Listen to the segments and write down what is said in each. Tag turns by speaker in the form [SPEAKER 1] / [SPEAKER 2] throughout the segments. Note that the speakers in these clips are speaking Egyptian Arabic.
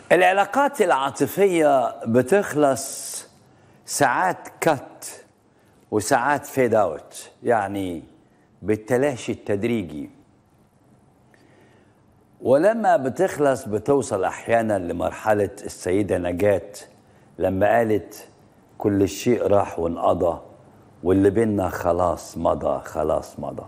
[SPEAKER 1] العلاقات العاطفية بتخلص ساعات كت وساعات فيد اوت يعني بالتلاشي التدريجي ولما بتخلص بتوصل احيانا لمرحله السيده نجاه لما قالت كل شيء راح وانقضى واللي بينا خلاص مضى خلاص مضى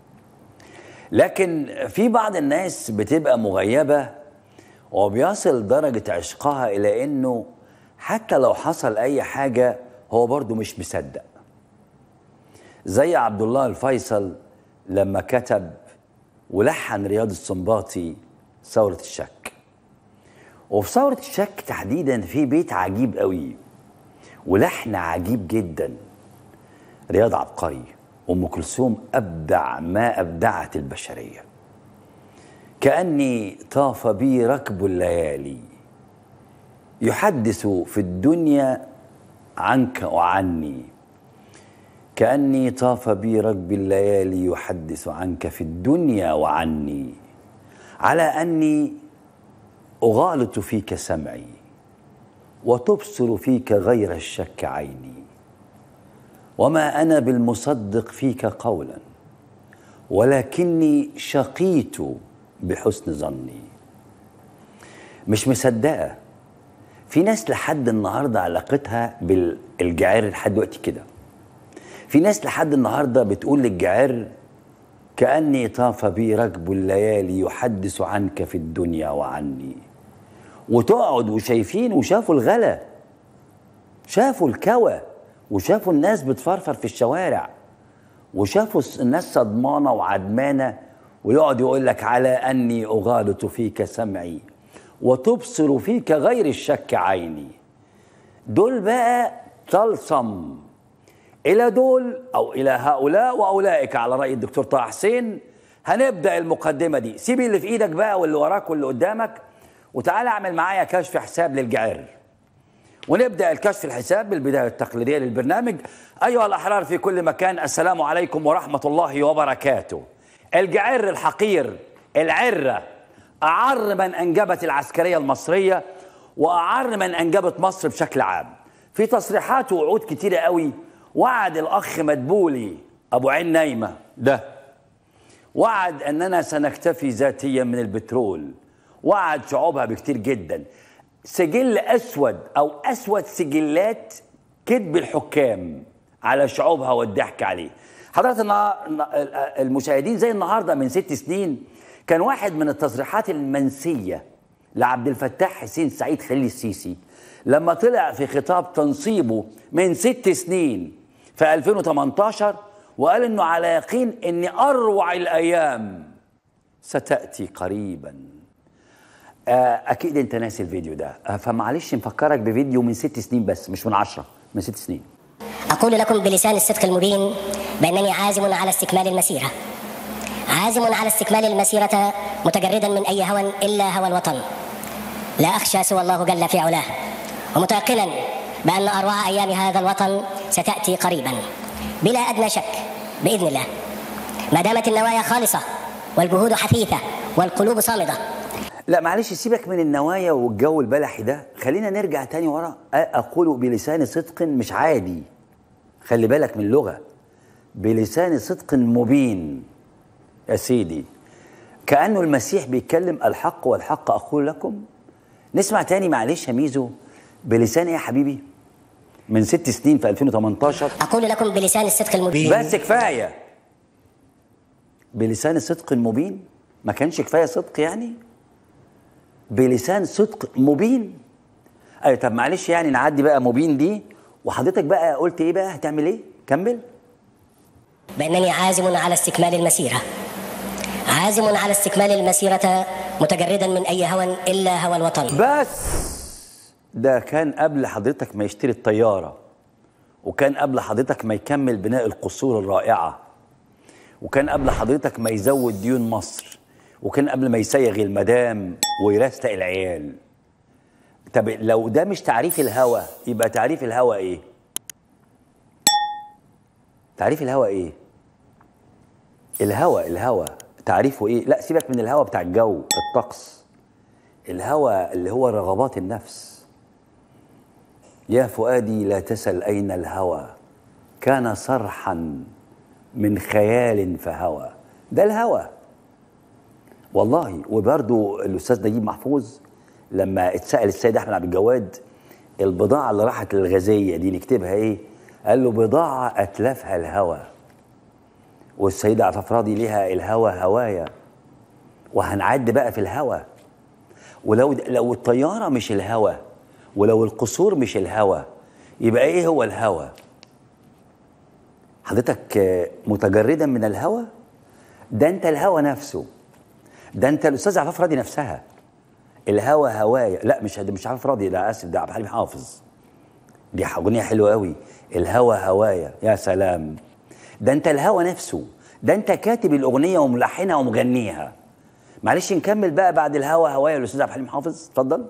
[SPEAKER 1] لكن في بعض الناس بتبقى مغيبه وبيصل درجه عشقها الى انه حتى لو حصل اي حاجه هو برضه مش مصدق زي عبد الله الفيصل لما كتب ولحن رياض السنباطي ثورة الشك وفي ثورة الشك تحديدا في بيت عجيب قوي ولحن عجيب جدا رياض عبقري ام كلثوم ابدع ما ابدعت البشريه كاني طاف بي ركب الليالي يحدث في الدنيا عنك وعني كاني طاف بي ركب الليالي يحدث عنك في الدنيا وعني على اني اغالط فيك سمعي وتبصر فيك غير الشك عيني وما انا بالمصدق فيك قولا ولكني شقيت بحسن ظني مش مصدقه في ناس لحد النهارده علاقتها بالجعير لحد دلوقتي كده في ناس لحد النهارده بتقول للجعير كاني طاف بي ركب الليالي يحدث عنك في الدنيا وعني وتقعد وشايفين وشافوا الغلا شافوا الكوى وشافوا الناس بتفرفر في الشوارع وشافوا الناس صدمانه وعدمانه ويقعد يقول لك على اني اغالط فيك سمعي وتبصر فيك غير الشك عيني دول بقى طلسم الى دول او الى هؤلاء واولئك على راي الدكتور طه حسين هنبدا المقدمه دي سيب اللي في ايدك بقى واللي وراك واللي قدامك وتعالى اعمل معايا كشف حساب للجعير ونبدا الكشف الحساب بالبدايه التقليديه للبرنامج ايها الاحرار في كل مكان السلام عليكم ورحمه الله وبركاته الجعير الحقير العره اعر من انجبت العسكريه المصريه واعر من انجبت مصر بشكل عام في تصريحات ووعود كتيره قوي وعد الاخ مدبولي ابو عين نايمه ده وعد اننا سنكتفي ذاتيا من البترول وعد شعوبها بكتير جدا سجل اسود او اسود سجلات كذب الحكام على شعوبها والضحك عليه حضرات المشاهدين زي النهارده من ست سنين كان واحد من التصريحات المنسيه لعبد الفتاح حسين سعيد خليل السيسي لما طلع في خطاب تنصيبه من ست سنين في 2018 وقال انه على يقين ان اروع الايام ستاتي قريبا اكيد انت ناسي الفيديو ده فمعلش نفكرك بفيديو من ست سنين بس مش من عشرة من ست سنين
[SPEAKER 2] أقول لكم بلسان الصدق المبين بأنني عازم على استكمال المسيرة عازم على استكمال المسيرة متجردا من أي هوى إلا هوى الوطن لا أخشى سوى الله جل في علاه ومتيقنا بأن أروع أيام هذا الوطن ستأتي قريبا بلا أدنى شك بإذن الله ما دامت النوايا خالصة والجهود حثيثة والقلوب صامدة
[SPEAKER 1] لا معلش سيبك من النوايا والجو البلحي ده خلينا نرجع تاني ورا اقول بلسان صدق مش عادي خلي بالك من اللغه بلسان صدق مبين يا سيدي كانه المسيح بيتكلم الحق والحق اقول لكم نسمع تاني معلش يا ميزو بلسان ايه يا حبيبي من ست سنين في 2018
[SPEAKER 2] أقول لكم بلسان الصدق المبين
[SPEAKER 1] بس كفايه بلسان الصدق المبين ما كانش كفايه صدق يعني بلسان صدق مبين ايوه طب معلش يعني نعدي بقى مبين دي وحضرتك بقى قلت ايه بقى هتعمل ايه كمل
[SPEAKER 2] بأنني عازم على استكمال المسيرة عازم على استكمال المسيرة متجردا من أي هوى إلا هوى الوطن
[SPEAKER 1] بس ده كان قبل حضرتك ما يشتري الطياره وكان قبل حضرتك ما يكمل بناء القصور الرائعه وكان قبل حضرتك ما يزود ديون مصر وكان قبل ما يسيغ المدام ويرستق العيال طب لو ده مش تعريف الهوى يبقى تعريف الهوى ايه تعريف الهوى ايه الهوى الهوى تعريفه ايه لا سيبك من الهوى بتاع الجو الطقس الهوى اللي هو رغبات النفس يا فؤادي لا تسل أين الهوى كان صرحا من خيال فهوى ده الهوى والله وبرضو الأستاذ نجيب محفوظ لما اتسأل السيد أحمد عبد الجواد البضاعة اللي راحت للغازية دي نكتبها إيه قال له بضاعة أتلفها الهوى والسيدة عفاف راضي ليها الهوى هوايا وهنعد بقى في الهوى ولو لو الطياره مش الهوى ولو القصور مش الهوى يبقى ايه هو الهوى حضرتك آه، متجردا من الهوى ده انت الهوى نفسه ده انت الاستاذ عفاف راضي نفسها الهوى هوايا لا مش مش عفاف راضي ده اسف ده عبد الحليم حافظ دي اغنيه حلوه قوي الهوى هوايا يا سلام ده انت الهوى نفسه ده انت كاتب الاغنيه وملحنها ومغنيها معلش نكمل بقى بعد الهوى هوايا الاستاذ عبد الحليم حافظ اتفضل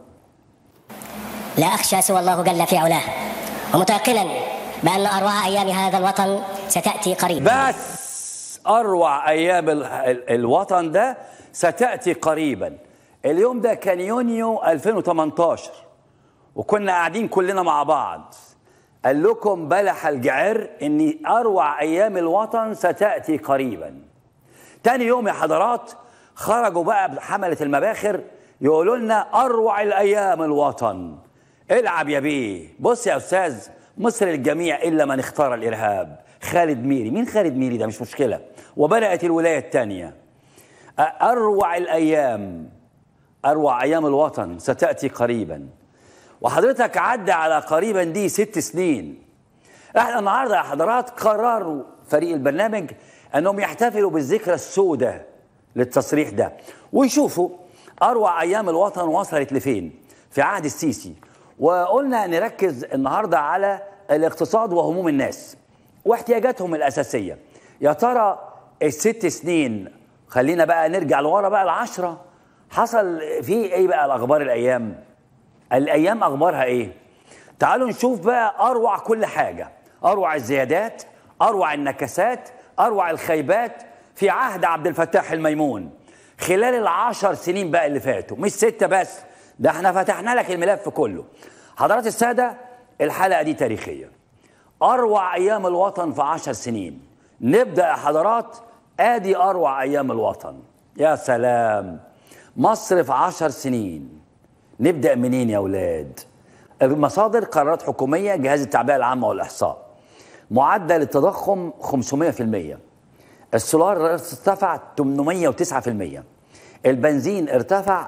[SPEAKER 2] لا أخشى سوى الله جل في علاه ومتيقنا بأن أرواح أيام هذا الوطن ستأتي قريبا
[SPEAKER 1] بس اروع ايام ال- ال- الوطن ده ستاتي قريبا اليوم ده كان يونيو 2018 وكنا قاعدين كلنا مع بعض قال لكم بلح الجعر ان اروع ايام الوطن ستاتي قريبا تاني يوم يا حضرات خرجوا بقى حملة المباخر يقولوا لنا اروع الايام الوطن العب يا بيه بص يا استاذ مصر للجميع الا من اختار الارهاب خالد ميري مين خالد ميري ده مش مشكله وبدات الولايه الثانيه اروع الايام اروع ايام الوطن ستاتي قريبا وحضرتك عدى على قريبا دي ست سنين احنا النهارده يا حضرات قرروا فريق البرنامج انهم يحتفلوا بالذكرى السوداء للتصريح ده ويشوفوا اروع ايام الوطن وصلت لفين في عهد السيسي وقلنا نركز النهارده على الاقتصاد وهموم الناس واحتياجاتهم الاساسيه يا ترى الست سنين خلينا بقى نرجع لورا بقى العشرة حصل فيه ايه بقى الاخبار الايام الايام اخبارها ايه تعالوا نشوف بقى اروع كل حاجه اروع الزيادات اروع النكسات اروع الخيبات في عهد عبد الفتاح الميمون خلال العشر سنين بقى اللي فاتوا مش ستة بس ده احنا فتحنا لك الملف كله حضرات السادة الحلقة دي تاريخية أروع أيام الوطن في عشر سنين نبدأ يا حضرات آدي أروع أيام الوطن يا سلام مصر في عشر سنين نبدأ منين يا أولاد المصادر قرارات حكومية جهاز التعبئة العامة والإحصاء معدل التضخم 500% السولار ارتفع 809% البنزين ارتفع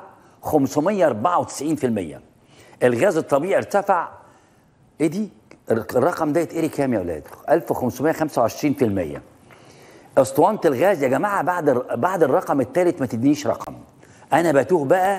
[SPEAKER 1] 594% الغاز الطبيعي ارتفع ايه دي الرقم ده يتقري كام يا اولاد 1525% اسطوانه الغاز يا جماعه بعد بعد الرقم الثالث ما تدينيش رقم انا بتوه بقى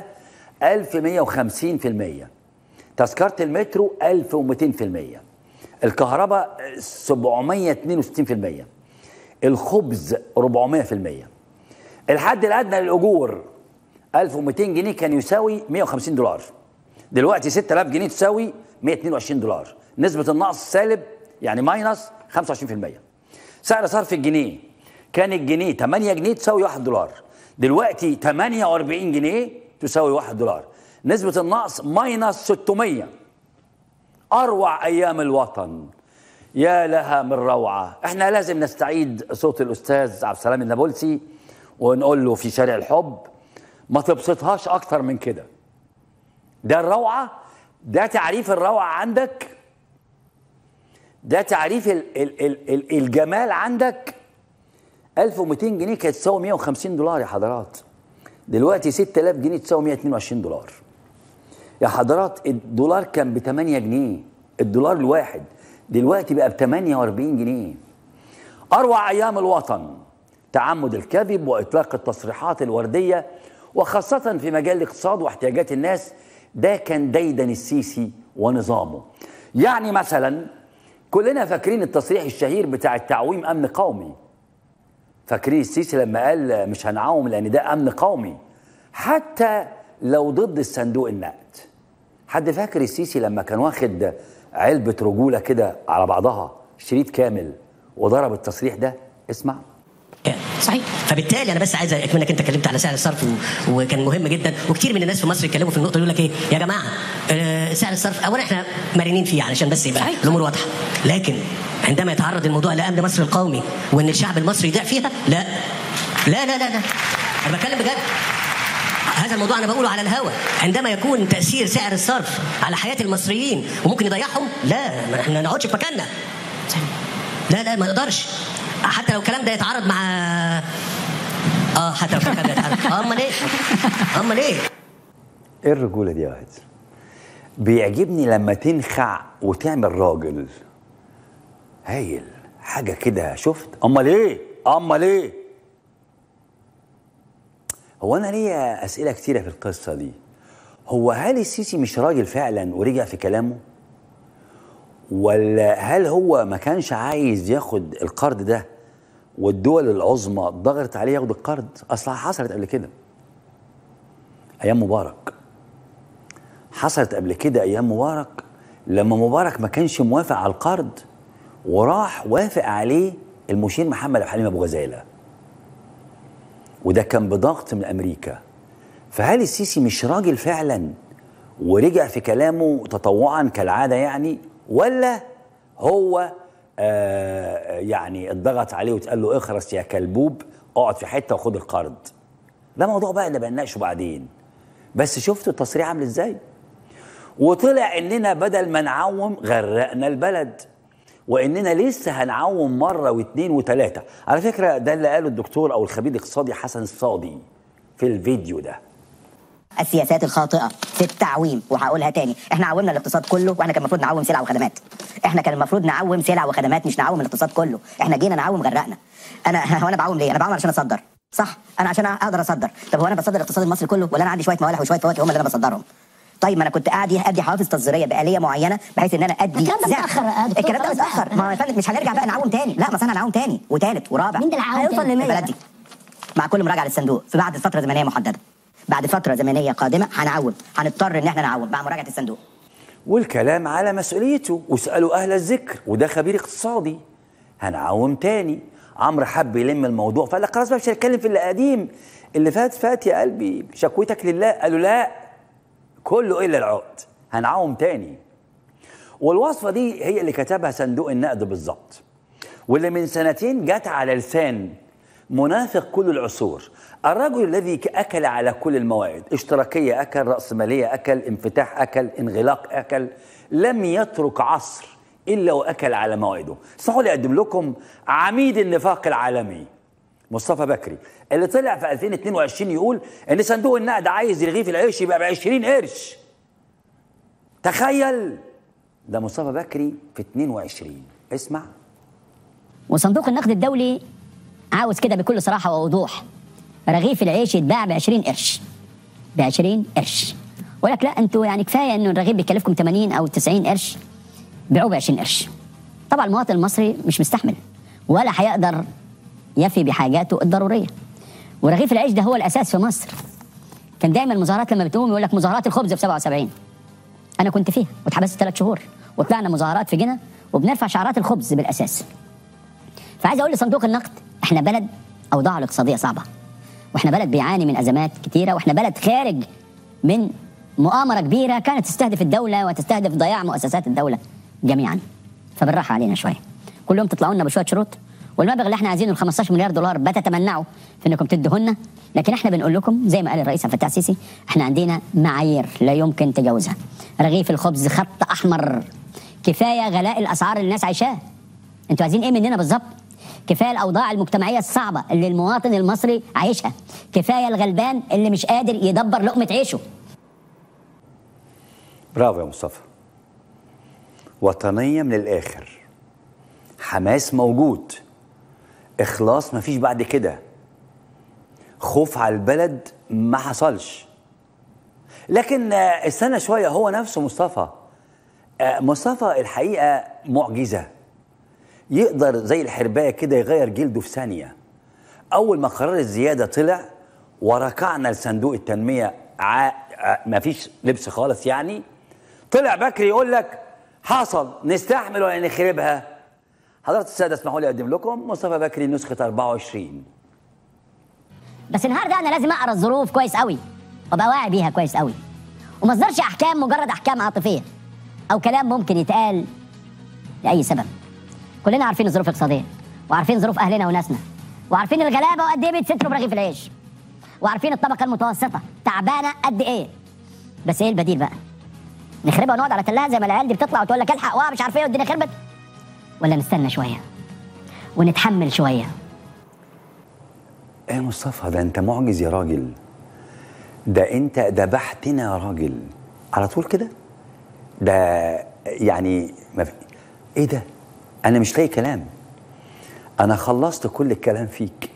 [SPEAKER 1] 1150% تذكره المترو 1200% الكهرباء 762% الخبز 400% الحد الادنى للاجور 1200 جنيه كان يساوي 150 دولار دلوقتي 6000 جنيه تساوي 122 دولار نسبة النقص سالب يعني ماينس 25% سعر صرف الجنيه كان الجنيه 8 جنيه تساوي 1 دولار دلوقتي 48 جنيه تساوي 1 دولار نسبة النقص ماينس 600 أروع أيام الوطن يا لها من روعة احنا لازم نستعيد صوت الأستاذ عبد السلام النابلسي ونقول له في شارع الحب ما تبسطهاش أكتر من كده ده الروعة ده تعريف الروعة عندك ده تعريف ال ال ال ال الجمال عندك 1200 جنيه كانت تساوي 150 دولار يا حضرات دلوقتي 6000 جنيه تساوي 122 دولار يا حضرات الدولار كان ب 8 جنيه الدولار الواحد دلوقتي بقى ب 48 جنيه اروع ايام الوطن تعمد الكذب واطلاق التصريحات الورديه وخاصه في مجال الاقتصاد واحتياجات الناس ده كان ديدن السيسي ونظامه يعني مثلا كلنا فاكرين التصريح الشهير بتاع التعويم امن قومي فاكرين السيسي لما قال مش هنعوم لان ده امن قومي حتى لو ضد الصندوق النقد حد فاكر السيسي لما كان واخد علبة رجولة كده على بعضها شريط كامل وضرب التصريح ده اسمع
[SPEAKER 2] صحيح
[SPEAKER 3] فبالتالي انا بس عايز منك انت اتكلمت على سعر الصرف و... وكان مهم جدا وكتير من الناس في مصر يتكلموا في النقطه يقول لك ايه يا جماعه آه سعر الصرف اولا احنا مرنين فيه علشان بس يبقى
[SPEAKER 2] صحيح.
[SPEAKER 3] الامور واضحه لكن عندما يتعرض الموضوع لامن مصر القومي وان الشعب المصري يضيع فيها لا لا لا لا, لا. انا بتكلم بجد هذا الموضوع انا بقوله على الهوا عندما يكون تاثير سعر الصرف على حياه المصريين وممكن يضيعهم لا ما احنا ما نقعدش في مكاننا لا لا ما نقدرش حتى لو الكلام ده يتعارض مع اه حتى لو الكلام ده يتعارض آه، امال ايه امال ايه
[SPEAKER 1] ايه الرجوله دي يا واد بيعجبني لما تنخع وتعمل راجل هايل حاجه كده شفت امال ايه امال ايه هو انا ليا اسئله كتيره في القصه دي هو هل السيسي مش راجل فعلا ورجع في كلامه ولا هل هو ما كانش عايز ياخد القرض ده والدول العظمى ضغطت عليه ياخد القرض اصلها حصلت قبل كده ايام مبارك حصلت قبل كده ايام مبارك لما مبارك ما كانش موافق على القرض وراح وافق عليه المشير محمد عبد الحليم ابو غزاله وده كان بضغط من امريكا فهل السيسي مش راجل فعلا ورجع في كلامه تطوعا كالعاده يعني ولا هو آه يعني اتضغط عليه واتقال له اخرس يا كلبوب اقعد في حته وخد القرض ده موضوع بقى اللي بنناقشه بعدين بس شفتوا التصريح عامل ازاي وطلع اننا بدل ما نعوم غرقنا البلد واننا لسه هنعوم مره واثنين وثلاثه على فكره ده اللي قاله الدكتور او الخبير الاقتصادي حسن الصادي في الفيديو ده
[SPEAKER 4] السياسات الخاطئه في التعويم وهقولها تاني احنا عومنا الاقتصاد كله واحنا كان المفروض نعوم سلع وخدمات احنا كان المفروض نعوم سلع وخدمات مش نعوم الاقتصاد كله احنا جينا نعوم غرقنا انا هو انا بعوم ليه انا بعوم علشان اصدر صح انا عشان اقدر اصدر طب هو انا بصدر الاقتصاد المصري كله ولا انا عندي شويه موالح وشويه فواكه هم اللي انا بصدرهم طيب ما انا كنت قاعد ادي حوافز تصديريه باليه معينه بحيث ان انا ادي
[SPEAKER 2] الكلام ده
[SPEAKER 4] زع-
[SPEAKER 2] متأخر يا دكتور،
[SPEAKER 4] الكلام ده
[SPEAKER 2] خلاص
[SPEAKER 4] متاخر
[SPEAKER 2] بقى.
[SPEAKER 4] ما يا فندم مش هنرجع بقى نعوم تاني لا ما أصل انا هنعوم تاني وتالت ورابع
[SPEAKER 2] مين ده اللي هيعوم
[SPEAKER 4] هيوصل
[SPEAKER 2] تاني؟
[SPEAKER 4] ل 100 البلد دي مع كل مراجعه للصندوق في بعد فتره زمنيه محدده بعد فتره زمنيه قادمه هنعوم هنضطر ان احنا نعوم مع مراجعه الصندوق
[SPEAKER 1] والكلام على مسؤوليته واسألوا أهل الذكر وده خبير اقتصادي هنعوم تاني عمرو حب يلم الموضوع فقال لك خلاص بقى مش هنتكلم في اللي قديم اللي فات فات يا قلبي شكوتك لله قالوا لا كله إلا العقد هنعوم تاني والوصفة دي هي اللي كتبها صندوق النقد بالظبط واللي من سنتين جت على لسان منافق كل العصور الرجل الذي أكل على كل الموائد اشتراكية أكل رأسمالية أكل انفتاح أكل انغلاق أكل لم يترك عصر إلا وأكل على موائده اسمحوا لي أقدم لكم عميد النفاق العالمي مصطفى بكري اللي طلع في 2022 يقول ان صندوق النقد عايز رغيف العيش يبقى ب 20 قرش تخيل ده مصطفى بكري في 22 اسمع
[SPEAKER 5] وصندوق النقد الدولي عاوز كده بكل صراحه ووضوح رغيف العيش يتباع ب 20 قرش ب 20 قرش ويقول لك لا انتوا يعني كفايه انه الرغيف بيكلفكم 80 او 90 قرش بيعوه ب 20 قرش طبعا المواطن المصري مش مستحمل ولا هيقدر يفي بحاجاته الضروريه ورغيف العيش ده هو الاساس في مصر كان دايما المظاهرات لما بتقوم يقول لك مظاهرات الخبز في 77 انا كنت فيها واتحبست ثلاث شهور وطلعنا مظاهرات في جنة وبنرفع شعارات الخبز بالاساس فعايز اقول لصندوق النقد احنا بلد اوضاعه الاقتصاديه صعبه واحنا بلد بيعاني من ازمات كتيره واحنا بلد خارج من مؤامره كبيره كانت تستهدف الدوله وتستهدف ضياع مؤسسات الدوله جميعا فبالراحه علينا شويه كل يوم تطلعوا لنا بشويه شروط والمبلغ اللي احنا عايزينه ال 15 مليار دولار بتتمنعوا في انكم تدهولنا لكن احنا بنقول لكم زي ما قال الرئيس عبد الفتاح السيسي احنا عندنا معايير لا يمكن تجاوزها رغيف الخبز خط احمر كفايه غلاء الاسعار اللي الناس عايشاه انتوا عايزين ايه مننا بالظبط كفايه الاوضاع المجتمعيه الصعبه اللي المواطن المصري عايشها كفايه الغلبان اللي مش قادر يدبر لقمه عيشه
[SPEAKER 1] برافو يا مصطفى وطنية من الآخر حماس موجود إخلاص مفيش بعد كده خوف على البلد ما حصلش لكن آه، استنى شوية هو نفسه مصطفى آه، مصطفى الحقيقة معجزة يقدر زي الحرباية كده يغير جلده في ثانية أول ما قرار الزيادة طلع وركعنا لصندوق التنمية ع... ع... مفيش لبس خالص يعني طلع بكري يقول لك حصل نستحمل ولا نخربها حضرات السادة اسمحوا لي أقدم لكم مصطفى بكري نسخة 24
[SPEAKER 5] بس النهارده انا لازم اقرا الظروف كويس قوي وابقى واعي بيها كويس قوي وما اصدرش احكام مجرد احكام عاطفيه او كلام ممكن يتقال لاي سبب كلنا عارفين الظروف الاقتصاديه وعارفين ظروف اهلنا وناسنا وعارفين الغلابه وقد ايه بيتستروا برغيف العيش وعارفين الطبقه المتوسطه تعبانه قد ايه بس ايه البديل بقى نخربها ونقعد على تلاها زي ما العيال دي بتطلع وتقول لك الحق وقع مش عارف ايه والدنيا خربت ولا نستنى شويه ونتحمل شويه
[SPEAKER 1] ايه يا مصطفى ده انت معجز يا راجل ده انت ذبحتنا يا راجل على طول كده ده يعني ما في ايه ده انا مش لاقي كلام انا خلصت كل الكلام فيك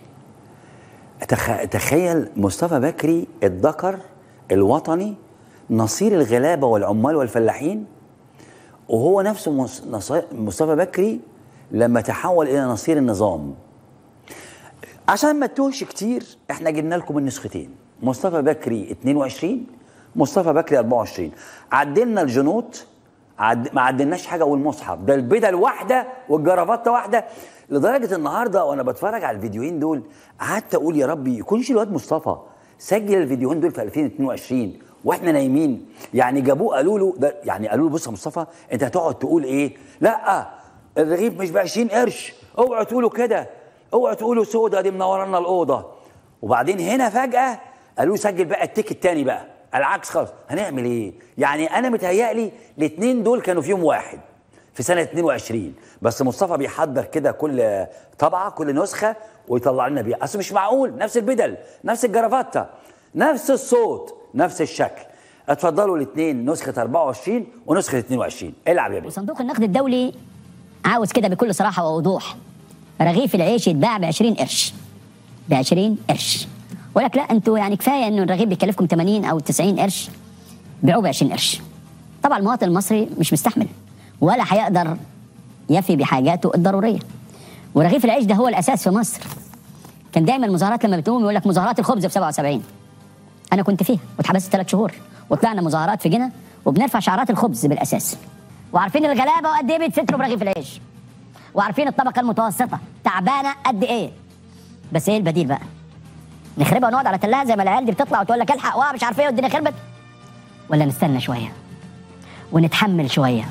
[SPEAKER 1] تخ... تخيل مصطفى بكري الذكر الوطني نصير الغلابه والعمال والفلاحين وهو نفسه مص... نص- مصطفى بكري لما تحول الى نصير النظام عشان ما تتوهش كتير احنا جبنا لكم النسختين مصطفى بكري 22 مصطفى بكري 24 عدلنا الجنوط عد... ما عدلناش حاجه والمصحف ده البدل واحده والجرافته واحده لدرجه النهارده وانا بتفرج على الفيديوهين دول قعدت اقول يا ربي يكونش الواد مصطفى سجل الفيديوهين دول في 2022 واحنا نايمين يعني جابوه قالوا له ده يعني قالوا له بص يا مصطفى انت هتقعد تقول ايه لا الرغيف مش ب 20 قرش اوعوا تقولوا كده اوعوا تقولوا سودا دي منورانا الاوضه وبعدين هنا فجاه قالوا له سجل بقى التيك التاني بقى العكس خالص هنعمل ايه يعني انا متهيألي الاثنين دول كانوا في يوم واحد في سنه 22 بس مصطفى بيحضر كده كل طبعه كل نسخه ويطلع لنا بيها اصل مش معقول نفس البدل نفس الجرافته نفس الصوت نفس الشكل اتفضلوا الاثنين نسخه 24 ونسخه 22 العب يا بيه
[SPEAKER 5] وصندوق النقد الدولي عاوز كده بكل صراحه ووضوح رغيف العيش يتباع ب 20 قرش ب 20 قرش ويقول لك لا انتوا يعني كفايه انه الرغيف بيكلفكم 80 او 90 قرش بيعوه ب 20 قرش طبعا المواطن المصري مش مستحمل ولا هيقدر يفي بحاجاته الضروريه ورغيف العيش ده هو الاساس في مصر كان دايما المظاهرات لما بتقوم يقول لك مظاهرات الخبز في 77 انا كنت فيها واتحبست ثلاث شهور وطلعنا مظاهرات في جنة وبنرفع شعارات الخبز بالاساس وعارفين الغلابه وقد ايه بيتستروا برغيف العيش وعارفين الطبقه المتوسطه تعبانه قد ايه بس ايه البديل بقى نخربها ونقعد على تلاها زي ما العيال دي بتطلع وتقول لك الحق وقع مش عارف ايه والدنيا خربت ولا نستنى شويه ونتحمل شويه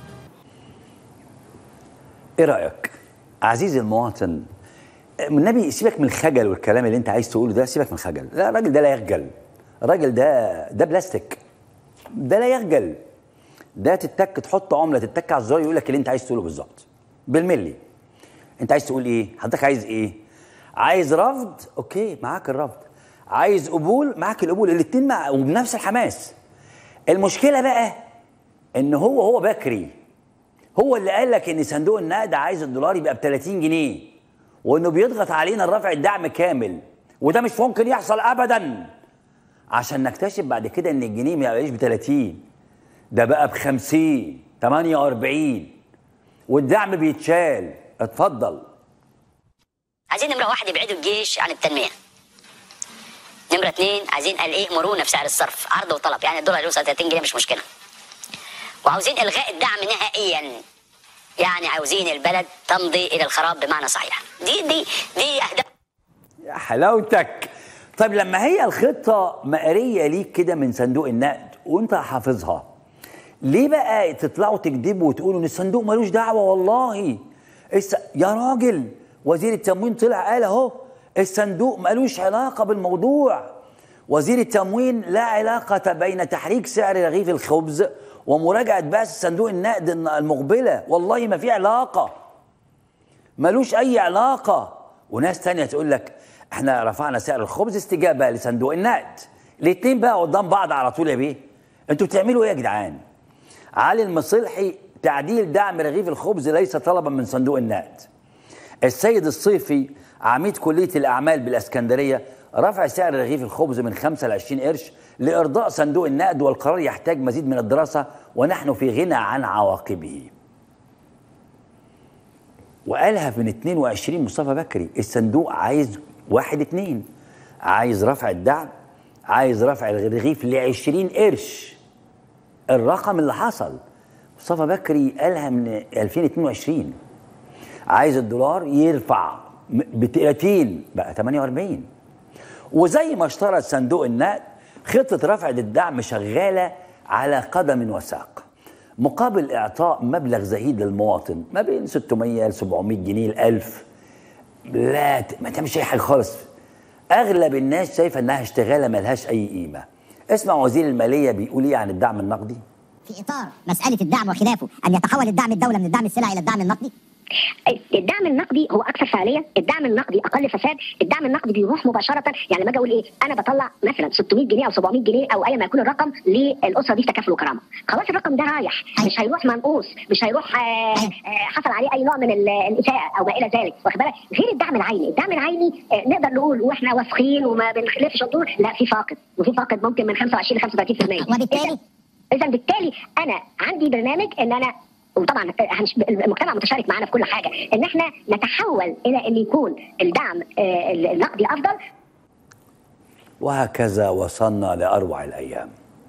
[SPEAKER 1] ايه رايك عزيزي المواطن النبي سيبك من الخجل والكلام اللي انت عايز تقوله ده سيبك من الخجل لا الراجل ده لا يخجل الراجل ده ده بلاستيك ده لا يخجل ده تتك تحط عمله تتك على الزرار يقول لك اللي انت عايز تقوله بالظبط بالملي انت عايز تقول ايه حضرتك عايز ايه عايز رفض اوكي معاك الرفض عايز قبول معاك القبول الاثنين مع وبنفس الحماس المشكله بقى ان هو هو بكري هو اللي قال لك ان صندوق النقد عايز الدولار يبقى ب 30 جنيه وانه بيضغط علينا الرفع الدعم كامل وده مش ممكن يحصل ابدا عشان نكتشف بعد كده ان الجنيه ما بقاش ب 30 ده بقى ب 50 48 والدعم بيتشال اتفضل
[SPEAKER 2] عايزين نمرة واحد يبعدوا الجيش عن التنمية نمرة اثنين عايزين قال ايه مرونة في سعر الصرف عرض وطلب يعني الدولار يوصل 30 جنيه مش مشكلة وعاوزين الغاء الدعم نهائيا يعني عاوزين البلد تمضي الى الخراب بمعنى صحيح دي دي دي اهداف
[SPEAKER 1] يا حلاوتك طيب لما هي الخطة مقرية ليك كده من صندوق النقد وانت حافظها ليه بقى تطلعوا تكذبوا وتقولوا ان الصندوق ملوش دعوة والله الس... يا راجل وزير التموين طلع قال اهو الصندوق ملوش علاقة بالموضوع وزير التموين لا علاقة بين تحريك سعر رغيف الخبز ومراجعة بأس صندوق النقد المقبلة والله ما في علاقة ملوش أي علاقة وناس تانية تقول لك احنا رفعنا سعر الخبز استجابة لصندوق النقد الاتنين بقى قدام بعض على طول يا بيه انتوا بتعملوا ايه يا جدعان علي المصلحي تعديل دعم رغيف الخبز ليس طلبا من صندوق النقد السيد الصيفي عميد كلية الأعمال بالإسكندرية رفع سعر رغيف الخبز من 5 ل 20 قرش لإرضاء صندوق النقد والقرار يحتاج مزيد من الدراسة ونحن في غنى عن عواقبه وقالها من 22 مصطفى بكري الصندوق عايز واحد اتنين عايز رفع الدعم عايز رفع الرغيف ل 20 قرش الرقم اللي حصل مصطفى بكري قالها من 2022 عايز الدولار يرفع ب 30 بقى 48 وزي ما اشترط صندوق النقد خطة رفع الدعم شغالة على قدم وساق مقابل إعطاء مبلغ زهيد للمواطن ما بين 600 ل 700 جنيه ل 1000 لا ت- ما تعملش أي حاجة خالص أغلب الناس شايفة إنها اشتغالة ملهاش أي قيمة اسمع وزير المالية بيقول إيه عن الدعم النقدي
[SPEAKER 6] في اطار مساله الدعم وخلافه ان يتحول الدعم الدوله من الدعم السلعي الى الدعم النقدي
[SPEAKER 7] الدعم النقدي هو اكثر فعاليه، الدعم النقدي اقل فساد، الدعم النقدي بيروح مباشره يعني لما اجي اقول ايه؟ انا بطلع مثلا 600 جنيه او 700 جنيه او ايا ما يكون الرقم للاسره دي في تكافل وكرامه، خلاص الرقم ده رايح مش هيروح منقوص، مش هيروح آه آه حصل عليه اي نوع من ال- الاساءه او ما الى ذلك، واخد بالك؟ غير الدعم العيني، الدعم العيني آه نقدر نقول واحنا واثقين وما بنخلفش الدور، لا في فاقد، وفي فاقد ممكن من 25 ل 35%
[SPEAKER 6] وبالتالي؟
[SPEAKER 7] اذا بالتالي انا عندي برنامج ان انا وطبعا هنش- المجتمع متشارك معانا في كل حاجه ان احنا نتحول الى ان يكون الدعم آه، النقدي افضل
[SPEAKER 1] وهكذا وصلنا لأروع الأيام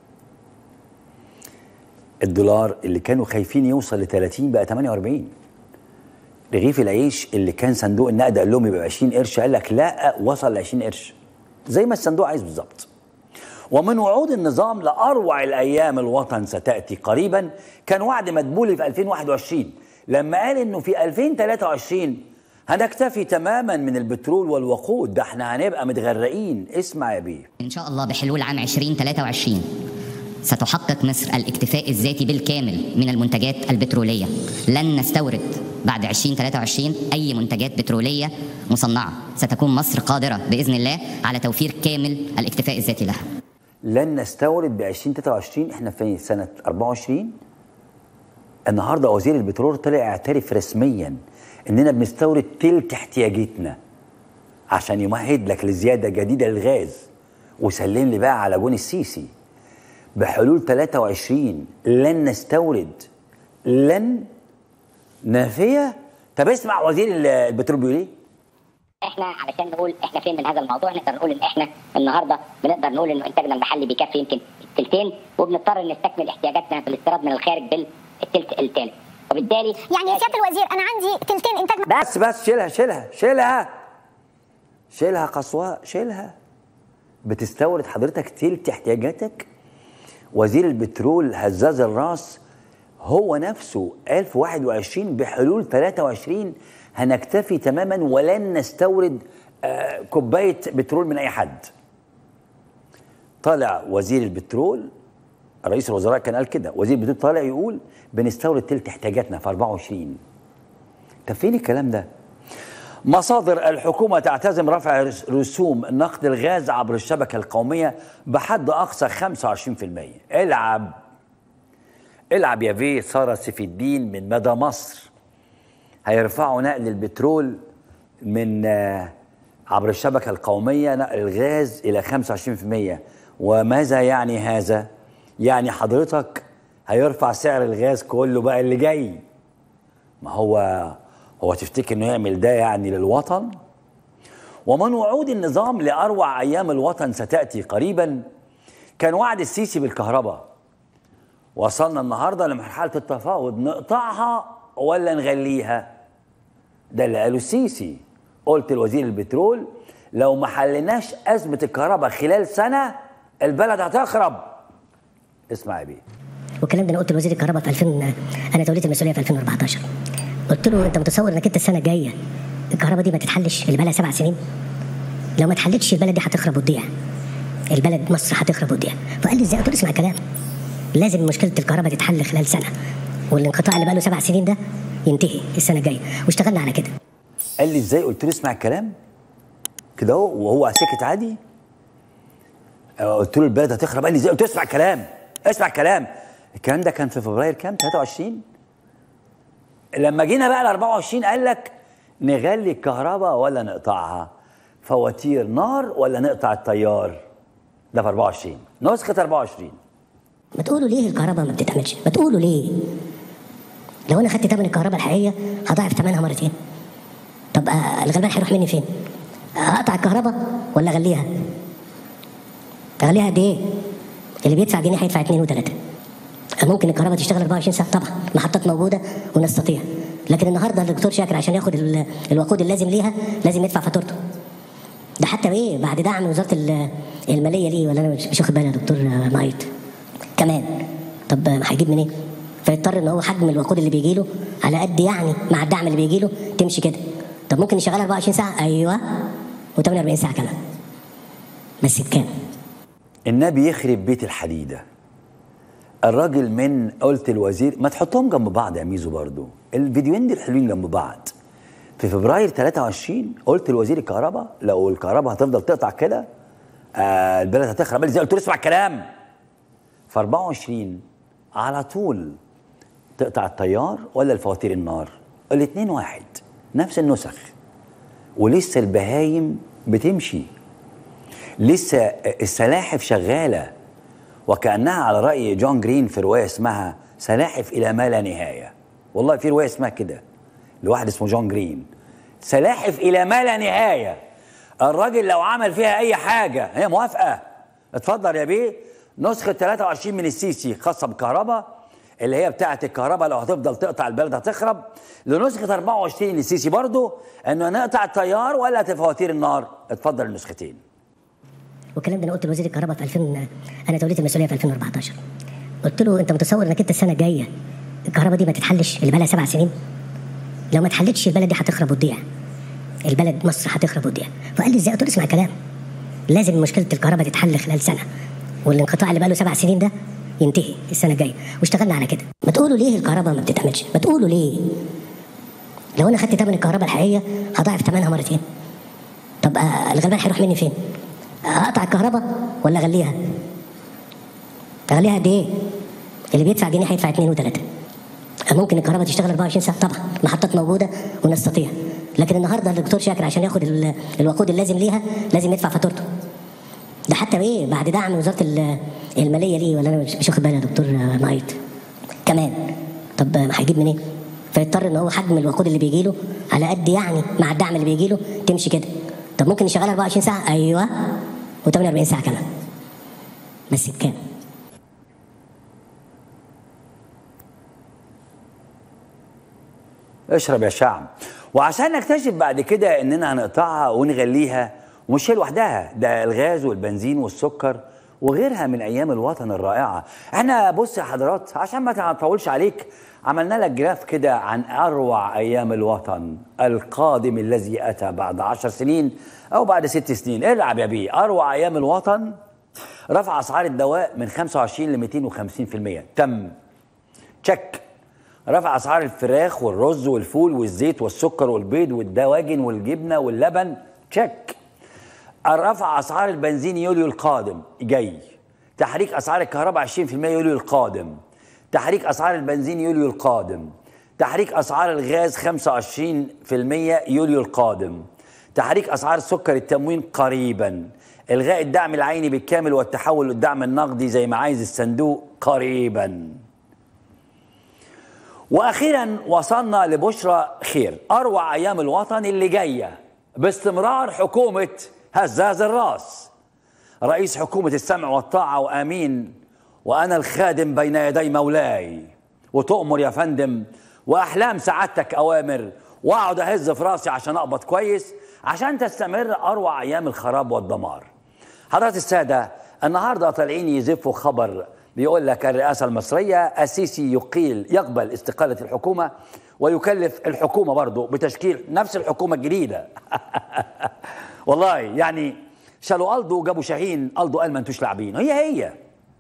[SPEAKER 1] الدولار اللي كانوا خايفين يوصل ل 30 بقى 48 رغيف العيش اللي كان صندوق النقد قال لهم يبقى 20 قرش قال لك لا وصل ل 20 قرش زي ما الصندوق عايز بالظبط ومن وعود النظام لأروع الأيام الوطن ستأتي قريبا كان وعد مدبولي في 2021 لما قال إنه في 2023 هنكتفي تماما من البترول والوقود ده احنا هنبقى متغرقين اسمع يا بيه
[SPEAKER 8] إن شاء الله بحلول عام 2023 ستحقق مصر الاكتفاء الذاتي بالكامل من المنتجات البترولية لن نستورد بعد 2023 أي منتجات بترولية مصنعة ستكون مصر قادرة بإذن الله على توفير كامل الاكتفاء الذاتي لها
[SPEAKER 1] لن نستورد ب 2023 احنا في سنه 24 النهارده وزير البترول طلع يعترف رسميا اننا بنستورد تلت احتياجاتنا عشان يمهد لك لزياده جديده للغاز وسلم لي بقى على جون السيسي بحلول 23 لن نستورد لن نافيه طب اسمع وزير البترول بيقول ايه
[SPEAKER 9] احنا علشان نقول احنا فين من هذا الموضوع نقدر نقول ان احنا النهارده بنقدر نقول انه انتاجنا المحلي بيكفي يمكن التلتين وبنضطر نستكمل احتياجاتنا بالاستيراد من الخارج بالتلت التالت وبالتالي
[SPEAKER 6] يعني يا سياده الوزير انا عندي تلتين انتاج
[SPEAKER 1] بس بس شيلها شيلها شيلها شيلها قصواء شيلها بتستورد حضرتك تلت احتياجاتك وزير البترول هزاز الراس هو نفسه قال في 21 بحلول 23 هنكتفي تماما ولن نستورد آه، كوبايه بترول من اي حد طالع وزير البترول رئيس الوزراء كان قال كده وزير البترول طالع يقول بنستورد تلت احتياجاتنا في 24 طب فين الكلام ده مصادر الحكومة تعتزم رفع رسوم نقد الغاز عبر الشبكة القومية بحد أقصى 25% العب العب يا في سارة سيف الدين من مدى مصر هيرفعوا نقل البترول من آه، عبر الشبكة القومية نقل الغاز إلى 25% وماذا يعني هذا؟ يعني حضرتك هيرفع سعر الغاز كله بقى اللي جاي ما هو هو تفتكر انه يعمل ده يعني للوطن ومن وعود النظام لاروع ايام الوطن ستاتي قريبا كان وعد السيسي بالكهرباء وصلنا النهارده لمرحله التفاوض نقطعها ولا نغليها ده اللي قاله السيسي قلت لوزير البترول لو ما حلناش ازمه الكهرباء خلال سنه البلد هتخرب اسمع يا بيه
[SPEAKER 2] والكلام ده انا قلت لوزير الكهرباء في 2000 انا توليت المسؤوليه في 2014 قلت له انت متصور انك انت السنه الجايه الكهرباء دي ما تتحلش اللي بقى سبع سنين لو ما اتحلتش البلد دي هتخرب وتضيع البلد مصر هتخرب وتضيع فقال لي ازاي قلت له اسمع كلام لازم مشكله الكهرباء تتحل خلال سنه والانقطاع اللي بقى له سبع سنين ده ينتهي السنه الجايه واشتغلنا على كده
[SPEAKER 1] قال لي ازاي قلت له اسمع الكلام كده اهو وهو سكت عادي آه، قلت له البلد هتخرب قال لي ازاي قلت له اسمع الكلام اسمع الكلام الكلام ده كان في فبراير كام 23 لما جينا بقى ل 24 قال لك نغلي الكهرباء ولا نقطعها فواتير نار ولا نقطع التيار ده في 24 نسخه 24
[SPEAKER 2] ما تقولوا ليه الكهرباء ما بتتعملش ما تقولوا ليه لو انا خدت ثمن الكهرباء الحقيقيه هضاعف ثمنها مرتين طب آه، الغلبان هيروح مني فين اقطع الكهرباء ولا اغليها اغليها قد ايه اللي بيدفع جنيه هيدفع اتنين وتلاته ممكن الكهرباء تشتغل 24 ساعه طبعا محطات موجوده ونستطيع لكن النهارده الدكتور شاكر عشان ياخد ال- الوقود اللازم ليها لازم يدفع فاتورته ده حتى ايه بعد دعم وزاره ال- الماليه ليه ولا انا مش مش واخد بالي يا دكتور مايت كمان طب ما هيجيب منين؟ فيضطر ان هو حجم الوقود اللي بيجي له على قد يعني مع الدعم اللي بيجي له تمشي كده طب ممكن نشغلها 24 ساعه ايوه و48 ساعه كمان بس بكام؟
[SPEAKER 1] النبي يخرب بيت الحديده الراجل من قلت الوزير ما تحطهم جنب بعض يا ميزو برضو الفيديوهين دول حلوين جنب بعض في فبراير 23 قلت لوزير الكهرباء لو الكهرباء هتفضل تقطع كده آه البلد هتخرب قال لي ازاي قلت له اسمع الكلام في 24 على طول تقطع التيار ولا الفواتير النار الاثنين واحد نفس النسخ ولسه البهايم بتمشي لسه السلاحف شغاله وكانها على راي جون جرين في روايه اسمها سلاحف الى ما لا نهايه والله في روايه اسمها كده لواحد اسمه جون جرين سلاحف الى ما لا نهايه الراجل لو عمل فيها اي حاجه هي موافقه اتفضل يا بيه نسخه 23 من السيسي خاصه بالكهرباء اللي هي بتاعه الكهرباء لو هتفضل تقطع البلد هتخرب لنسخه 24 للسيسي برضو انه نقطع التيار ولا فواتير النار اتفضل النسختين
[SPEAKER 2] والكلام ده انا قلت لوزير الكهرباء في 2000 انا توليت المسؤوليه في 2014 قلت له انت متصور انك انت السنه الجايه الكهرباء دي ما تتحلش اللي بقى سبع سنين لو ما اتحلتش البلد دي هتخرب وتضيع البلد مصر هتخرب وتضيع فقال لي ازاي قلت له اسمع كلام لازم مشكله الكهرباء تتحل خلال سنه والانقطاع اللي بقى له سبع سنين ده ينتهي السنه الجايه واشتغلنا على كده ما تقولوا ليه الكهرباء ما بتتعملش ما تقولوا ليه لو انا خدت ثمن الكهرباء الحقيقيه هضاعف ثمنها مرتين طب آه، الغلبان هيروح مني فين اقطع الكهرباء ولا اغليها اغليها قد ايه اللي بيدفع جنيه هيدفع اتنين وتلاته ممكن الكهرباء تشتغل 24 ساعه طبعا محطات موجوده ونستطيع لكن النهارده الدكتور شاكر عشان ياخد ال- الوقود اللازم ليها لازم يدفع فاتورته ده حتى ايه بعد دعم وزاره ال- الماليه ليه ولا انا مش مش واخد بالي يا دكتور مايت كمان طب ما هيجيب منين؟ فيضطر ان هو حجم الوقود اللي بيجي له على قد يعني مع الدعم اللي بيجي له تمشي كده طب ممكن نشغلها 24 ساعه ايوه و48 ساعه كمان بس بكام؟
[SPEAKER 1] اشرب يا شعب وعشان نكتشف بعد كده اننا هنقطعها ونغليها ومش هي لوحدها ده الغاز والبنزين والسكر وغيرها من ايام الوطن الرائعه احنا بص يا حضرات عشان ما نطولش عليك عملنا لك جراف كده عن اروع ايام الوطن القادم الذي اتى بعد عشر سنين او بعد ست سنين العب يا بيه اروع ايام الوطن رفع اسعار الدواء من 25 ل 250% تم تشيك رفع اسعار الفراخ والرز والفول والزيت والسكر والبيض والدواجن والجبنه واللبن تشيك رفع اسعار البنزين يوليو القادم جاي تحريك اسعار الكهرباء 20% يوليو القادم تحريك اسعار البنزين يوليو القادم تحريك اسعار الغاز 25% يوليو القادم تحريك اسعار سكر التموين قريبا الغاء الدعم العيني بالكامل والتحول للدعم النقدي زي ما عايز الصندوق قريبا واخيرا وصلنا لبشرى خير اروع ايام الوطن اللي جايه باستمرار حكومه هزاز الراس رئيس حكومه السمع والطاعه وامين وانا الخادم بين يدي مولاي وتؤمر يا فندم واحلام سعادتك اوامر واقعد اهز في راسي عشان اقبض كويس عشان تستمر اروع ايام الخراب والدمار حضرات الساده النهارده طالعين يزفوا خبر بيقول لك الرئاسه المصريه السيسي يقيل يقبل استقاله الحكومه ويكلف الحكومه برضه بتشكيل نفس الحكومه الجديده والله يعني شالوا الدو وجابوا شاهين الدو قال ما انتوش لاعبين هي هي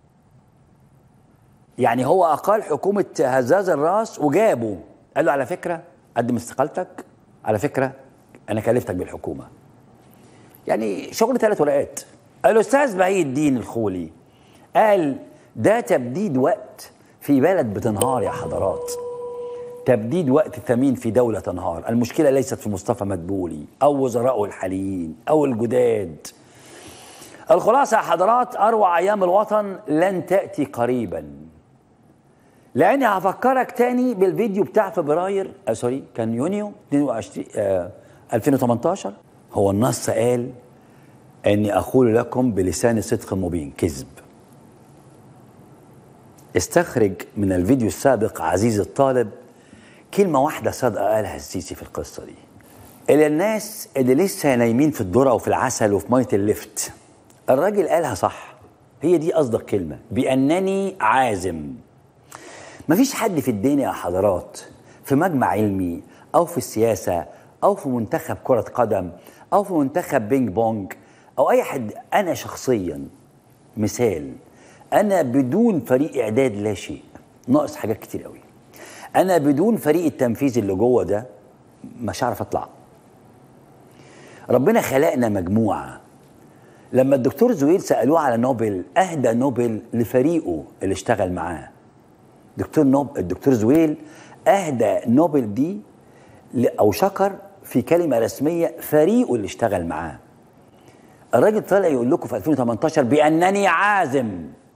[SPEAKER 1] يعني هو اقال حكومه هزاز الراس وجابه قال له على فكره قدم استقالتك على فكره انا كلفتك بالحكومه يعني شغل ثلاث ورقات الاستاذ بهي الدين الخولي قال ده تبديد وقت في بلد بتنهار يا حضرات تبديد وقت ثمين في دولة تنهار المشكلة ليست في مصطفى مدبولي أو وزرائه الحاليين أو الجداد الخلاصة يا حضرات أروع أيام الوطن لن تأتي قريبا لأني هفكرك تاني بالفيديو بتاع فبراير آه سوري كان يونيو 22 آه 2018 هو النص قال اني اقول لكم بلسان صدق مبين كذب استخرج من الفيديو السابق عزيز الطالب كلمة واحدة صادقة قالها السيسي في القصة دي الى الناس اللي لسه نايمين في الذره وفي العسل وفي ميه اللفت الراجل قالها صح هي دي اصدق كلمه بانني عازم مفيش حد في الدنيا يا حضرات في مجمع علمي او في السياسه او في منتخب كره قدم او في منتخب بينج بونج او اي حد انا شخصيا مثال انا بدون فريق اعداد لا شيء ناقص حاجات كتير قوي انا بدون فريق التنفيذ اللي جوه ده مش هعرف اطلع ربنا خلقنا مجموعه لما الدكتور زويل سالوه على نوبل اهدى نوبل لفريقه اللي اشتغل معاه دكتور نوب الدكتور زويل اهدى نوبل دي ل- او شكر في كلمه رسميه فريقه اللي اشتغل معاه الراجل طالع يقول لكم في 2018 بانني عازم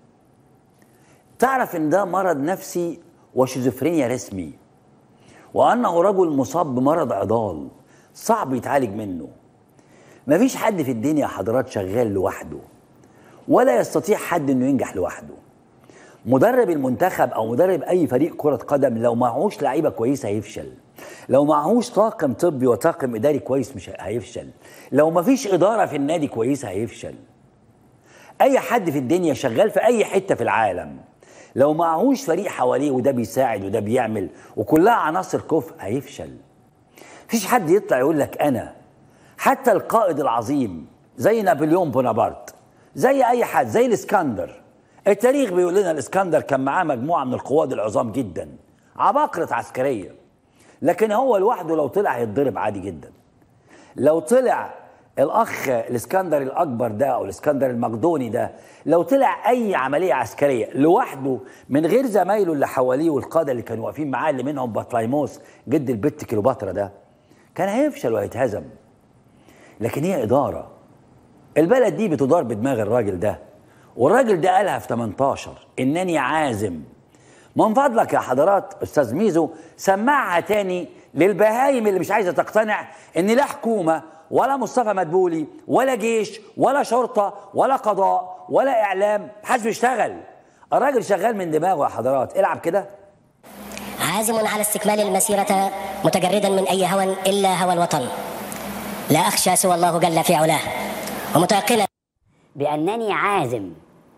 [SPEAKER 1] تعرف ان ده مرض نفسي وشيزوفرينيا رسمي وانه رجل مصاب بمرض عضال صعب يتعالج منه مفيش حد في الدنيا يا حضرات شغال لوحده ولا يستطيع حد انه ينجح لوحده مدرب المنتخب او مدرب اي فريق كره قدم لو معهوش لعيبه كويسه هيفشل لو معهوش طاقم طبي وطاقم اداري كويس مش هيفشل لو مفيش اداره في النادي كويسه هيفشل اي حد في الدنيا شغال في اي حته في العالم لو معهوش فريق حواليه وده بيساعد وده بيعمل وكلها عناصر كفء هيفشل مفيش حد يطلع يقول لك انا حتى القائد العظيم زي نابليون بونابرت زي اي حد زي الاسكندر التاريخ بيقول لنا الاسكندر كان معاه مجموعه من القواد العظام جدا عباقره عسكريه لكن هو لوحده لو طلع هيتضرب عادي جدا لو طلع الاخ الاسكندر الاكبر ده او الاسكندر المقدوني ده لو طلع اي عمليه عسكريه لوحده من غير زمايله اللي حواليه والقاده اللي كانوا واقفين معاه اللي منهم بطليموس جد البت كليوباترا ده كان هيفشل وهيتهزم لكن هي اداره البلد دي بتدار بدماغ الراجل ده والراجل ده قالها في 18 انني عازم من فضلك يا حضرات استاذ ميزو سمعها تاني للبهايم اللي مش عايزه تقتنع ان لا حكومه ولا مصطفى مدبولي ولا جيش ولا شرطه ولا قضاء ولا اعلام محدش بيشتغل الراجل شغال من دماغه يا حضرات العب كده
[SPEAKER 2] عازم على استكمال المسيرة متجردا من أي هوى إلا هوى الوطن لا أخشى سوى الله جل في علاه ومتيقنا
[SPEAKER 5] بأنني عازم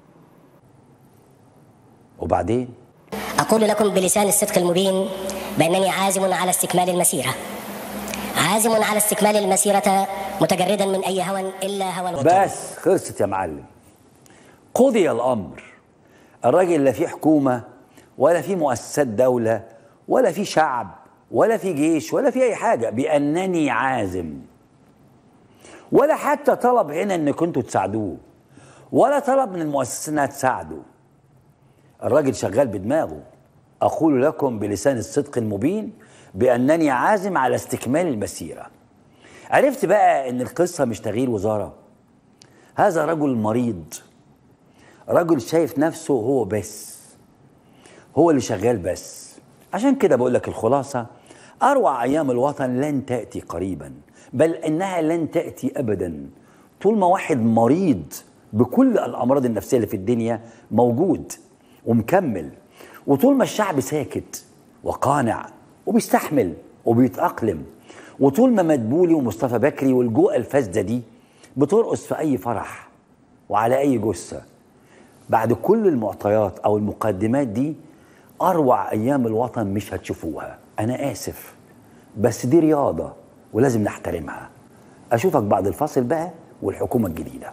[SPEAKER 1] وبعدين
[SPEAKER 2] أقول لكم بلسان الصدق المبين بأنني عازم على استكمال المسيرة عازم على استكمال المسيرة متجردا من أي هوى إلا هوى الوطن
[SPEAKER 1] بس خلصت يا معلم قضي الامر الراجل لا في حكومه ولا في مؤسسات دوله ولا في شعب ولا في جيش ولا في اي حاجه بانني عازم ولا حتى طلب هنا ان كنتوا تساعدوه ولا طلب من المؤسسات انها تساعده الراجل شغال بدماغه اقول لكم بلسان الصدق المبين بانني عازم على استكمال المسيره عرفت بقى ان القصه مش تغيير وزاره هذا رجل مريض رجل شايف نفسه هو بس هو اللي شغال بس عشان كده بقول لك الخلاصة أروع أيام الوطن لن تأتي قريبا بل إنها لن تأتي أبدا طول ما واحد مريض بكل الأمراض النفسية اللي في الدنيا موجود ومكمل وطول ما الشعب ساكت وقانع وبيستحمل وبيتأقلم وطول ما مدبولي ومصطفى بكري والجوء الفاسدة دي بترقص في أي فرح وعلى أي جثة بعد كل المعطيات او المقدمات دي اروع ايام الوطن مش هتشوفوها انا اسف بس دي رياضه ولازم نحترمها اشوفك بعد الفاصل بقى والحكومه الجديده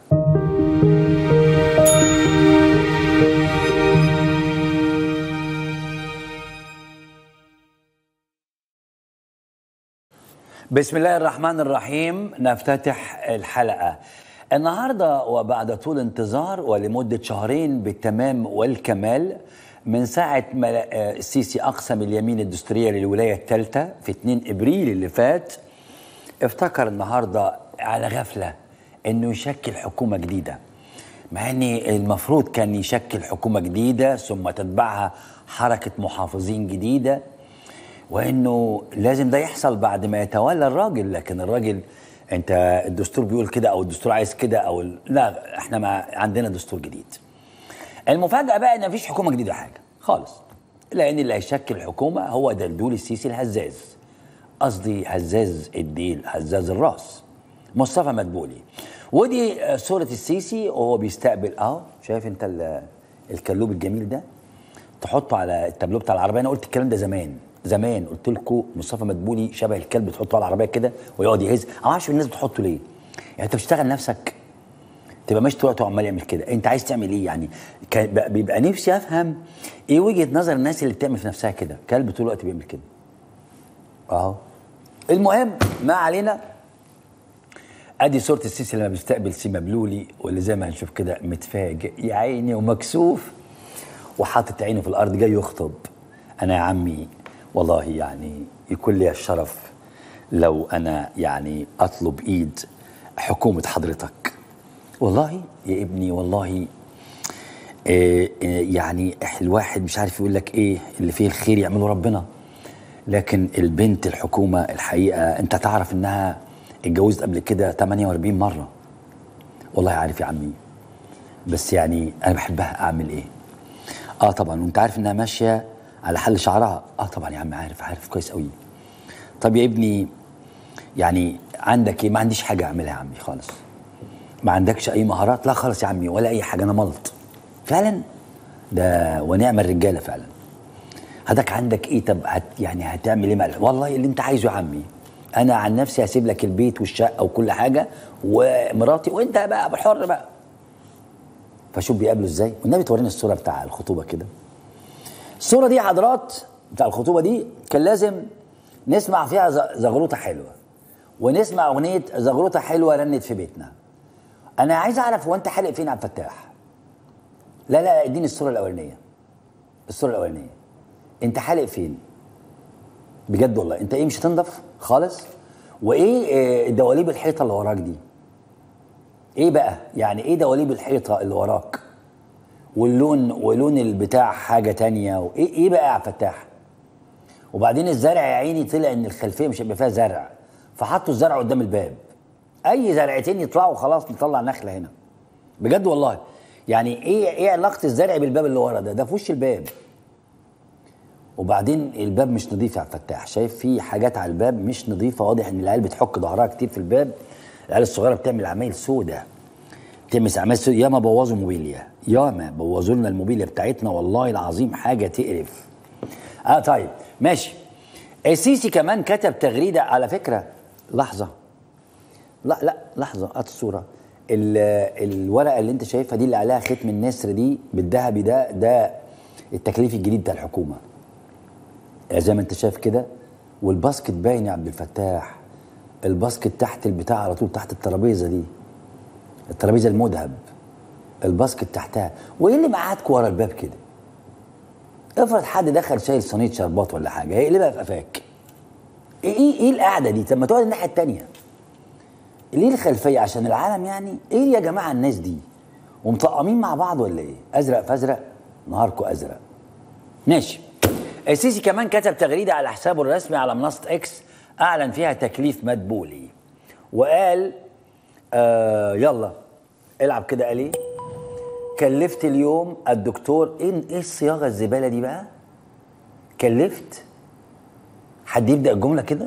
[SPEAKER 1] بسم الله الرحمن الرحيم نفتتح الحلقة النهاردة وبعد طول انتظار ولمدة شهرين بالتمام والكمال من ساعة ما آه، السيسي أقسم اليمين الدستورية للولاية الثالثة في 2 إبريل اللي فات افتكر النهاردة على غفلة إنه يشكل حكومة جديدة مع ان المفروض كان يشكل حكومه جديده ثم تتبعها حركه محافظين جديده وانه لازم ده يحصل بعد ما يتولى الراجل لكن الراجل انت الدستور بيقول كده او الدستور عايز كده او ال- لا احنا ما عندنا دستور جديد المفاجاه بقى ان مفيش حكومه جديده حاجه خالص لان اللي هيشكل الحكومه هو دلدول السيسي الهزاز قصدي هزاز الديل هزاز الراس مصطفى مدبولي ودي آه، صورة السيسي وهو بيستقبل اهو شايف انت ال- الكلوب الجميل ده تحطه على التابلو بتاع العربيه انا قلت الكلام ده زمان زمان قلت لكم مصطفى مدبولي شبه الكلب تحطه على العربيه كده ويقعد يهز انا ما اعرفش الناس بتحطه ليه يعني انت بتشتغل نفسك تبقى ماشي طول الوقت وعمال يعمل كده انت عايز تعمل ايه يعني كان بقى- بيبقى نفسي افهم ايه وجهه نظر الناس اللي بتعمل في نفسها كده كلب طول الوقت بيعمل كده اهو المهم ما علينا ادي صوره السيسي لما بيستقبل سيما بلولي واللي زي ما هنشوف كده متفاجئ يا عيني ومكسوف وحاطط عينه في الارض جاي يخطب انا يا عمي والله يعني يكون لي الشرف لو انا يعني اطلب ايد حكومه حضرتك والله يا ابني والله إيه إيه يعني الواحد مش عارف يقول لك ايه اللي فيه الخير يعمله ربنا لكن البنت الحكومه الحقيقه انت تعرف انها اتجوزت قبل كده 48 مره والله عارف يا عمي بس يعني انا بحبها اعمل ايه اه طبعا وانت عارف انها ماشيه على حل شعرها اه طبعا يا عم عارف عارف كويس قوي طب يا ابني يعني عندك ايه ما عنديش حاجه اعملها يا عمي خالص ما عندكش اي مهارات لا خالص يا عمي ولا اي حاجه انا ملط فعلا ده ونعم الرجاله فعلا حضرتك عندك ايه طب هت يعني هتعمل ايه مع- والله اللي انت عايزه يا عمي انا عن نفسي هسيب لك البيت والشقه وكل حاجه ومراتي وانت بقى بحر بقى فشوف بيقابله ازاي والنبي تورينا الصوره بتاع الخطوبه كده الصوره دي يا حضرات بتاع الخطوبه دي كان لازم نسمع فيها ز- زغروطه حلوه ونسمع اغنيه زغروطه حلوه رنت في بيتنا انا عايز اعرف هو انت حالق فين يا عبد الفتاح لا لا اديني الصوره الاولانيه الصوره الاولانيه انت حالق فين بجد والله انت ايه مش هتنضف خالص وايه آه، دواليب الحيطه اللي وراك دي ايه بقى يعني ايه دواليب الحيطه اللي وراك واللون ولون البتاع حاجه تانية وايه ايه بقى يا عبد الفتاح وبعدين الزرع يا عيني طلع ان الخلفيه مش هيبقى فيها زرع فحطوا الزرع قدام الباب اي زرعتين يطلعوا خلاص نطلع نخله هنا بجد والله يعني ايه ايه علاقه الزرع بالباب اللي ورا ده ده في وش الباب وبعدين الباب مش نظيف يا عبد الفتاح شايف في حاجات على الباب مش نظيفه واضح ان العيال بتحك ظهرها كتير في الباب العيال الصغيره بتعمل عمايل سودة بتعمل عمايل سودة ياما بوظوا موبيليا ياما بوظوا لنا الموبيليا بتاعتنا والله العظيم حاجه تقرف اه طيب ماشي السيسي كمان كتب تغريده على فكره لحظه لا لا لحظه هات الصوره ال- الورقه اللي انت شايفها دي اللي عليها ختم النسر دي بالذهبي ده ده التكليف الجديد بتاع الحكومه زي ما انت شايف كده والباسكت باين يا عبد الفتاح الباسكت تحت البتاع على طول تحت الترابيزه دي الترابيزه المذهب الباسكت تحتها وايه اللي معادكوا ورا الباب كده افرض حد دخل شايل صينيه شربات ولا حاجه هيقلبها في قفاك ايه ايه ايه القعده دي طب ما تقعد الناحيه التانيه ليه الخلفيه عشان العالم يعني ايه يا جماعه الناس دي ومطقمين مع بعض ولا ايه ازرق فازرق نهاركم ازرق ماشي السيسي كمان كتب تغريده على حسابه الرسمي على منصه اكس اعلن فيها تكليف مدبولي وقال آه يلا العب كده قال ايه كلفت اليوم الدكتور ايه ايه الصياغه الزباله دي بقى كلفت حد يبدا الجمله كده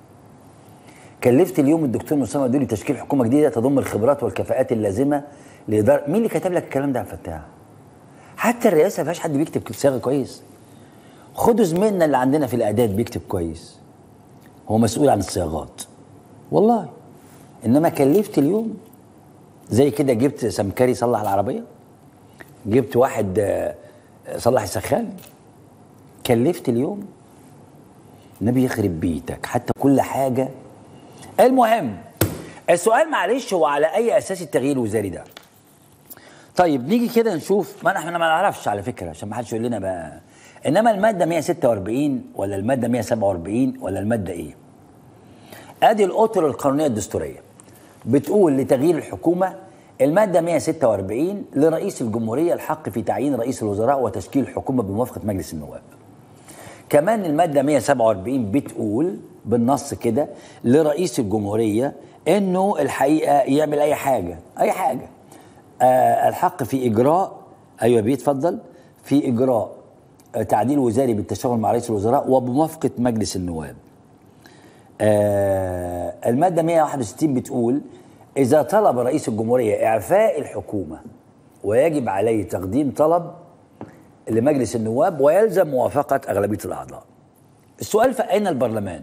[SPEAKER 1] كلفت اليوم الدكتور مصطفى مدولي تشكيل حكومه جديده تضم الخبرات والكفاءات اللازمه لاداره مين اللي كتب لك الكلام ده يا فتاح حتى الرئاسه ما فيهاش حد بيكتب صياغه كويس خدوا زميلنا اللي عندنا في الاعداد بيكتب كويس هو مسؤول عن الصياغات والله انما كلفت اليوم زي كده جبت سمكري يصلح العربيه جبت واحد آه، صلح السخان كلفت اليوم النبي يخرب بيتك حتى كل حاجه المهم السؤال معلش هو على اي اساس التغيير الوزاري ده طيب نيجي كده نشوف ما احنا ما نعرفش على فكره عشان ما حدش يقول لنا بقى انما الماده 146 ولا الماده 147 ولا الماده ايه ادي الاطر القانونيه الدستوريه بتقول لتغيير الحكومه الماده 146 لرئيس الجمهوريه الحق في تعيين رئيس الوزراء وتشكيل الحكومه بموافقه مجلس النواب كمان المادة 147 بتقول بالنص كده لرئيس الجمهورية انه الحقيقة يعمل اي حاجة اي حاجة آه الحق في اجراء ايوه بيتفضل في اجراء آه تعديل وزاري بالتشاور مع رئيس الوزراء وبموافقة مجلس النواب آه المادة 161 بتقول إذا طلب رئيس الجمهورية إعفاء الحكومة ويجب عليه تقديم طلب لمجلس النواب ويلزم موافقة أغلبية الأعضاء السؤال فأين البرلمان؟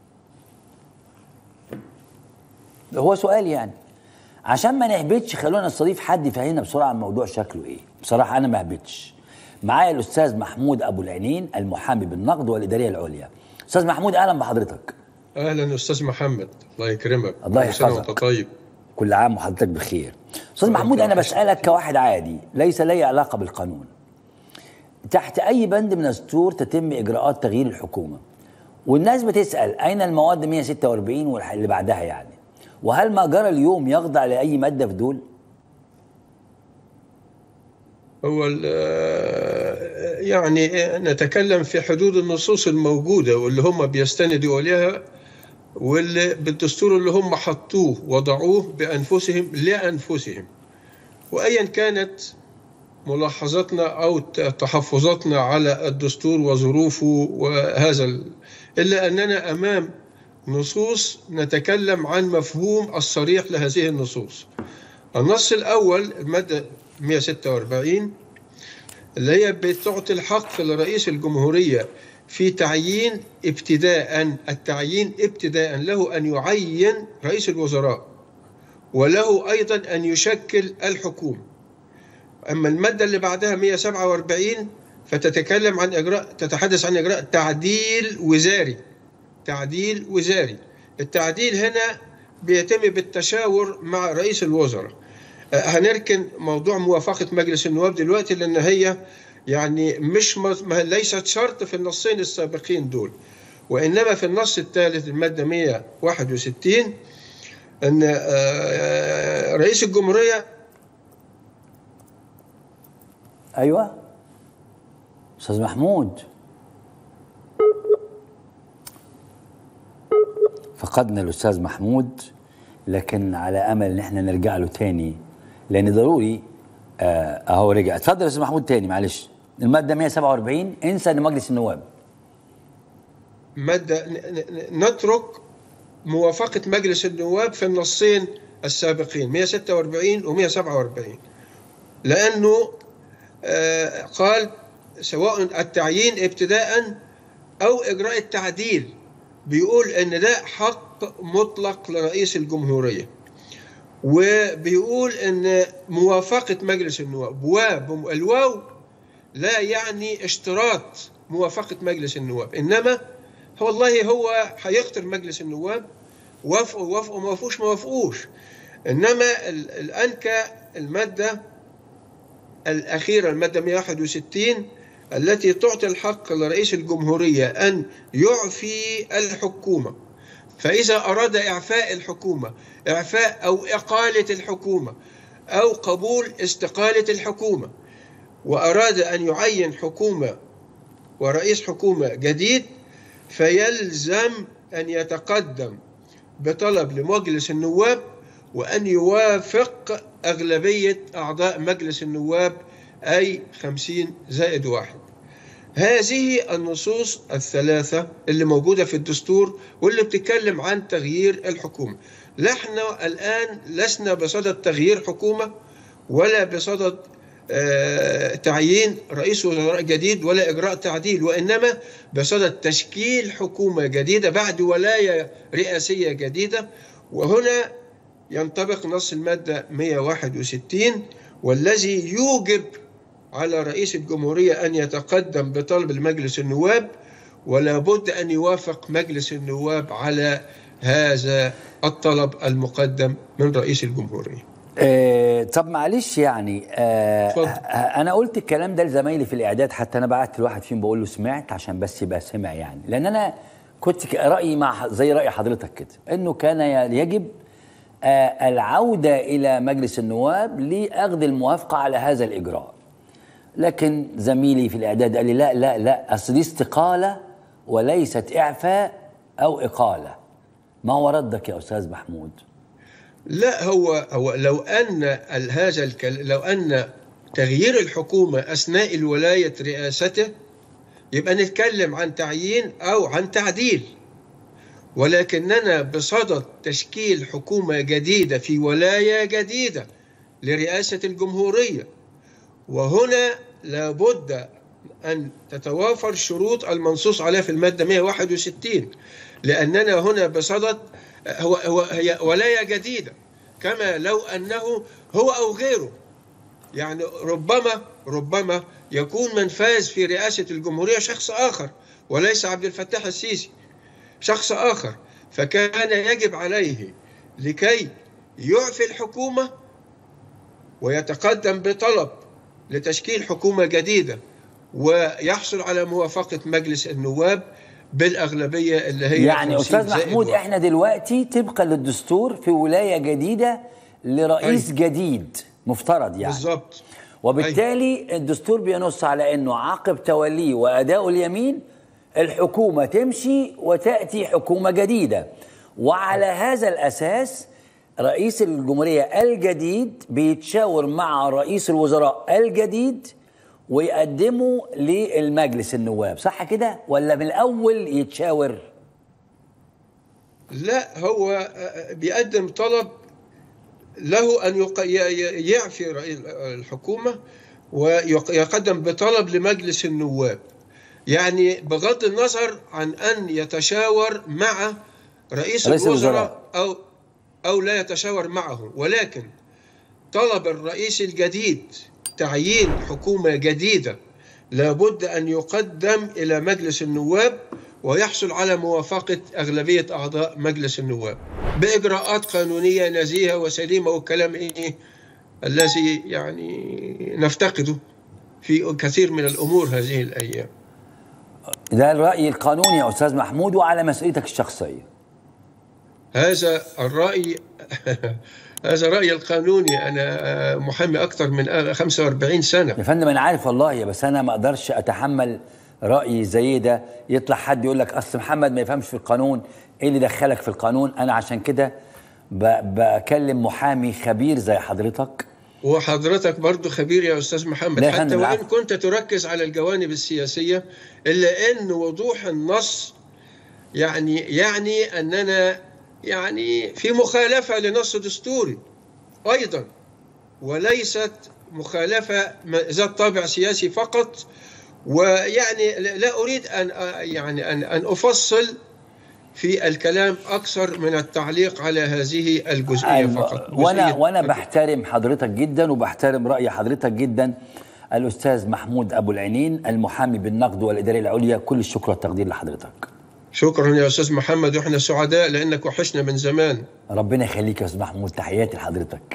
[SPEAKER 1] هو سؤال يعني عشان ما نهبطش خلونا نستضيف حد يفهمنا بسرعه الموضوع شكله ايه بصراحه انا ما هبطش معايا الاستاذ محمود ابو العينين المحامي بالنقد والاداريه العليا استاذ محمود اهلا بحضرتك
[SPEAKER 10] اهلا استاذ محمد الله يكرمك
[SPEAKER 1] الله
[SPEAKER 10] كل سنة
[SPEAKER 1] يحفظك.
[SPEAKER 10] وانت طيب
[SPEAKER 1] كل عام وحضرتك بخير استاذ
[SPEAKER 10] الله
[SPEAKER 1] محمود انا
[SPEAKER 10] يكرمك.
[SPEAKER 1] بسالك كواحد عادي ليس لي علاقه بالقانون تحت اي بند من الدستور تتم اجراءات تغيير الحكومه والناس بتسال اين المواد 146 واللي بعدها يعني وهل ما جرى اليوم يخضع لاي ماده في دول
[SPEAKER 10] هو ال- آه، يعني نتكلم في حدود النصوص الموجودة واللي هم بيستندوا إليها واللي بالدستور اللي هم حطوه وضعوه بأنفسهم لأنفسهم وأيا كانت ملاحظاتنا أو ت- تحفظاتنا على الدستور وظروفه وهذا ال- إلا أننا أمام نصوص نتكلم عن مفهوم الصريح لهذه النصوص النص الأول المادة 146 اللي هي بتعطي الحق لرئيس الجمهورية في تعيين ابتداء التعيين ابتداء له أن يعين رئيس الوزراء وله أيضا أن يشكل الحكومة أما المادة اللي بعدها 147 فتتكلم عن إجراء تتحدث عن إجراء تعديل وزاري تعديل وزاري التعديل هنا بيتم بالتشاور مع رئيس الوزراء آه، هنركن موضوع موافقة مجلس النواب دلوقتي لأن هي يعني مش مز- ما ليست شرط في النصين السابقين دول وإنما في النص الثالث المادة 161 أن آه، رئيس الجمهورية
[SPEAKER 1] ايوه استاذ محمود فقدنا الاستاذ محمود لكن على امل ان احنا نرجع له تاني لان ضروري آه، اهو رجع اتفضل يا استاذ محمود تاني معلش الماده 147 انسى ان مجلس النواب
[SPEAKER 10] مادة ن- ن- نترك موافقة مجلس النواب في النصين السابقين 146 و 147 لأنه آه، قال سواء التعيين ابتداء أو إجراء التعديل بيقول إن ده حق مطلق لرئيس الجمهورية وبيقول إن موافقة مجلس النواب والواو لا يعني اشتراط موافقة مجلس النواب إنما والله هو هيختار مجلس النواب وافقوا وافقوا ما وافقوش ما وافقوش انما ال- الانكى الماده الاخيره الماده 161 التي تعطي الحق لرئيس الجمهوريه ان يعفي الحكومه فاذا اراد اعفاء الحكومه اعفاء او اقاله الحكومه او قبول استقاله الحكومه واراد ان يعين حكومه ورئيس حكومه جديد فيلزم أن يتقدم بطلب لمجلس النواب وأن يوافق أغلبية أعضاء مجلس النواب أي خمسين زائد واحد هذه النصوص الثلاثة اللي موجودة في الدستور واللي بتتكلم عن تغيير الحكومة نحن الآن لسنا بصدد تغيير حكومة ولا بصدد آه، تعيين رئيس وزراء جديد ولا إجراء تعديل وإنما بصدد تشكيل حكومة جديدة بعد ولاية رئاسية جديدة وهنا ينطبق نص المادة 161 والذي يوجب على رئيس الجمهورية أن يتقدم بطلب لمجلس النواب ولا بد أن يوافق مجلس النواب على هذا الطلب المقدم من رئيس الجمهورية
[SPEAKER 1] آه طب معلش يعني آه
[SPEAKER 10] اتفضل.
[SPEAKER 1] آه، انا قلت الكلام ده لزمايلي في الاعداد حتى انا بعت لواحد فيهم بقول له سمعت عشان بس يبقى سمع يعني لان انا كنت ك- رايي مع زي راي حضرتك كده انه كان ي- يجب آه العوده الى مجلس النواب لاخذ الموافقه على هذا الاجراء لكن زميلي في الاعداد قال لي لا لا لا اصل دي استقاله وليست اعفاء او اقاله ما هو ردك يا استاذ محمود
[SPEAKER 10] لا هو هو لو ان ال- هذا الكل لو ان تغيير الحكومه اثناء الولايه رئاسته يبقى نتكلم عن تعيين او عن تعديل ولكننا بصدد تشكيل حكومة جديدة في ولاية جديدة لرئاسة الجمهورية وهنا لابد أن تتوافر شروط المنصوص عليها في المادة 161 لأننا هنا بصدد هو هو هي ولاية جديدة كما لو أنه هو أو غيره يعني ربما ربما يكون من فاز في رئاسة الجمهورية شخص آخر وليس عبد الفتاح السيسي شخص آخر فكان يجب عليه لكي يعفي الحكومة ويتقدم بطلب لتشكيل حكومة جديدة ويحصل على موافقة مجلس النواب بالأغلبية اللي هي
[SPEAKER 1] يعني
[SPEAKER 10] 50
[SPEAKER 1] استاذ
[SPEAKER 10] زائد
[SPEAKER 1] محمود
[SPEAKER 10] واحد.
[SPEAKER 1] احنا دلوقتي طبقا للدستور في ولايه جديده لرئيس جديد مفترض يعني
[SPEAKER 10] بالظبط
[SPEAKER 1] وبالتالي الدستور بينص على انه عقب توليه واداء اليمين الحكومه تمشي وتاتي حكومه جديده وعلى هذا الاساس رئيس الجمهوريه الجديد بيتشاور مع رئيس الوزراء الجديد ويقدمه للمجلس النواب صح كده ولا من الاول يتشاور
[SPEAKER 10] لا هو بيقدم طلب له أن يق- ي- ي- يعفي رئيس الحكومة ويقدم بطلب لمجلس النواب يعني بغض النظر عن أن يتشاور مع رئيس,
[SPEAKER 1] رئيس
[SPEAKER 10] الوزراء أو أو لا يتشاور معه ولكن طلب الرئيس الجديد تعيين حكومة جديدة لابد أن يقدم إلى مجلس النواب ويحصل على موافقة أغلبية أعضاء مجلس النواب بإجراءات قانونية نزيهة وسليمة والكلام إيه الذي يعني نفتقده في كثير من الأمور هذه الأيام
[SPEAKER 1] ده الراي القانوني يا استاذ محمود وعلى مسؤوليتك الشخصيه
[SPEAKER 10] هذا الرأي هذا رأيي القانوني أنا محامي أكثر من 45 سنة
[SPEAKER 1] يا فندم انا عارف والله بس انا ما اقدرش اتحمل راي زي ده يطلع حد يقول لك اصل محمد ما يفهمش في القانون ايه اللي دخلك في القانون انا عشان كده ب- بكلم محامي خبير زي حضرتك
[SPEAKER 10] وحضرتك برضو خبير يا أستاذ محمد
[SPEAKER 1] لا يا
[SPEAKER 10] حتى
[SPEAKER 1] فندم،
[SPEAKER 10] وإن
[SPEAKER 1] العفو.
[SPEAKER 10] كنت تركز على الجوانب السياسية إلا أن وضوح النص يعني يعني أننا يعني في مخالفة لنص دستوري أيضا وليست مخالفة ذات طابع سياسي فقط ويعني لا أريد أن يعني أن أن أفصل في الكلام أكثر من التعليق على هذه الجزئية
[SPEAKER 1] أيوة.
[SPEAKER 10] فقط
[SPEAKER 1] وانا
[SPEAKER 10] جزئية-
[SPEAKER 1] وانا بحترم حضرتك جدا وبحترم راي حضرتك جدا الاستاذ محمود ابو العينين المحامي بالنقد والاداريه العليا كل الشكر والتقدير لحضرتك
[SPEAKER 10] شكرا يا استاذ محمد واحنا سعداء لانك وحشنا من زمان
[SPEAKER 1] ربنا يخليك يا استاذ محمود تحياتي لحضرتك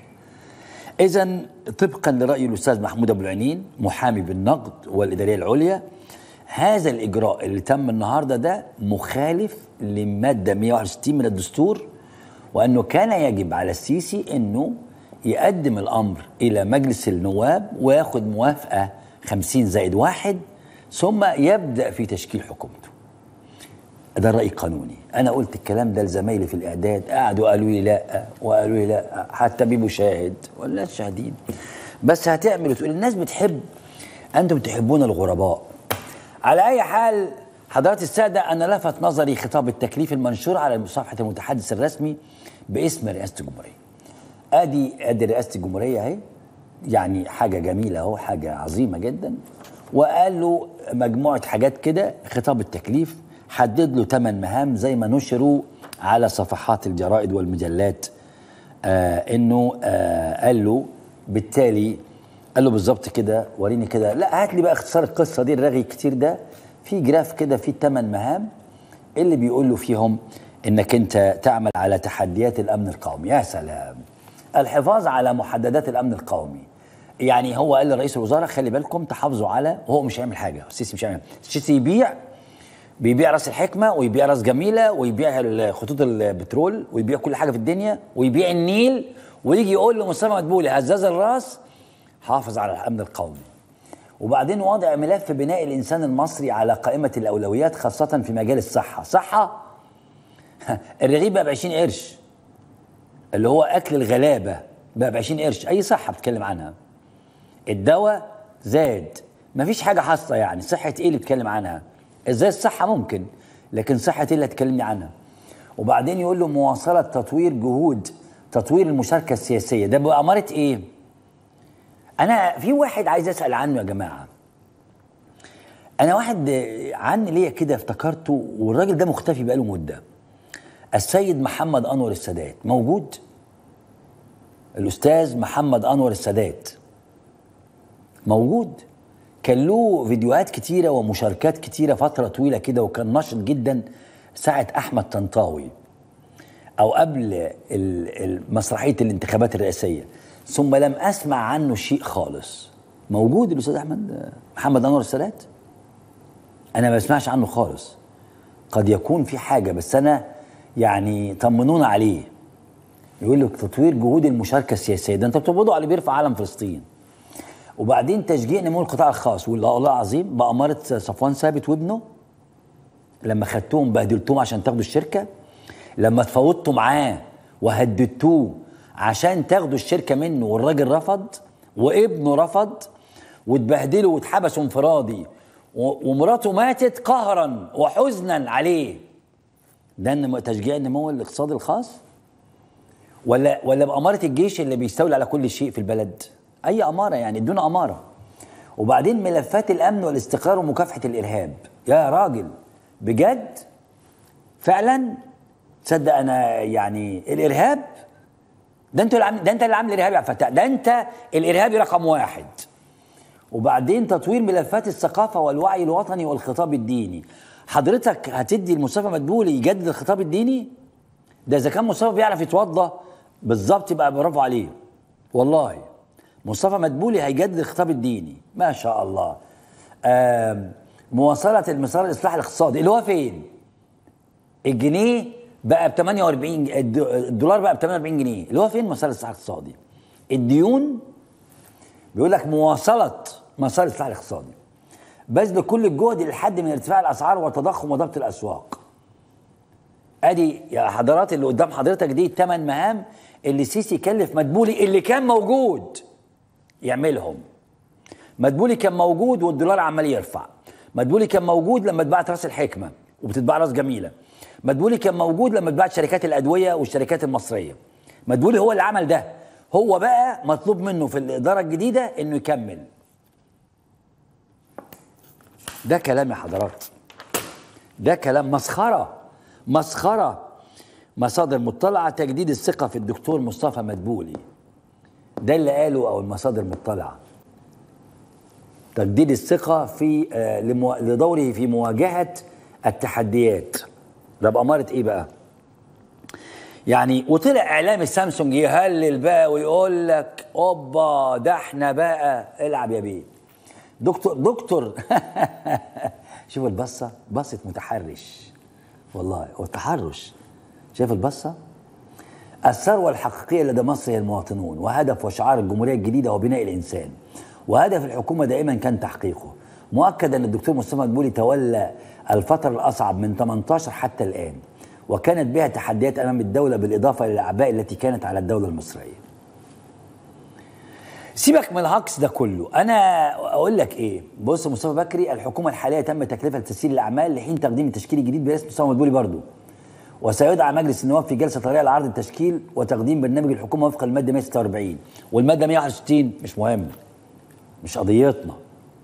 [SPEAKER 1] اذا طبقا لراي الاستاذ محمود ابو العينين محامي بالنقد والاداريه العليا هذا الاجراء اللي تم النهارده ده مخالف لماده 161 من الدستور وانه كان يجب على السيسي انه يقدم الامر الى مجلس النواب وياخد موافقه 50 زائد واحد ثم يبدا في تشكيل حكومته ده الرأي القانوني أنا قلت الكلام ده لزمايلي في الإعداد قعدوا قالوا لي لا وقالوا لي لا حتى بيبو شاهد ولا شاهدين بس هتعمل تقول الناس بتحب أنتم تحبون الغرباء على أي حال حضرات السادة أنا لفت نظري خطاب التكليف المنشور على صفحة المتحدث الرسمي باسم رئاسة الجمهورية ادي ادي رئاسه الجمهوريه اهي يعني حاجه جميله اهو حاجه عظيمه جدا وقال له مجموعه حاجات كده خطاب التكليف حدد له ثمان مهام زي ما نشروا على صفحات الجرائد والمجلات آه انه آه قال له بالتالي قال له بالظبط كده وريني كده لا هات لي بقى اختصار القصه دي الرغي كتير ده في جراف كده فيه ثمان مهام اللي بيقول له فيهم انك انت تعمل على تحديات الامن القومي يا سلام الحفاظ على محددات الامن القومي يعني هو قال لرئيس الوزراء خلي بالكم تحافظوا على وهو مش هيعمل حاجه السيسي مش هيعمل السيسي يبيع بيبيع راس الحكمه ويبيع راس جميله ويبيع خطوط البترول ويبيع كل حاجه في الدنيا ويبيع النيل ويجي يقول لمصطفى مدبولي هزاز الراس حافظ على الامن القومي وبعدين وضع ملف بناء الانسان المصري على قائمه الاولويات خاصه في مجال الصحه صحه الرغيف بقى ب 20 قرش اللي هو اكل الغلابه بقى ب 20 قرش اي صحه بتكلم عنها الدواء زاد مفيش حاجه حاصله يعني صحه ايه اللي بتكلم عنها ازاي الصحه ممكن لكن صحه ايه اللي هتكلمني عنها وبعدين يقول له مواصله تطوير جهود تطوير المشاركه السياسيه ده بأمارة ايه انا في واحد عايز اسال عنه يا جماعه انا واحد عني ليا كده افتكرته والراجل ده مختفي بقاله مده السيد محمد انور السادات موجود الاستاذ محمد انور السادات موجود كان له فيديوهات كتيره ومشاركات كتيره فتره طويله كده وكان نشط جدا ساعه احمد طنطاوي او قبل ال- ال- مسرحيه الانتخابات الرئاسيه ثم لم اسمع عنه شيء خالص موجود الاستاذ احمد محمد انور السادات انا ما بسمعش عنه خالص قد يكون في حاجه بس انا يعني طمنونا عليه يقول لك تطوير جهود المشاركه السياسيه ده انت بتقبضوا على اللي بيرفع علم فلسطين وبعدين تشجيع نمو القطاع الخاص والله العظيم بأمارة صفوان ثابت وابنه لما خدتوهم بهدلتوهم عشان تاخدوا الشركة لما تفاوضتوا معاه وهددتوه عشان تاخدوا الشركة منه والراجل رفض وابنه رفض واتبهدلوا واتحبسوا انفرادي و- ومراته ماتت قهرا وحزنا عليه ده إن تشجيع النمو الاقتصادي الخاص ولا ولا بأمارة الجيش اللي بيستولي على كل شيء في البلد أي أمارة يعني دون أمارة وبعدين ملفات الأمن والاستقرار ومكافحة الإرهاب يا راجل بجد فعلا تصدق أنا يعني الإرهاب ده انت اللي عامل ده انت اللي عامل الارهابي يا عبد الفتاح ده انت الارهابي رقم واحد وبعدين تطوير ملفات الثقافه والوعي الوطني والخطاب الديني حضرتك هتدي لمصطفى مدبولي يجدد الخطاب الديني ده اذا كان مصطفى بيعرف يتوضى بالظبط يبقى برافو عليه والله مصطفى مدبولي هيجدد الخطاب الديني ما شاء الله آم، مواصله المسار الاصلاح الاقتصادي اللي هو فين الجنيه بقى ب 48 الد- الدولار بقى ب 48 جنيه اللي هو فين مسار الاصلاح الاقتصادي الديون بيقول لك مواصله مسار الاصلاح الاقتصادي بذل كل الجهد للحد من ارتفاع الاسعار والتضخم وضبط الاسواق ادي يا حضرات اللي قدام حضرتك دي الثمان مهام اللي السيسي كلف مدبولي اللي كان موجود يعملهم مدبولي كان موجود والدولار عمال يرفع مدبولي كان موجود لما اتباعت راس الحكمه وبتتباع راس جميله مدبولي كان موجود لما اتباعت شركات الادويه والشركات المصريه مدبولي هو اللي عمل ده هو بقى مطلوب منه في الاداره الجديده انه يكمل ده كلام يا حضرات ده كلام مسخره مسخره مصادر مطلعه تجديد الثقه في الدكتور مصطفى مدبولي ده اللي قاله او المصادر المطلعه تجديد الثقه في آه، لمو- لدوره في مواجهه التحديات ده بأمارة ايه بقى يعني وطلع اعلام سامسونج يهلل بقى ويقول لك اوبا ده احنا بقى العب يا بيه دكتور دكتور شوف البصه بصه متحرش والله والتحرش شايف البصه الثروة الحقيقية لدى مصر هي المواطنون وهدف وشعار الجمهورية الجديدة هو بناء الإنسان وهدف الحكومة دائما كان تحقيقه مؤكد أن الدكتور مصطفى مدبولي تولى الفترة الأصعب من 18 حتى الآن وكانت بها تحديات أمام الدولة بالإضافة للأعباء التي كانت على الدولة المصرية سيبك من الهكس ده كله انا اقول لك ايه بص مصطفى بكري الحكومه الحاليه تم تكليفها لتسيير الاعمال لحين تقديم التشكيل الجديد برئاسه مصطفى مدبولي برضه وسيدعى مجلس النواب في جلسه طارئه لعرض التشكيل وتقديم برنامج الحكومه وفقا للماده 146 والماده 161 مش مهم مش قضيتنا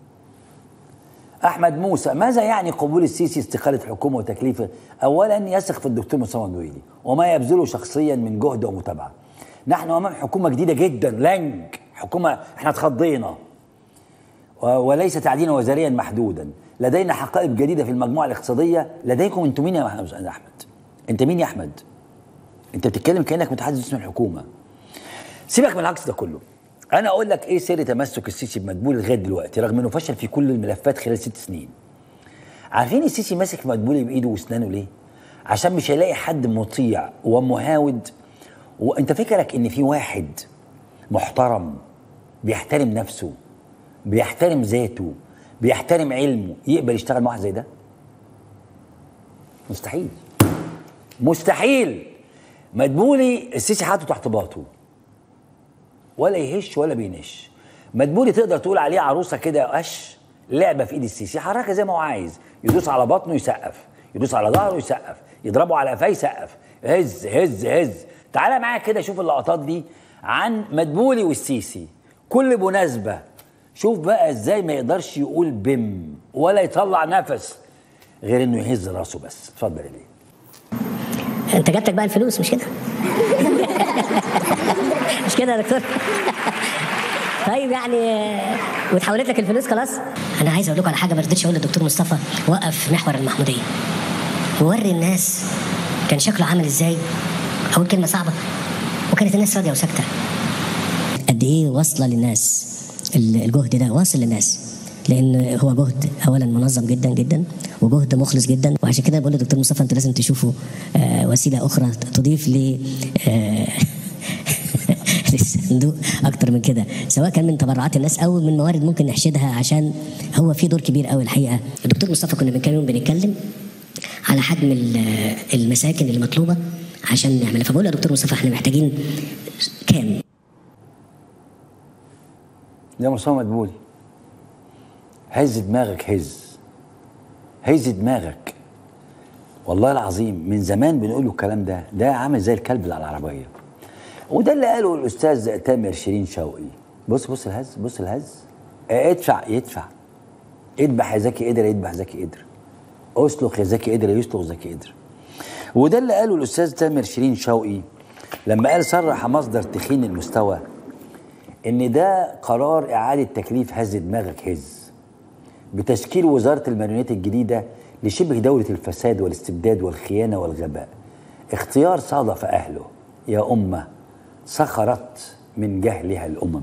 [SPEAKER 1] احمد موسى ماذا يعني قبول السيسي استقاله حكومه وتكليفه اولا يثق في الدكتور مصطفى مدبولي وما يبذله شخصيا من جهد ومتابعه نحن امام حكومه جديده جدا لنج حكومه احنا اتخضينا و- وليس تعديلا وزاريا محدودا لدينا حقائب جديده في المجموعه الاقتصاديه لديكم انتم مين يا مح- يا احمد انت مين يا احمد انت بتتكلم كانك متحدث باسم الحكومه سيبك من العكس ده كله انا اقول لك ايه سر تمسك السيسي بمدبولي لغايه دلوقتي رغم انه فشل في كل الملفات خلال ست سنين عارفين السيسي ماسك مدبولي بايده واسنانه ليه عشان مش هيلاقي حد مطيع ومهاود وانت فكرك ان في واحد محترم بيحترم نفسه بيحترم ذاته بيحترم علمه يقبل يشتغل مع واحد زي ده مستحيل مستحيل مدبولي السيسي حاطه تحت باطه ولا يهش ولا بينش مدبولي تقدر تقول عليه عروسه كده قش لعبه في ايد السيسي يحركها زي ما هو عايز يدوس على بطنه يسقف يدوس على ظهره يسقف يضربه على قفاه يسقف هز هز هز تعالى معايا كده شوف اللقطات دي عن مدبولي والسيسي كل مناسبه شوف بقى ازاي ما يقدرش يقول بم ولا يطلع نفس غير انه يهز راسه بس اتفضل يا ليه
[SPEAKER 2] انت جاتك بقى الفلوس مش كده مش كده يا دكتور طيب يعني واتحولت لك الفلوس خلاص انا عايز اقول لكم على حاجه ما رضيتش اقول للدكتور مصطفى وقف محور المحموديه ووري الناس كان شكله عامل ازاي اول كلمه صعبه وكانت الناس راضيه وساكته قد ايه واصله للناس الجهد ده واصل للناس لان هو جهد اولا منظم جدا جدا وجهد مخلص جدا وعشان كده بقول لدكتور مصطفى انتوا لازم تشوفوا آه وسيله اخرى تضيف ل آه للصندوق اكتر من كده سواء كان من تبرعات الناس او من موارد ممكن نحشدها عشان هو في دور كبير قوي الحقيقه الدكتور مصطفى كنا من كام يوم بنتكلم على حجم ال- المساكن اللي مطلوبه عشان نعملها فبقول يا دكتور مصطفى احنا محتاجين كام
[SPEAKER 1] ده مصطفى مدبولي هز دماغك هز هز دماغك والله العظيم من زمان بنقول له الكلام ده ده عامل زي الكلب اللي على العربيه وده اللي قاله الاستاذ تامر شيرين شوقي بص بص الهز بص الهز اه، ادفع يدفع اذبح يا زكي قدر يذبح زكي قدر اسلخ يا زكي قدر يسلخ زكي قدر وده اللي قاله الاستاذ تامر شيرين شوقي لما قال صرح مصدر تخين المستوى ان ده قرار اعاده تكليف هز دماغك هز بتشكيل وزاره الماريونيت الجديده لشبه دوله الفساد والاستبداد والخيانه والغباء اختيار صادف اهله يا امه سخرت من جهلها الامم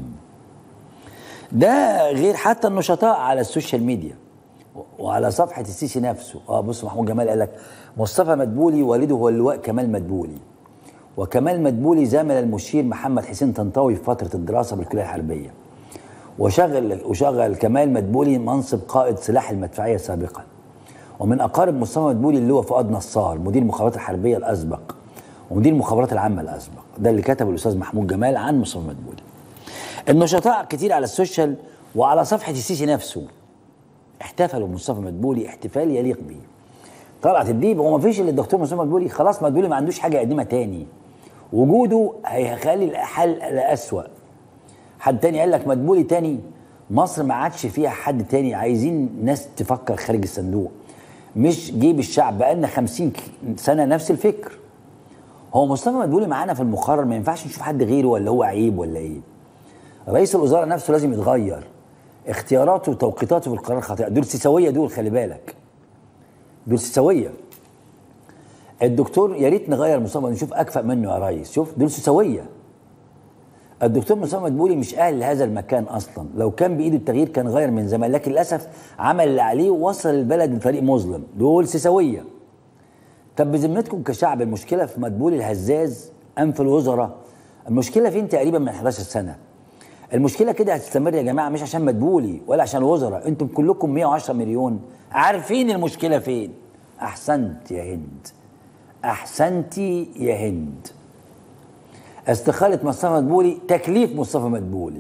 [SPEAKER 1] ده غير حتى النشطاء على السوشيال ميديا وعلى صفحه السيسي نفسه اه بص محمود جمال قال لك مصطفى مدبولي والده هو اللواء كمال مدبولي وكمال مدبولي زامل المشير محمد حسين طنطاوي في فتره الدراسه بالكليه الحربيه وشغل وشغل كمال مدبولي منصب قائد سلاح المدفعيه سابقا ومن اقارب مصطفى مدبولي اللي هو فؤاد نصار مدير المخابرات الحربيه الاسبق ومدير المخابرات العامه الاسبق ده اللي كتبه الاستاذ محمود جمال عن مصطفى مدبولي النشطاء كتير على السوشيال وعلى صفحه السيسي نفسه احتفلوا بمصطفى مدبولي احتفال يليق بيه طلعت الديب هو ما فيش الا الدكتور مصطفى مدبولي خلاص مدبولي ما عندوش حاجه يقدمها تاني وجوده هيخلي الحل لأسوأ حد تاني قال لك مدبولي تاني مصر ما عادش فيها حد تاني عايزين ناس تفكر خارج الصندوق مش جيب الشعب بقالنا خمسين سنة نفس الفكر هو مصطفى مدبولي معانا في المقرر ما ينفعش نشوف حد غيره ولا هو عيب ولا ايه رئيس الوزراء نفسه لازم يتغير اختياراته وتوقيتاته في القرار خاطئه دول سيساويه دول خلي بالك دول سيساويه الدكتور يا ريت نغير مصطفى نشوف اكفأ منه يا ريس شوف دول سيساويه الدكتور مصطفى مدبولي مش اهل لهذا المكان اصلا لو كان بايده التغيير كان غير من زمان لكن للاسف عمل اللي عليه ووصل البلد لفريق مظلم دول سيساويه طب بذمتكم كشعب المشكله في مدبولي الهزاز ام في الوزراء المشكله فين تقريبا من 11 سنه المشكله كده هتستمر يا جماعه مش عشان مدبولي ولا عشان الوزراء انتم كلكم 110 مليون عارفين المشكله فين احسنت يا هند احسنتي يا هند استخالة مصطفى مدبولي تكليف مصطفى مدبولي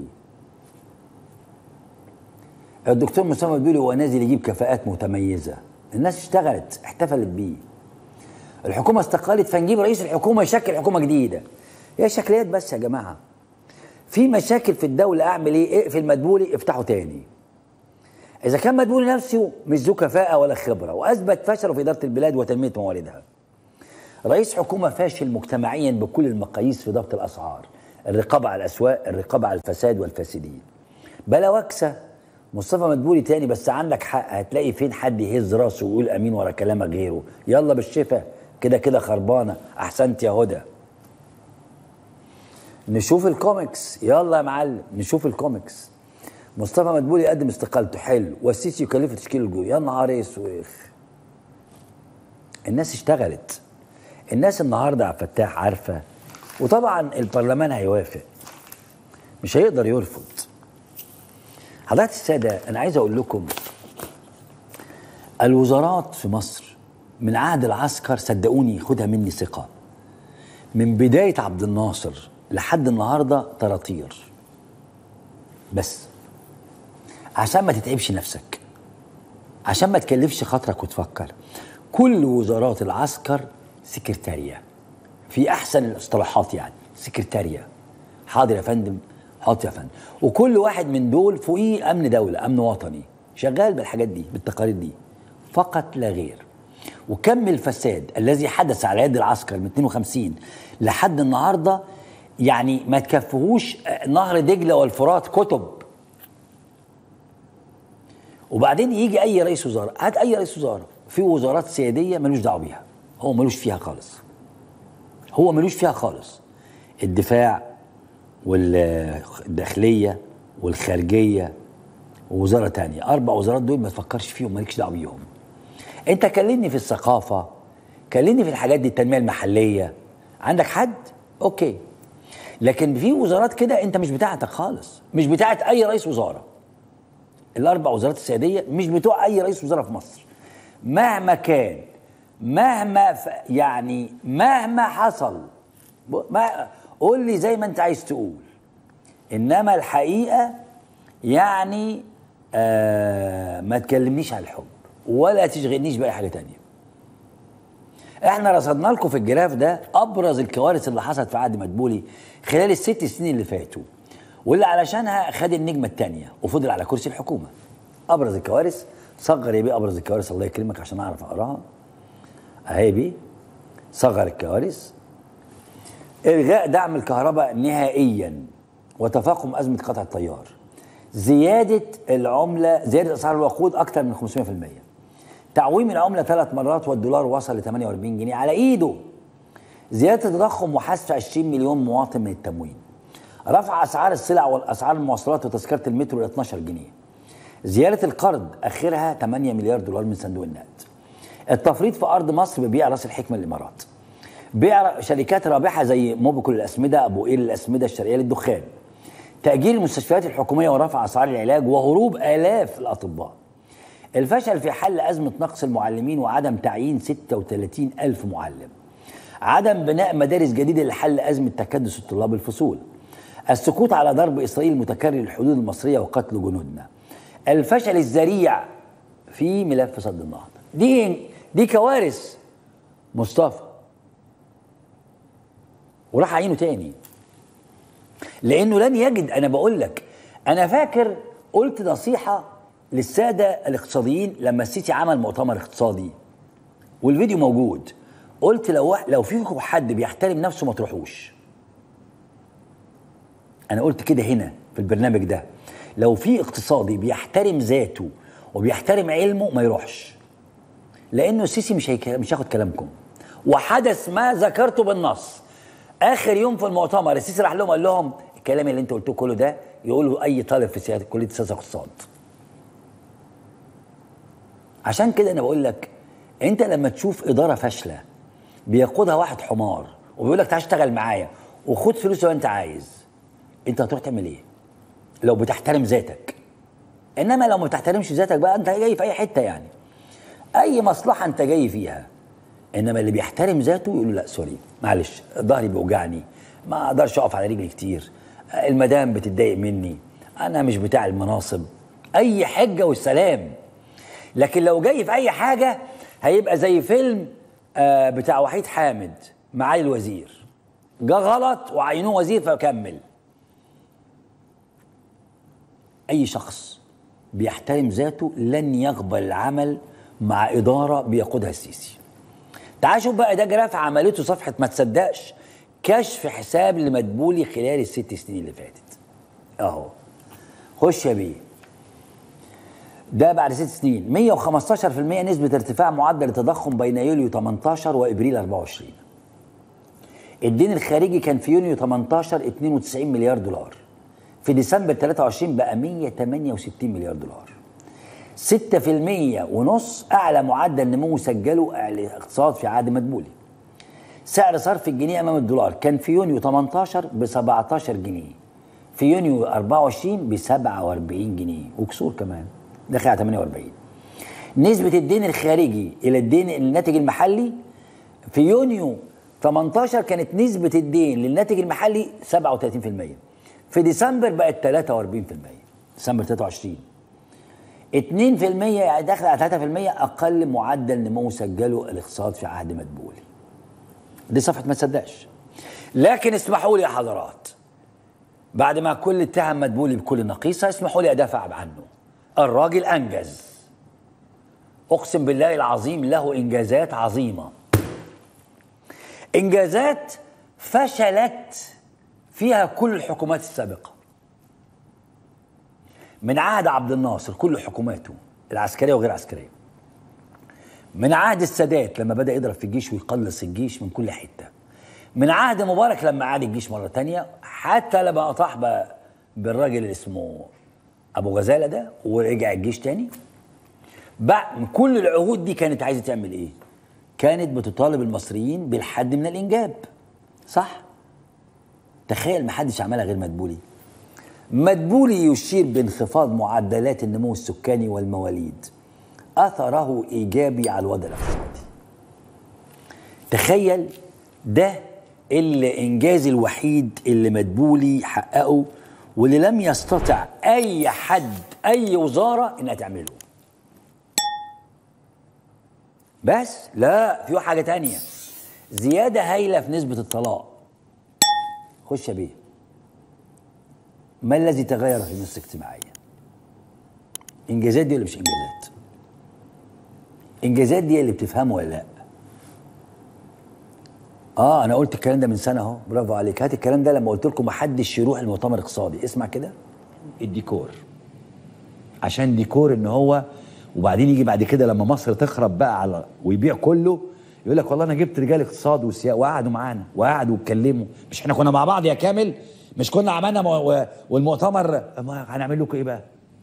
[SPEAKER 1] الدكتور مصطفى مدبولي هو نازل يجيب كفاءات متميزة الناس اشتغلت احتفلت بيه الحكومة استقالت فنجيب رئيس الحكومة يشكل حكومة جديدة هي شكليات بس يا جماعة في مشاكل في الدولة اعمل ايه اقفل مدبولي افتحه تاني اذا كان مدبولي نفسه مش ذو كفاءة ولا خبرة واثبت فشله في ادارة البلاد وتنمية مواردها رئيس حكومة فاشل مجتمعيا بكل المقاييس في ضبط الأسعار الرقابة على الأسواق الرقابة على الفساد والفاسدين بلا وكسة مصطفى مدبولي تاني بس عندك حق هتلاقي فين حد يهز راسه ويقول أمين ورا كلامك غيره يلا بالشفا كده كده خربانة أحسنت يا هدى نشوف الكوميكس يلا يا معلم نشوف الكوميكس مصطفى مدبولي يقدم استقالته حلو والسيسي يكلفه تشكيل الجو يا نهار اسود الناس اشتغلت الناس النهارده عبد الفتاح عارفه وطبعا البرلمان هيوافق مش هيقدر يرفض حضرات الساده انا عايز اقول لكم الوزارات في مصر من عهد العسكر صدقوني خدها مني ثقه من بدايه عبد الناصر لحد النهارده طراطير بس عشان ما تتعبش نفسك عشان ما تكلفش خاطرك وتفكر كل وزارات العسكر سكرتارية في احسن الاصطلاحات يعني سكرتارية حاضر يا فندم حاضر يا فندم وكل واحد من دول فوقيه امن دوله امن وطني شغال بالحاجات دي بالتقارير دي فقط لا غير وكم الفساد الذي حدث على يد العسكر من 52 لحد النهارده يعني ما تكفهوش نهر دجله والفرات كتب وبعدين يجي اي رئيس وزراء هات اي رئيس وزراء في وزارات سياديه ملوش دعوه بيها هو ملوش فيها خالص هو ملوش فيها خالص الدفاع والداخليه والخارجيه ووزاره تانية اربع وزارات دول ما تفكرش فيهم مالكش دعوه بيهم انت كلمني في الثقافه كلمني في الحاجات دي التنميه المحليه عندك حد اوكي لكن في وزارات كده انت مش بتاعتك خالص مش بتاعت اي رئيس وزاره الاربع وزارات السياديه مش بتوع اي رئيس وزراء في مصر مهما كان مهما ف... يعني مهما حصل ب- ما قول لي زي ما انت عايز تقول انما الحقيقه يعني آه ما تكلمنيش على الحب ولا تشغلنيش باي حاجه تانية احنا رصدنا لكم في الجراف ده ابرز الكوارث اللي حصلت في عهد مدبولي خلال الست سنين اللي فاتوا واللي علشانها خد النجمه الثانيه وفضل على كرسي الحكومه ابرز الكوارث صغر يا بيه ابرز الكوارث الله يكرمك عشان اعرف اقراها اهي بيه صغر الكوارث الغاء دعم الكهرباء نهائيا وتفاقم ازمه قطع التيار زياده العمله زياده اسعار الوقود اكثر من 500% تعويم العمله ثلاث مرات والدولار وصل ل 48 جنيه على ايده زياده التضخم وحذف 20 مليون مواطن من التموين رفع اسعار السلع والاسعار المواصلات وتذكره المترو ل 12 جنيه زياده القرض اخرها 8 مليار دولار من صندوق النقد التفريط في ارض مصر ببيع راس الحكمه الامارات بيع شركات رابحه زي موبيكول الاسمده ابو قير الاسمده الشرقيه للدخان تاجيل المستشفيات الحكوميه ورفع اسعار العلاج وهروب الاف الاطباء الفشل في حل ازمه نقص المعلمين وعدم تعيين 36 الف معلم عدم بناء مدارس جديده لحل ازمه تكدس الطلاب الفصول السكوت على ضرب اسرائيل المتكرر للحدود المصريه وقتل جنودنا الفشل الذريع في ملف صد النهضه دي دي كوارث مصطفى وراح عينه تاني لانه لن يجد انا بقول لك انا فاكر قلت نصيحه للساده الاقتصاديين لما السيسي عمل مؤتمر اقتصادي والفيديو موجود قلت لو لو فيكم حد بيحترم نفسه ما تروحوش انا قلت كده هنا في البرنامج ده لو في اقتصادي بيحترم ذاته وبيحترم علمه ما يروحش لانه السيسي مش هيك مش هياخد كلامكم وحدث ما ذكرته بالنص اخر يوم في المؤتمر السيسي راح لهم قال لهم الكلام اللي انت قلته كله ده يقوله اي طالب في سياسه كليه سياسه اقتصاد عشان كده انا بقول لك انت لما تشوف اداره فاشله بيقودها واحد حمار وبيقول لك تعال اشتغل معايا وخد فلوس زي ما انت عايز انت هتروح تعمل ايه لو بتحترم ذاتك انما لو ما بتحترمش ذاتك بقى انت جاي في اي حته يعني اي مصلحه انت جاي فيها انما اللي بيحترم ذاته يقول له لا سوري معلش ظهري بيوجعني ما اقدرش اقف على رجلي كتير المدام بتتضايق مني انا مش بتاع المناصب اي حجه والسلام لكن لو جاي في اي حاجه هيبقى زي فيلم آه بتاع وحيد حامد معالي الوزير جه غلط وعينوه وزير فكمل اي شخص بيحترم ذاته لن يقبل العمل مع اداره بيقودها السيسي تعال شوف بقى ده جراف عملته صفحه ما تصدقش كشف حساب لمدبولي خلال الست سنين اللي فاتت اهو خش يا بيه ده بعد ست سنين 115% نسبة ارتفاع معدل التضخم بين يوليو 18 وابريل 24 الدين الخارجي كان في يونيو 18 92 مليار دولار في ديسمبر 23 بقى 168 مليار دولار 6% ونص اعلى معدل نمو سجله الاقتصاد في عهد مدبولي سعر صرف الجنيه امام الدولار كان في يونيو 18 ب 17 جنيه في يونيو 24 ب 47 جنيه وكسور كمان داخل على 48 نسبة الدين الخارجي إلى الدين الناتج المحلي في يونيو 18 كانت نسبة الدين للناتج المحلي 37% في ديسمبر بقت 43% ديسمبر 23 2% يعني داخل على 3% اقل معدل نمو سجله الاقتصاد في عهد مدبولي دي صفحه ما تصدقش لكن اسمحوا لي يا حضرات بعد ما كل اتهم مدبولي بكل نقيصه اسمحوا لي ادافع عنه الراجل انجز اقسم بالله العظيم له انجازات عظيمه انجازات فشلت فيها كل الحكومات السابقه من عهد عبد الناصر كل حكوماته العسكريه وغير عسكريه من عهد السادات لما بدا يضرب في الجيش ويقلص الجيش من كل حته من عهد مبارك لما عاد الجيش مره تانية حتى لما اطاح ب- بالراجل اللي اسمه ابو غزاله ده ورجع الجيش تاني بعد كل العهود دي كانت عايزه تعمل ايه؟ كانت بتطالب المصريين بالحد من الانجاب صح؟ تخيل ما حدش عملها غير مدبولي مدبولي يشير بانخفاض معدلات النمو السكاني والمواليد اثره ايجابي على الوضع الاقتصادي تخيل ده الانجاز الوحيد اللي مدبولي حققه واللي لم يستطع اي حد اي وزاره انها تعمله بس لا في حاجه تانية زياده هايله في نسبه الطلاق خش يا بيه ما الذي تغير في مصر اجتماعيا انجازات دي ولا مش انجازات انجازات دي اللي بتفهمه ولا لا اه انا قلت الكلام ده من سنه اهو برافو عليك هات الكلام ده لما قلت لكم ما حدش يروح المؤتمر الاقتصادي اسمع كده الديكور عشان ديكور ان هو وبعدين يجي بعد كده لما مصر تخرب بقى على ويبيع كله يقول لك والله انا جبت رجال اقتصاد وسياسه وقعدوا معانا وقعدوا واتكلموا مش احنا كنا مع بعض يا كامل مش كنا عملنا مو... و- والمؤتمر ما هنعمل لكم ايه بقى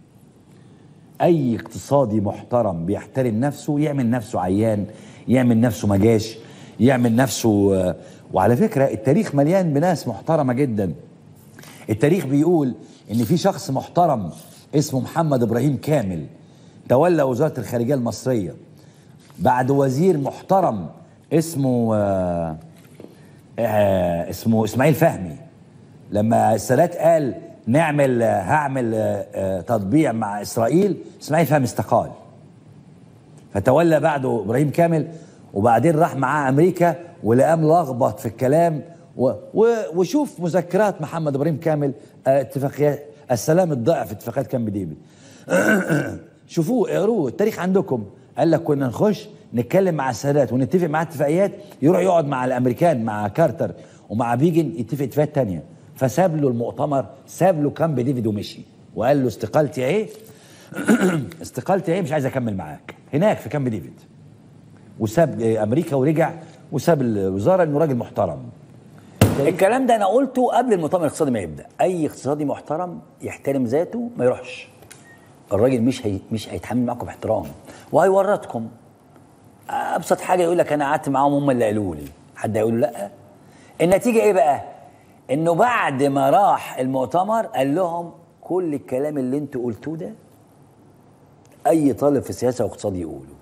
[SPEAKER 1] اي اقتصادي محترم بيحترم نفسه يعمل نفسه عيان يعمل نفسه مجاش يعمل نفسه آه، وعلى فكره التاريخ مليان بناس محترمه جدا التاريخ بيقول ان في شخص محترم اسمه محمد ابراهيم كامل تولى وزاره الخارجيه المصريه بعد وزير محترم اسمه آه آه اسمه اسماعيل فهمي لما السادات قال نعمل آه، هعمل آه، آه، تطبيع مع اسرائيل اسماعيل فهمي استقال فتولى بعده ابراهيم كامل وبعدين راح معاه امريكا ولقاه ملخبط في الكلام و و وشوف مذكرات محمد ابراهيم كامل آه، اتفاقيات السلام الضائع في اتفاقيات كامب ديفيد شوفوه اقروه التاريخ عندكم قال لك كنا نخش نتكلم مع السادات ونتفق معاه اتفاقيات يروح يقعد مع الامريكان مع كارتر ومع بيجن يتفق اتفاقات تانية فساب له المؤتمر ساب له كامب ديفيد ومشي وقال له استقالتي اهي استقالتي اهي مش عايز اكمل معاك هناك في كامب ديفيد وساب امريكا ورجع وساب الوزاره انه راجل محترم الكلام ده انا قلته قبل المؤتمر الاقتصادي ما يبدا اي اقتصادي محترم يحترم ذاته ما يروحش الراجل مش هي مش هيتعامل معاكم باحترام وهيورطكم ابسط حاجه يقول لك انا قعدت معاهم هم اللي قالوا لي حد هيقول له لا النتيجه ايه بقى انه بعد ما راح المؤتمر قال لهم كل الكلام اللي انتوا قلتوه ده اي طالب في سياسه واقتصاد يقوله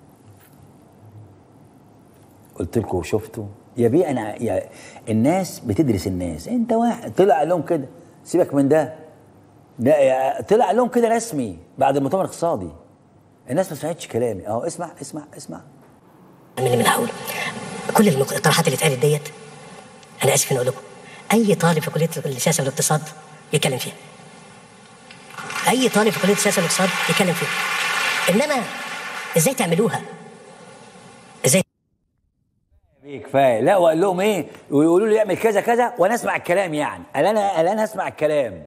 [SPEAKER 1] قلت لكم شفتوا يا بيه انا يا الناس بتدرس الناس انت واحد طلع قال لهم كده سيبك من ده ده يا- طلع قال لهم كده رسمي بعد المؤتمر الاقتصادي الناس ما سمعتش كلامي اهو اسمع اسمع اسمع
[SPEAKER 2] من اللي بنحاول كل المقترحات اللي اتقالت ديت انا اسف اني اقول لكم اي طالب في كليه السياسه والاقتصاد يتكلم فيها اي طالب في كليه السياسه والاقتصاد يتكلم فيها انما ازاي تعملوها ازاي
[SPEAKER 1] بيه كفايه لا وقال لهم ايه ويقولوا له يعمل كذا كذا وانا اسمع الكلام يعني قال انا قال انا اسمع الكلام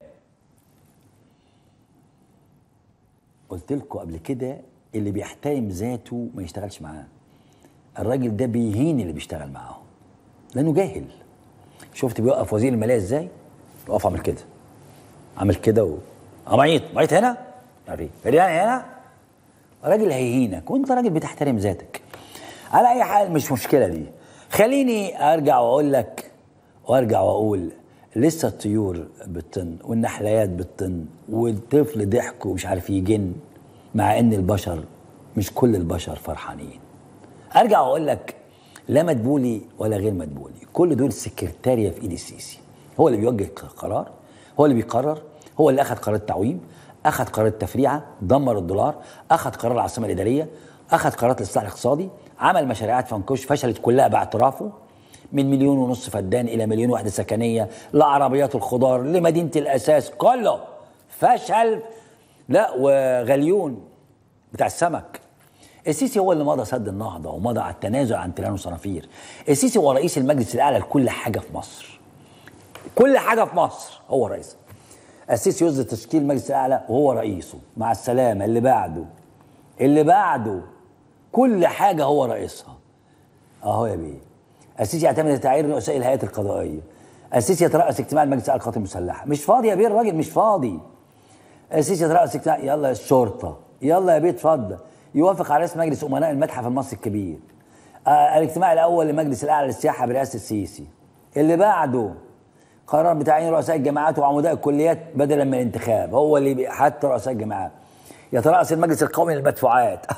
[SPEAKER 1] قلت لكم قبل كده اللي بيحترم ذاته ما يشتغلش معاه الراجل ده بيهين اللي بيشتغل معاه لانه جاهل شفت بيوقف وزير الماليه ازاي يقف عامل كده عامل كده و اه معيط معيط هنا عارف ايه فريان هنا راجل هيهينك وانت راجل بتحترم ذاتك على اي حال مش مشكله دي خليني ارجع واقول لك وارجع واقول لسه الطيور بتطن والنحليات بتطن والطفل ضحك ومش عارف يجن مع ان البشر مش كل البشر فرحانين ارجع واقول لك لا مدبولي ولا غير مدبولي كل دول سكرتارية في ايد السيسي هو اللي بيوجه القرار هو اللي بيقرر هو اللي اخذ قرار التعويم اخذ قرار التفريعه دمر الدولار اخذ قرار العاصمه الاداريه اخذ قرارات الاصلاح الاقتصادي عمل مشاريعات فنكوش فشلت كلها باعترافه من مليون ونص فدان الى مليون وحده سكنيه لعربيات الخضار لمدينه الاساس كله فشل لا وغليون بتاع السمك السيسي هو اللي مضى سد النهضه ومضى على التنازل عن تيران وصنافير السيسي هو رئيس المجلس الاعلى لكل حاجه في مصر كل حاجه في مصر هو رئيس السيسي يصدر تشكيل المجلس الاعلى وهو رئيسه مع السلامه اللي بعده اللي بعده كل حاجه هو رئيسها اهو يا بيه السيسي يعتمد تعيين رؤساء الهيئات القضائيه السيسي يترأس اجتماع المجلس الاعلى للقوات المسلحه مش فاضي يا بيه الراجل مش فاضي السيسي يترأس اجتماع يلا يا الشرطه يلا يا بيه اتفضل يوافق على رئيس مجلس امناء المتحف المصري الكبير آه الاجتماع الاول لمجلس الاعلى للسياحه برئاسه السيسي اللي بعده قرار بتعيين رؤساء الجامعات وعمداء الكليات بدلا من الانتخاب هو اللي بي- حتى رؤساء الجامعات يترأس المجلس القومي للمدفوعات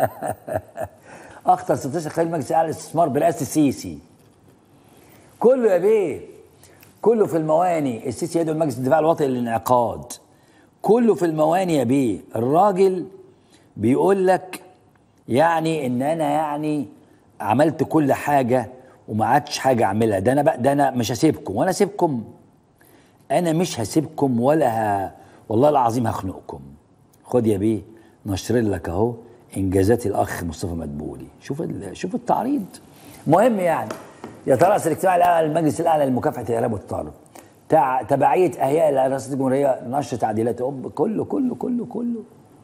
[SPEAKER 1] اخطر 16 خلال المجلس الاعلى للاستثمار برئاسه السيسي كله يا بيه كله في المواني السيسي يدعو المجلس الدفاع الوطني للانعقاد كله في المواني يا بيه الراجل بيقول لك يعني ان انا يعني عملت كل حاجه وما عادش حاجه اعملها ده انا بقى ده انا مش هسيبكم وانا اسيبكم انا مش هسيبكم ولا ه... والله العظيم هخنقكم خد يا بيه نشر لك اهو انجازات الاخ مصطفى مدبولي شوف ال... شوف التعريض مهم يعني يترأس الاجتماع الاعلى للمجلس الاعلى لمكافحه الارهاب والتطرف تع... تبعيه اهياء رئاسه الجمهوريه نشر تعديلات أب كله كله كله كله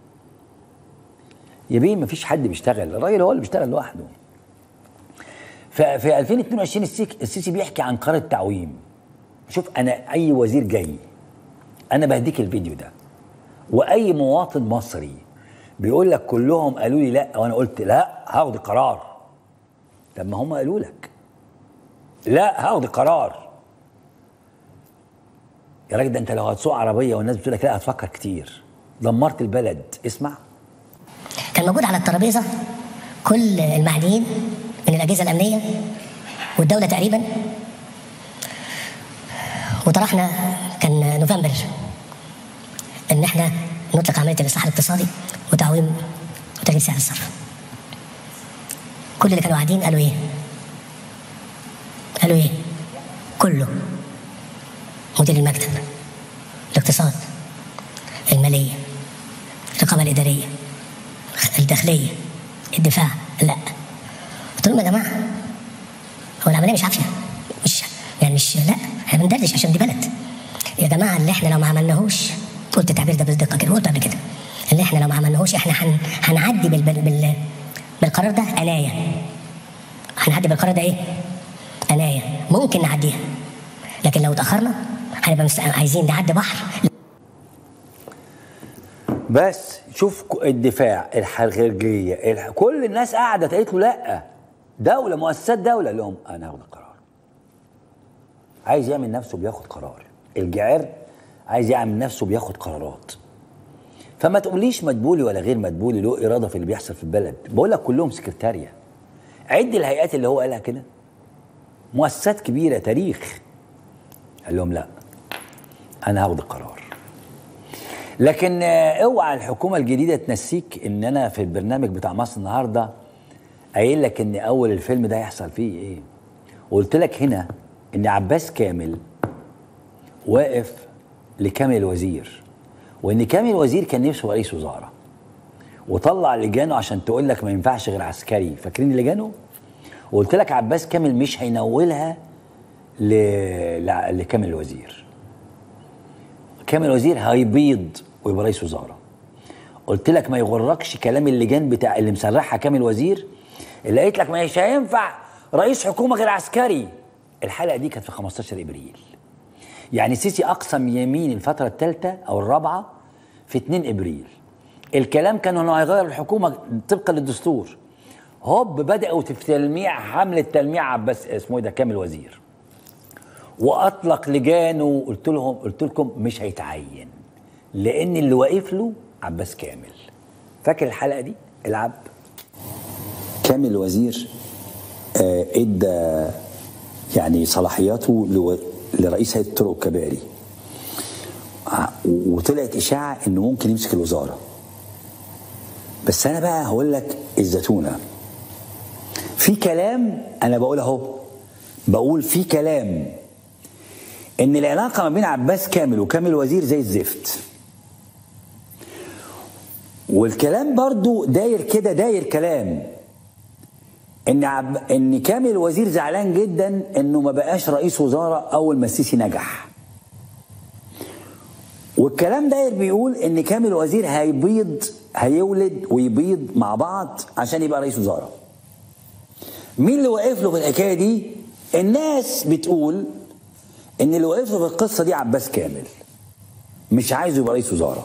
[SPEAKER 1] يا بيه مفيش حد بيشتغل الراجل هو اللي بيشتغل لوحده ففي 2022 السيك- السيسي بيحكي عن قرار التعويم شوف انا اي وزير جاي انا بهديك الفيديو ده واي مواطن مصري بيقول لك كلهم قالوا لي لا وانا قلت لا هاخد قرار طب ما هم قالوا لك لا هاخد قرار يا راجل ده انت لو هتسوق عربيه والناس بتقول لك لا هتفكر كتير دمرت البلد اسمع
[SPEAKER 2] كان موجود على الترابيزه كل المعنيين من الاجهزه الامنيه والدوله تقريبا وطرحنا كان نوفمبر ان احنا نطلق عمليه الاصلاح الاقتصادي وتعويم وتغيير سعر الصرف كل اللي كانوا قاعدين قالوا ايه؟ قالوا ايه؟ كله مدير المكتب الاقتصاد الماليه الرقابه الاداريه الداخليه الدفاع لا قلت لهم يا جماعه هو العمليه مش عافيه مش يعني مش لا احنا بندردش عشان دي بلد يا جماعه اللي احنا لو ما عملناهوش قلت التعبير ده بدقه كده قلت قبل كده اللي احنا لو ما عملناهوش احنا هن... هنعدي بال... بال... بال... بالقرار ده عنايه هنعدي بالقرار ده ايه؟ عنايه ممكن نعديها لكن لو اتاخرنا هنبقى مست... عايزين نعدي بحر
[SPEAKER 1] بس شوف ك- الدفاع الخارجيه الح... كل الناس قعدت قالت له لا دوله مؤسسات دوله لهم انا هاخد القرار عايز يعمل نفسه بياخد قرار الجعر عايز يعمل نفسه بياخد قرارات فما تقوليش مدبولي ولا غير مدبولي له اراده في اللي بيحصل في البلد بقول لك كلهم سكرتاريه عد الهيئات اللي هو قالها كده مؤسسات كبيره تاريخ قال لهم لا انا هاخد القرار لكن آه، اوعى الحكومه الجديده تنسيك ان انا في البرنامج بتاع مصر النهارده قايل لك ان اول الفيلم ده هيحصل فيه ايه وقلت لك هنا ان عباس كامل واقف لكامل الوزير وان كامل الوزير كان نفسه رئيس وزراء وطلع لجانه عشان تقول لك ما ينفعش غير عسكري فاكرين لجانه وقلت لك عباس كامل مش هينولها ل... ل... لكامل الوزير كامل الوزير هيبيض ويبقى رئيس وزراء قلت لك ما يغركش كلام اللجان بتاع اللي مسرحها كامل وزير اللي قالت لك مش هينفع رئيس حكومه غير عسكري الحلقه دي كانت في 15 ابريل يعني السيسي اقسم يمين الفتره الثالثه او الرابعه في 2 ابريل الكلام كان انه هيغير الحكومه طبقا للدستور هوب بداوا في تلميع حمله تلميع عباس اسمه ايه ده كامل وزير واطلق لجانه قلت لهم قلت لكم مش هيتعين لان اللي واقف له عباس كامل فاكر الحلقه دي العب
[SPEAKER 11] كامل وزير آه، ادى يعني صلاحياته لو- لرئيس هيئه الطرق والكباري ع- و- وطلعت اشاعه انه ممكن يمسك الوزاره بس انا بقى هقول لك الزتونه في كلام انا بقول اهو بقول في كلام ان العلاقه ما بين عباس كامل وكامل وزير زي الزفت والكلام برضو داير كده داير كلام ان عب... ان كامل وزير زعلان جدا انه ما بقاش رئيس وزراء اول ما السيسي نجح والكلام داير بيقول ان كامل وزير هيبيض هيولد ويبيض مع بعض عشان يبقى رئيس وزراء مين اللي واقف له في الحكايه دي الناس بتقول ان اللي واقف له في القصه دي عباس كامل مش عايزه يبقى رئيس وزراء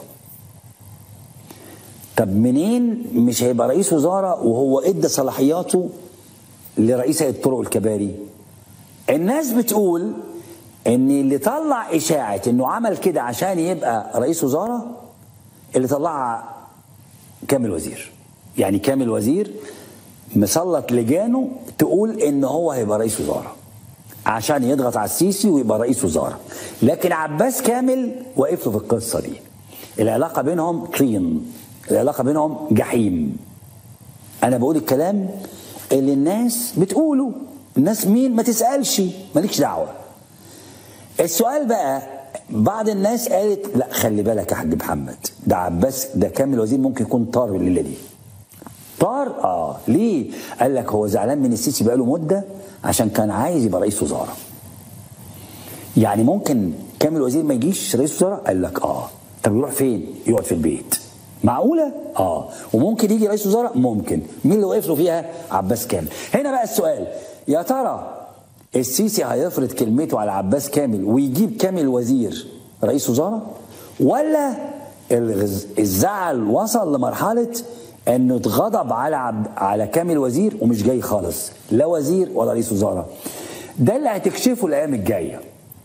[SPEAKER 11] طب منين مش هيبقى رئيس وزراء وهو ادى صلاحياته لرئيس هيئه الطرق والكباري الناس بتقول ان اللي طلع اشاعه انه عمل كده عشان يبقى رئيس وزراء اللي طلعها كامل وزير يعني كامل وزير مسلط لجانه تقول ان هو هيبقى رئيس وزراء عشان يضغط على السيسي ويبقى رئيس وزراء لكن عباس كامل واقف له في القصه دي العلاقه بينهم طين العلاقه بينهم جحيم انا بقول الكلام اللي الناس بتقوله الناس مين ما تسالش مالكش دعوه السؤال بقى بعض الناس قالت لا خلي بالك يا حاج محمد ده عباس ده كامل وزير ممكن يكون طار الليله دي طار اه ليه قال لك هو زعلان من السيسي بقاله مده عشان كان عايز يبقى رئيس وزراء يعني ممكن كامل وزير ما يجيش رئيس وزراء قال لك اه طب يروح فين يقعد في البيت معقوله اه وممكن يجي رئيس وزراء ممكن مين اللي وقف له فيها عباس كامل هنا بقى السؤال يا ترى السيسي هيفرض كلمته على عباس كامل ويجيب كامل وزير رئيس وزراء ولا الغز- الزعل وصل لمرحله انه اتغضب على عب على كامل وزير ومش جاي خالص لا وزير ولا رئيس وزراء ده اللي هتكشفه الايام الجايه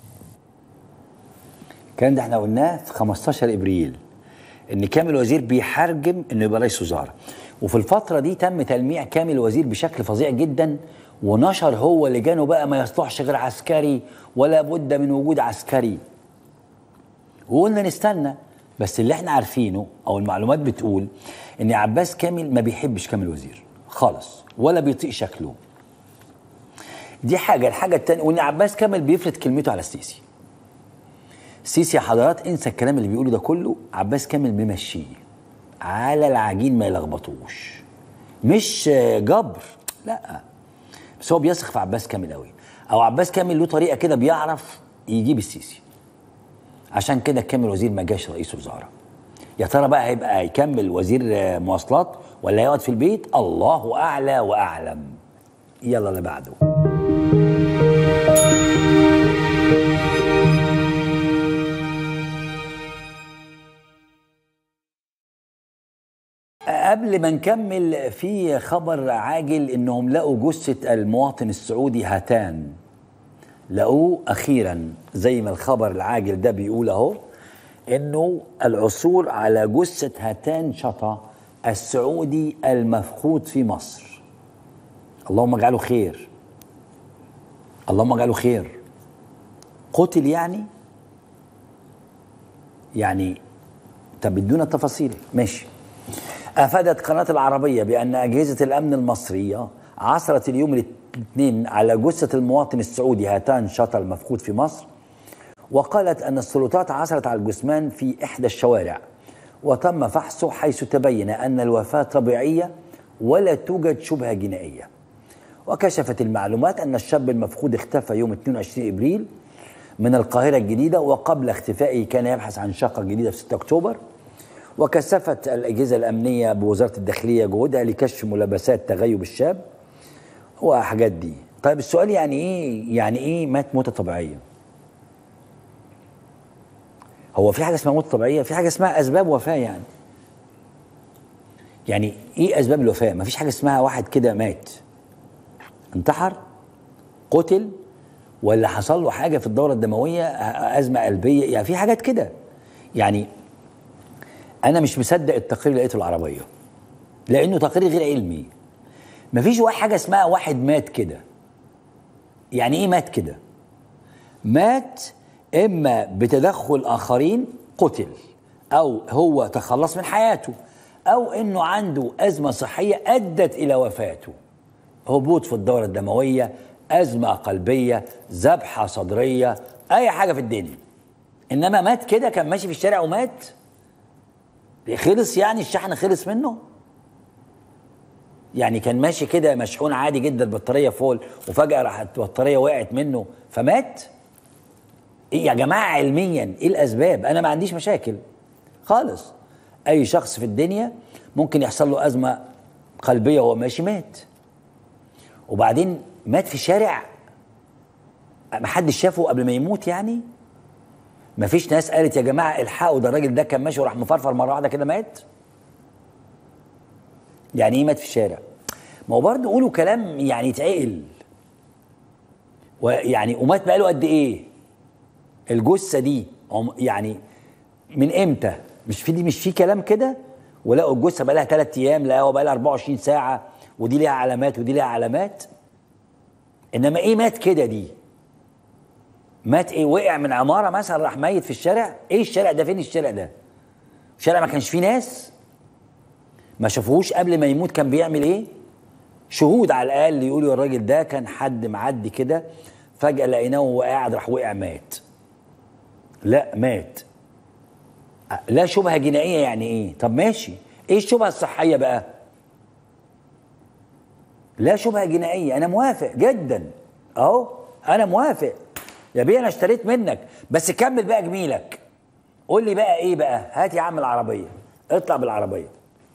[SPEAKER 11] الكلام ده احنا قلناه في 15 ابريل ان كامل وزير بيحرجم انه يبقى رئيس وزراء وفي الفتره دي تم تلميع كامل وزير بشكل فظيع جدا ونشر هو لجانه بقى ما يصلحش غير عسكري ولا بد من وجود عسكري وقلنا نستنى بس اللي احنا عارفينه او المعلومات بتقول ان عباس كامل ما بيحبش كامل وزير خالص ولا بيطيق شكله دي حاجه الحاجه الثانيه وان عباس كامل بيفرض كلمته على السيسي السيسي يا حضرات انسى الكلام اللي بيقوله ده كله عباس كامل بيمشيه على العجين ما يلخبطوش مش آه، جبر لا بس هو بيثق في عباس كامل قوي او عباس كامل له طريقه كده بيعرف يجيب السيسي عشان كده كامل وزير ما جاش رئيس وزراء يا ترى بقى هيبقى هيكمل وزير آه، مواصلات ولا يقعد في البيت الله اعلى واعلم يلا اللي بعده قبل ما نكمل في خبر عاجل انهم لقوا جثه المواطن السعودي هاتان لقوه اخيرا زي ما الخبر العاجل ده بيقول اهو انه العثور على جثه هاتان شطا السعودي المفقود في مصر اللهم اجعله خير اللهم اجعله خير قتل يعني يعني طب ادونا التفاصيل ماشي افادت قناه العربيه بان اجهزه الامن المصريه عثرت اليوم الاثنين على جثه المواطن السعودي هاتان شطا المفقود في مصر وقالت ان السلطات عثرت على الجثمان في احدى الشوارع وتم فحصه حيث تبين ان الوفاه طبيعيه ولا توجد شبهه جنائيه وكشفت المعلومات ان الشاب المفقود اختفى يوم 22 ابريل من القاهره الجديده وقبل اختفائه كان يبحث عن شقه جديده في 6 اكتوبر وكثفت الاجهزه الامنيه بوزاره الداخليه جهودها لكشف ملابسات تغيب الشاب وحاجات دي طيب السؤال يعني ايه يعني ايه مات موته طبيعيه هو في حاجه اسمها موته طبيعيه في حاجه اسمها اسباب وفاه يعني يعني ايه اسباب الوفاه ما فيش حاجه اسمها واحد كده مات انتحر قتل ولا حصل له حاجه في الدوره الدمويه ازمه قلبيه يعني في حاجات كده يعني انا مش مصدق التقرير اللي لقيته العربيه لانه تقرير غير علمي مفيش واحد حاجه اسمها واحد مات كده يعني ايه مات كده مات اما بتدخل اخرين قتل او هو تخلص من حياته او انه عنده ازمه صحيه ادت الى وفاته هبوط في الدوره الدمويه ازمه قلبيه ذبحه صدريه اي حاجه في الدنيا انما مات كده كان ماشي في الشارع ومات خلص يعني الشحن خلص منه يعني كان ماشي كده مشحون عادي جدا البطاريه فول وفجاه راحت البطاريه وقعت منه فمات إيه يا جماعه علميا ايه الاسباب انا ما عنديش مشاكل خالص اي شخص في الدنيا ممكن يحصل له ازمه قلبيه وهو ماشي مات وبعدين مات في الشارع ما حدش شافه قبل ما يموت يعني ما فيش ناس قالت يا جماعه الحقوا ده الراجل ده كان ماشي وراح مفرفر مره واحده كده مات يعني ايه مات في الشارع ما هو برضه قولوا كلام يعني يتعقل ويعني ومات بقاله قد ايه الجثه دي عم- يعني من امتى مش في دي مش في كلام كده ولقوا الجثه بقى لها ثلاث ايام لقوا بقى لها 24 ساعه ودي ليها علامات ودي ليها علامات انما ايه مات كده دي مات ايه وقع من عماره مثلا راح ميت في الشارع ايه الشارع ده فين الشارع ده شارع ما كانش فيه ناس ما شافوهوش قبل ما يموت كان بيعمل ايه شهود على الاقل يقولوا الراجل ده كان حد معدي كده فجاه لقيناه وهو قاعد راح وقع مات لا مات لا شبهه جنائيه يعني ايه طب ماشي ايه الشبهه الصحيه بقى لا شبهه جنائيه انا موافق جدا اهو انا موافق يا بيه انا اشتريت منك بس كمل بقى جميلك قول لي بقى ايه بقى هات يا عم العربيه اطلع بالعربيه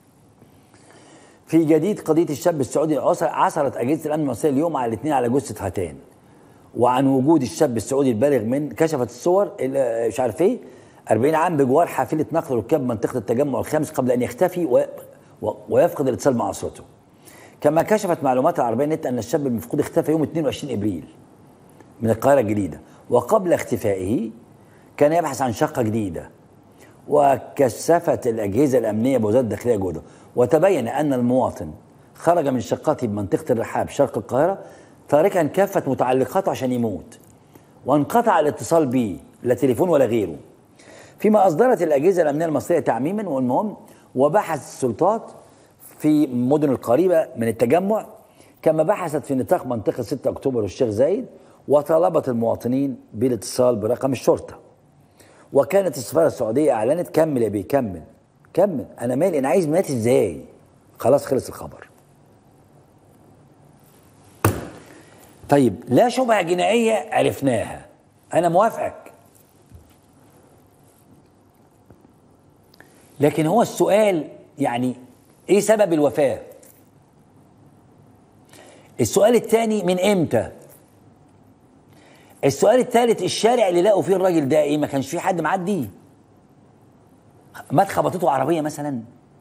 [SPEAKER 11] في جديد قضيه الشاب السعودي عثر- عثرت اجهزه الامن المصريه اليوم على الاثنين على جثه هاتان وعن وجود الشاب السعودي البالغ من كشفت الصور ال- مش عارف ايه 40 عام بجوار حافله نقل ركاب منطقه التجمع الخامس قبل ان يختفي و... و... ويفقد الاتصال مع اسرته. كما كشفت معلومات العربيه نت ان الشاب المفقود اختفى يوم 22 ابريل من القاهره الجديده وقبل اختفائه كان يبحث عن شقه جديده وكثفت الاجهزه الامنيه بوزاره الداخليه جهده وتبين ان المواطن خرج من شقته بمنطقه الرحاب شرق القاهره تاركا كافه متعلقاته عشان يموت وانقطع الاتصال به لا تليفون ولا غيره فيما اصدرت الاجهزه الامنيه المصريه تعميما والمهم وبحث السلطات في المدن القريبه من التجمع كما بحثت في نطاق منطقه 6 اكتوبر والشيخ زايد وطالبت المواطنين بالاتصال برقم الشرطه وكانت السفاره السعوديه اعلنت كمل يا بيه كمل كمل انا مالي انا عايز مات ازاي خلاص خلص الخبر طيب لا شبهه جنائيه عرفناها انا موافقك لكن هو السؤال يعني ايه سبب الوفاه السؤال الثاني من امتى السؤال الثالث الشارع اللي لقوا فيه الراجل ده ايه ما كانش فيه حد معدي مات خبطته عربيه مثلا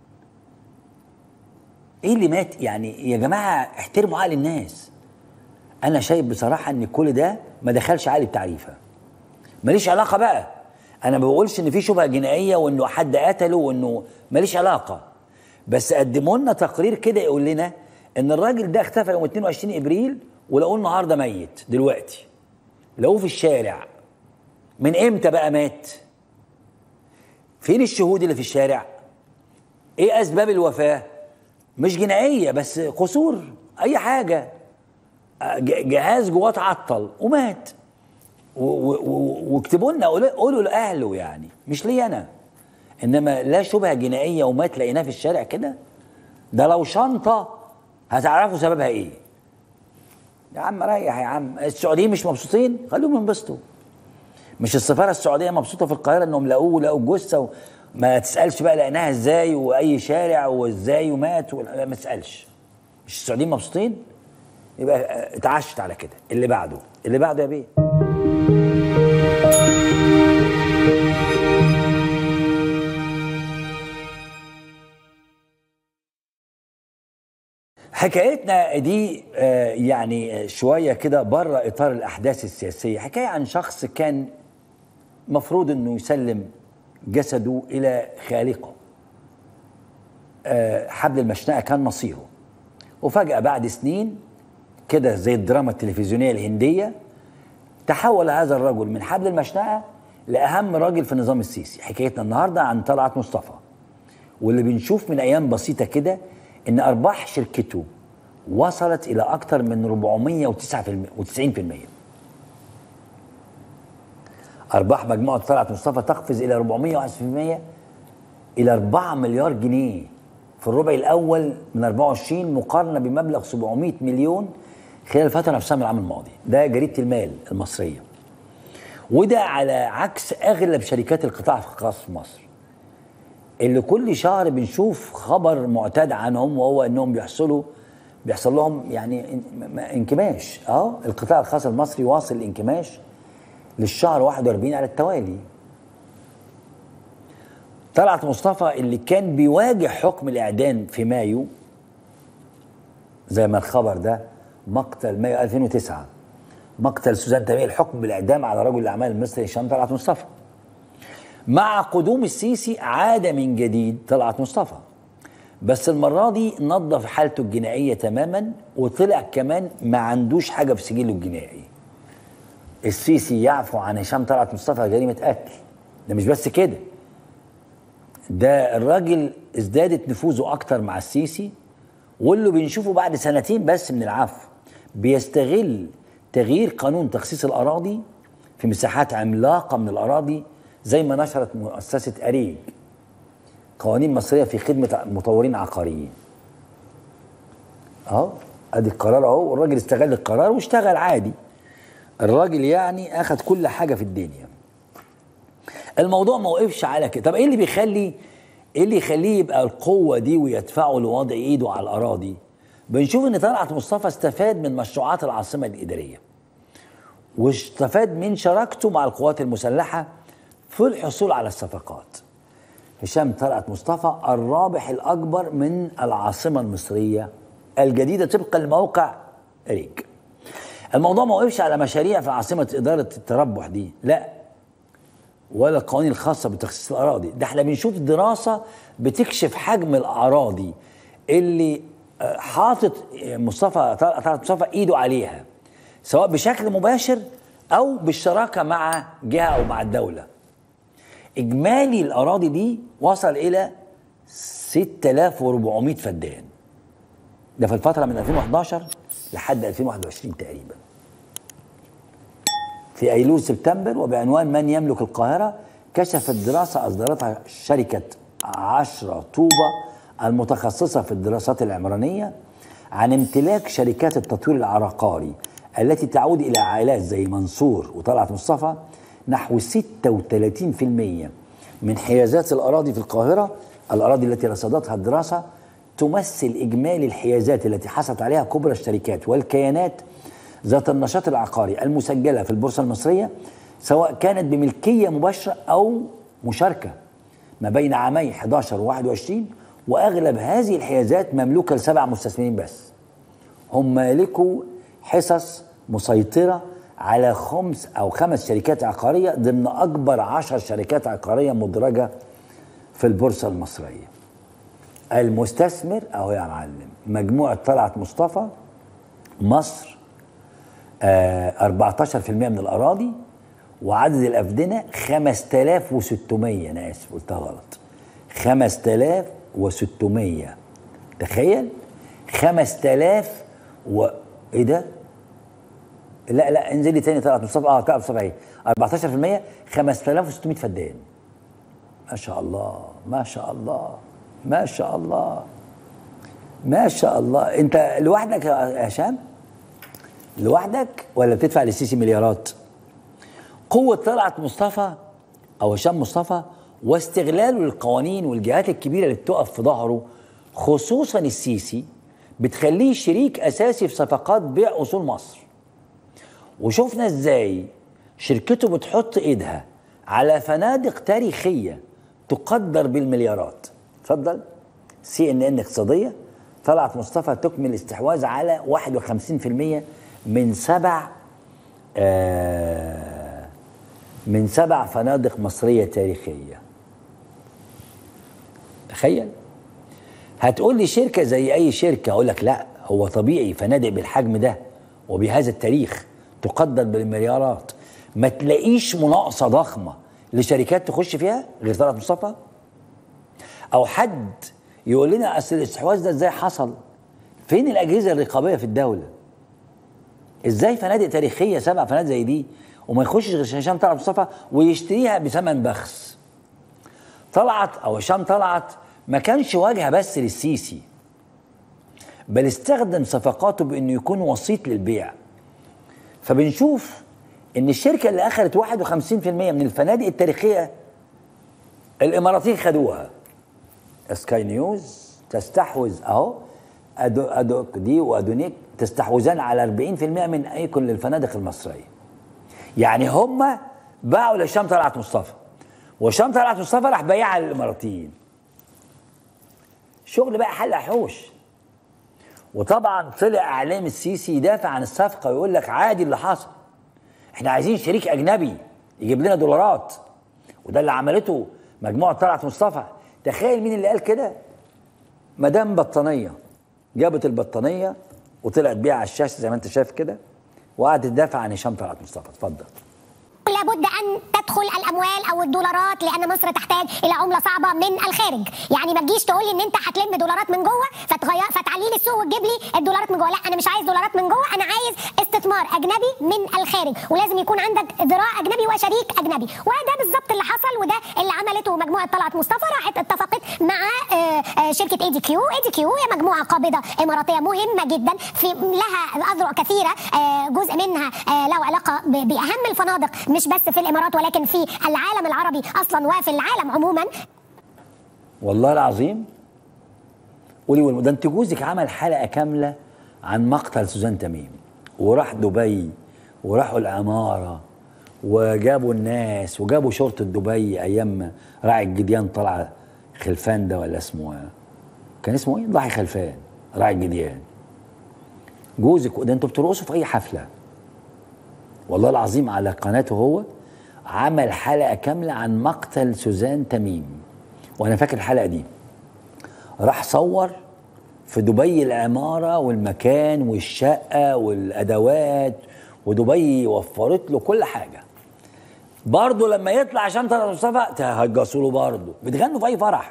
[SPEAKER 11] ايه اللي مات يعني يا جماعه احترموا عقل الناس انا شايف بصراحه ان كل ده ما دخلش عقلي بتعريفه ماليش علاقه بقى انا ما بقولش ان في شبهه جنائيه وانه حد قتله وانه ماليش علاقه بس قدموا لنا تقرير كده يقول لنا ان الراجل ده اختفى يوم 22 ابريل ولقوه النهارده ميت دلوقتي لقوه في الشارع من امتى بقى مات فين الشهود اللي في الشارع ايه اسباب الوفاه مش جنائيه بس قصور اي حاجه ج- جهاز جواه اتعطل ومات و- و- و- واكتبوا لنا قولوا- قولوا لاهله يعني مش لي انا انما لا شبهه جنائيه ومات لقيناه في الشارع كده ده لو شنطه هتعرفوا سببها ايه يا عم ريح يا عم السعوديين مش مبسوطين خليهم ينبسطوا مش السفاره السعوديه مبسوطه في القاهره انهم لقوه لقوا الجثه و... ما تسالش بقى لقيناها ازاي واي شارع وازاي ومات و... ما تسالش مش السعوديين مبسوطين يبقى آه، اتعشت على كده اللي بعده اللي بعده يا بيه حكايتنا دي آه، يعني آه، شويه كده بره اطار الاحداث السياسيه حكايه عن شخص كان مفروض انه يسلم جسده الى خالقه آه، حبل المشنقه كان مصيره وفجاه بعد سنين كده زي الدراما التلفزيونيه الهنديه تحول هذا الرجل من حبل المشنقه لاهم راجل في النظام السيسي حكايتنا النهارده عن طلعت مصطفى واللي بنشوف من ايام بسيطه كده ان ارباح شركته وصلت الى اكثر من 490% ارباح مجموعه طلعت مصطفى تقفز الى 401% الى 4 مليار جنيه في الربع الاول من 24 مقارنه بمبلغ 700 مليون خلال الفتره نفسها من العام الماضي ده جريده المال المصريه وده على عكس اغلب شركات القطاع الخاص في مصر اللي كل شهر بنشوف خبر معتاد عنهم وهو انهم بيحصلوا بيحصل لهم يعني ان- م- انكماش اه القطاع الخاص المصري واصل الانكماش للشهر 41 على التوالي طلعت مصطفى اللي كان بيواجه حكم الاعدام في مايو زي ما الخبر ده مقتل مايو 2009 مقتل سوزان تميم الحكم بالاعدام على رجل الاعمال المصري هشام طلعت مصطفى مع قدوم السيسي عاد من جديد طلعت مصطفى بس المرة دي نظف حالته الجنائية تماما وطلع كمان ما عندوش حاجة في سجله الجنائي السيسي يعفو عن هشام طلعت مصطفى جريمة قتل ده مش بس كده ده الراجل ازدادت نفوذه أكتر مع السيسي واللي بنشوفه بعد سنتين بس من العفو بيستغل تغيير قانون تخصيص الأراضي في مساحات عملاقة من الأراضي زي ما نشرت مؤسسة أريج قوانين مصرية في خدمة مطورين عقاريين اهو ادي القرار اهو الراجل استغل القرار واشتغل عادي الراجل يعني اخد كل حاجة في الدنيا الموضوع ما وقفش على كده طب ايه اللي بيخلي ايه اللي يخليه يبقى القوة دي ويدفعه لوضع ايده على الاراضي بنشوف ان طلعت مصطفى استفاد من مشروعات العاصمة الإدارية واستفاد من شراكته مع القوات المسلحة في الحصول على الصفقات هشام طلعت مصطفى الرابح الأكبر من العاصمة المصرية الجديدة طبقا لموقع ريك الموضوع ما وقفش على مشاريع في عاصمة إدارة التربح دي لا ولا القوانين الخاصة بتخصيص الأراضي ده احنا بنشوف دراسة بتكشف حجم الأراضي اللي آه، حاطط مصطفى طلعت مصطفى إيده عليها سواء بشكل مباشر أو بالشراكة مع جهة أو مع الدولة إجمالي الأراضي دي وصل إلى 6400 فدان ده في الفترة من 2011 لحد 2021 تقريبا في أيلول سبتمبر وبعنوان من يملك القاهرة كشفت دراسة أصدرتها شركة عشرة طوبة المتخصصة في الدراسات العمرانية عن امتلاك شركات التطوير العقاري التي تعود إلى عائلات زي منصور وطلعت مصطفى نحو 36% من حيازات الأراضي في القاهرة الأراضي التي رصدتها الدراسة تمثل إجمالي الحيازات التي حصلت عليها كبرى الشركات والكيانات ذات النشاط العقاري المسجلة في البورصة المصرية سواء كانت بملكية مباشرة أو مشاركة ما بين عامي 11 و 21 وأغلب هذه الحيازات مملوكة لسبع مستثمرين بس هم مالكوا حصص مسيطرة على خمس أو خمس شركات عقارية ضمن أكبر عشر شركات عقارية مدرجة في البورصة المصرية المستثمر أهو يا معلم مجموعة طلعت مصطفى مصر آه 14% من الأراضي وعدد الأفدنة 5600 أنا آسف قلتها غلط 5600 تخيل 5000 و إيه ده؟ لا لا انزلي تاني طلعت مصطفى اه طلعت مصطفى ايه 14% 5600 فدان ما شاء الله ما شاء الله ما شاء الله ما شاء الله انت لوحدك يا هشام لوحدك ولا بتدفع للسيسي مليارات قوة طلعت مصطفى أو هشام مصطفى واستغلاله للقوانين والجهات الكبيرة اللي بتقف في ظهره خصوصا السيسي بتخليه شريك أساسي في صفقات بيع أصول مصر وشفنا ازاي شركته بتحط ايدها على فنادق تاريخيه تقدر بالمليارات اتفضل سي ان ان اقتصاديه طلعت مصطفى تكمل الاستحواذ على 51% من سبع آه من سبع فنادق مصريه تاريخيه تخيل هتقول لي شركه زي اي شركه اقول لك لا هو طبيعي فنادق بالحجم ده وبهذا التاريخ تقدر بالمليارات ما تلاقيش مناقصه ضخمه لشركات تخش فيها غير طلعت مصطفى او حد يقول لنا اصل الاستحواذ ده ازاي حصل فين الاجهزه الرقابيه في الدوله ازاي فنادق تاريخيه سبع فنادق زي دي وما يخشش غير هشام طلعت مصطفى ويشتريها بثمن بخس طلعت او هشام طلعت ما كانش واجهه بس للسيسي بل استخدم صفقاته بانه يكون وسيط للبيع فبنشوف ان الشركه اللي اخذت 51% من الفنادق التاريخيه الاماراتيين خدوها سكاي نيوز تستحوذ اهو أدو ادوك دي وادونيك تستحوذان على 40% من ايكون للفنادق المصريه يعني هم باعوا لهشام طلعت مصطفى وهشام طلعت مصطفى راح بايعها للاماراتيين شغل بقى حلق حوش وطبعا طلع اعلام السيسي يدافع عن الصفقه ويقول لك عادي اللي حصل احنا عايزين شريك اجنبي يجيب لنا دولارات وده اللي عملته مجموعه طلعت مصطفى تخيل مين اللي قال كده مدام بطانيه جابت البطانيه وطلعت بيها على الشاشه زي ما انت شايف كده وقعدت تدافع عن هشام طلعت مصطفى اتفضل
[SPEAKER 6] لابد ان تدخل الاموال او الدولارات لان مصر تحتاج الى عمله صعبه من الخارج يعني ما تجيش تقول لي ان انت هتلم دولارات من جوه فتغير فتعلي لي السوق وتجيب لي الدولارات من جوه لا انا مش عايز دولارات من جوه انا عايز استثمار اجنبي من الخارج ولازم يكون عندك ذراع اجنبي وشريك اجنبي وده بالظبط اللي حصل وده اللي عملته مجموعه طلعت مصطفى راحت اتفقت مع آه، آه، شركه اي دي كيو اي دي كيو هي مجموعه قابضه اماراتيه مهمه جدا في لها اذرع كثيره آه، جزء منها آه، له علاقه ب- باهم الفنادق مش بس في الامارات ولكن في العالم العربي اصلا وفي العالم عموما
[SPEAKER 11] والله العظيم قولي والم- ده انت جوزك عمل حلقه كامله عن مقتل سوزان تميم وراح دبي وراحوا العماره وجابوا الناس وجابوا شرطه دبي ايام ما راعي الجديان طلع خلفان ده ولا اسمه إيه؟ كان اسمه ايه؟ ضاحي خلفان راعي الجديان جوزك ده انتوا بترقصوا في اي حفله والله العظيم على قناته هو عمل حلقه كامله عن مقتل سوزان تميم وانا فاكر الحلقه دي راح صور في دبي العماره والمكان والشقه والادوات ودبي وفرت له كل حاجه برضه لما يطلع عشان طلعت مصطفى تهجصوا له برضه بتغنوا في اي فرح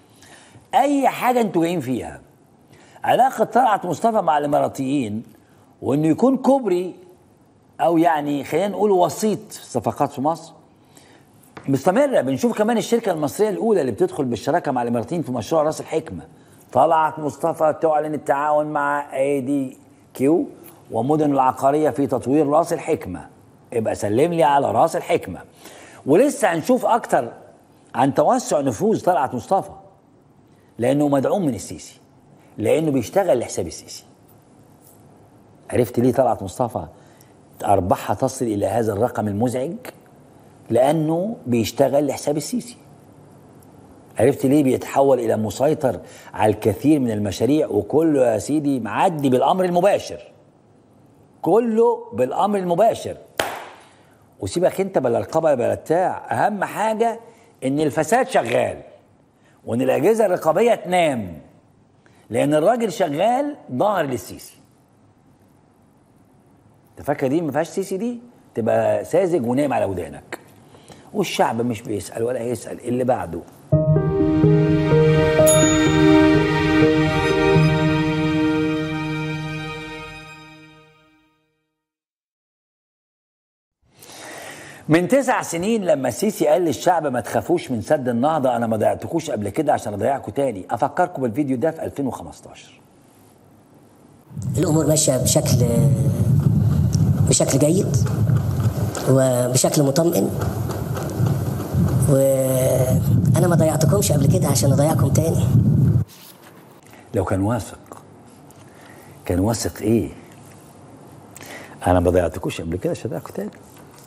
[SPEAKER 11] اي حاجه انتوا جايين فيها علاقه طلعت مصطفى مع الاماراتيين وانه يكون كوبري او يعني خلينا نقول وسيط صفقات في مصر مستمرة بنشوف كمان الشركة المصرية الأولى اللي بتدخل بالشراكة مع الإماراتيين في مشروع رأس الحكمة طلعت مصطفى تعلن التعاون مع اي دي كيو ومدن العقارية في تطوير رأس الحكمة يبقى سلم لي على رأس الحكمة ولسه هنشوف أكتر عن توسع نفوذ طلعت مصطفى لأنه مدعوم من السيسي لأنه بيشتغل لحساب السيسي عرفت ليه طلعت مصطفى أرباحها تصل إلى هذا الرقم المزعج لأنه بيشتغل لحساب السيسي عرفت ليه بيتحول إلى مسيطر على الكثير من المشاريع وكله يا سيدي معدي بالأمر المباشر كله بالأمر المباشر وسيبك انت بلا رقابة بلا بتاع أهم حاجة إن الفساد شغال وإن الأجهزة الرقابية تنام لأن الراجل شغال ظاهر للسيسي انت فاكره دي ما فيهاش سيسي دي تبقى ساذج ونايم على ودانك والشعب مش بيسال ولا هيسال اللي بعده من تسع سنين لما السيسي قال للشعب ما تخافوش من سد النهضه انا ما ضيعتكوش قبل كده عشان اضيعكم تاني افكركم بالفيديو ده في 2015
[SPEAKER 3] الامور ماشيه بشكل بشكل جيد وبشكل مطمئن وانا ما ضيعتكمش قبل كده عشان اضيعكم تاني
[SPEAKER 11] لو كان واثق كان واثق ايه انا ما ضيعتكوش قبل كده عشان اضيعكم تاني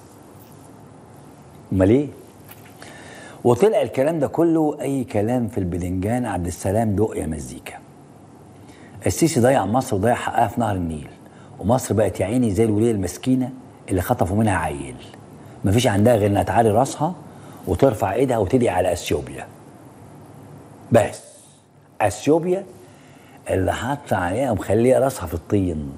[SPEAKER 11] امال ايه وطلع الكلام ده كله اي كلام في البدنجان عبد السلام دق يا مزيكا السيسي ضيع مصر وضيع حقها في نهر النيل ومصر بقت يا عيني زي الوليه المسكينه اللي خطفوا منها عيل مفيش عندها غير انها تعالي راسها وترفع ايدها وتدعي على اثيوبيا بس اثيوبيا اللي حاطه عليها ومخليه راسها في الطين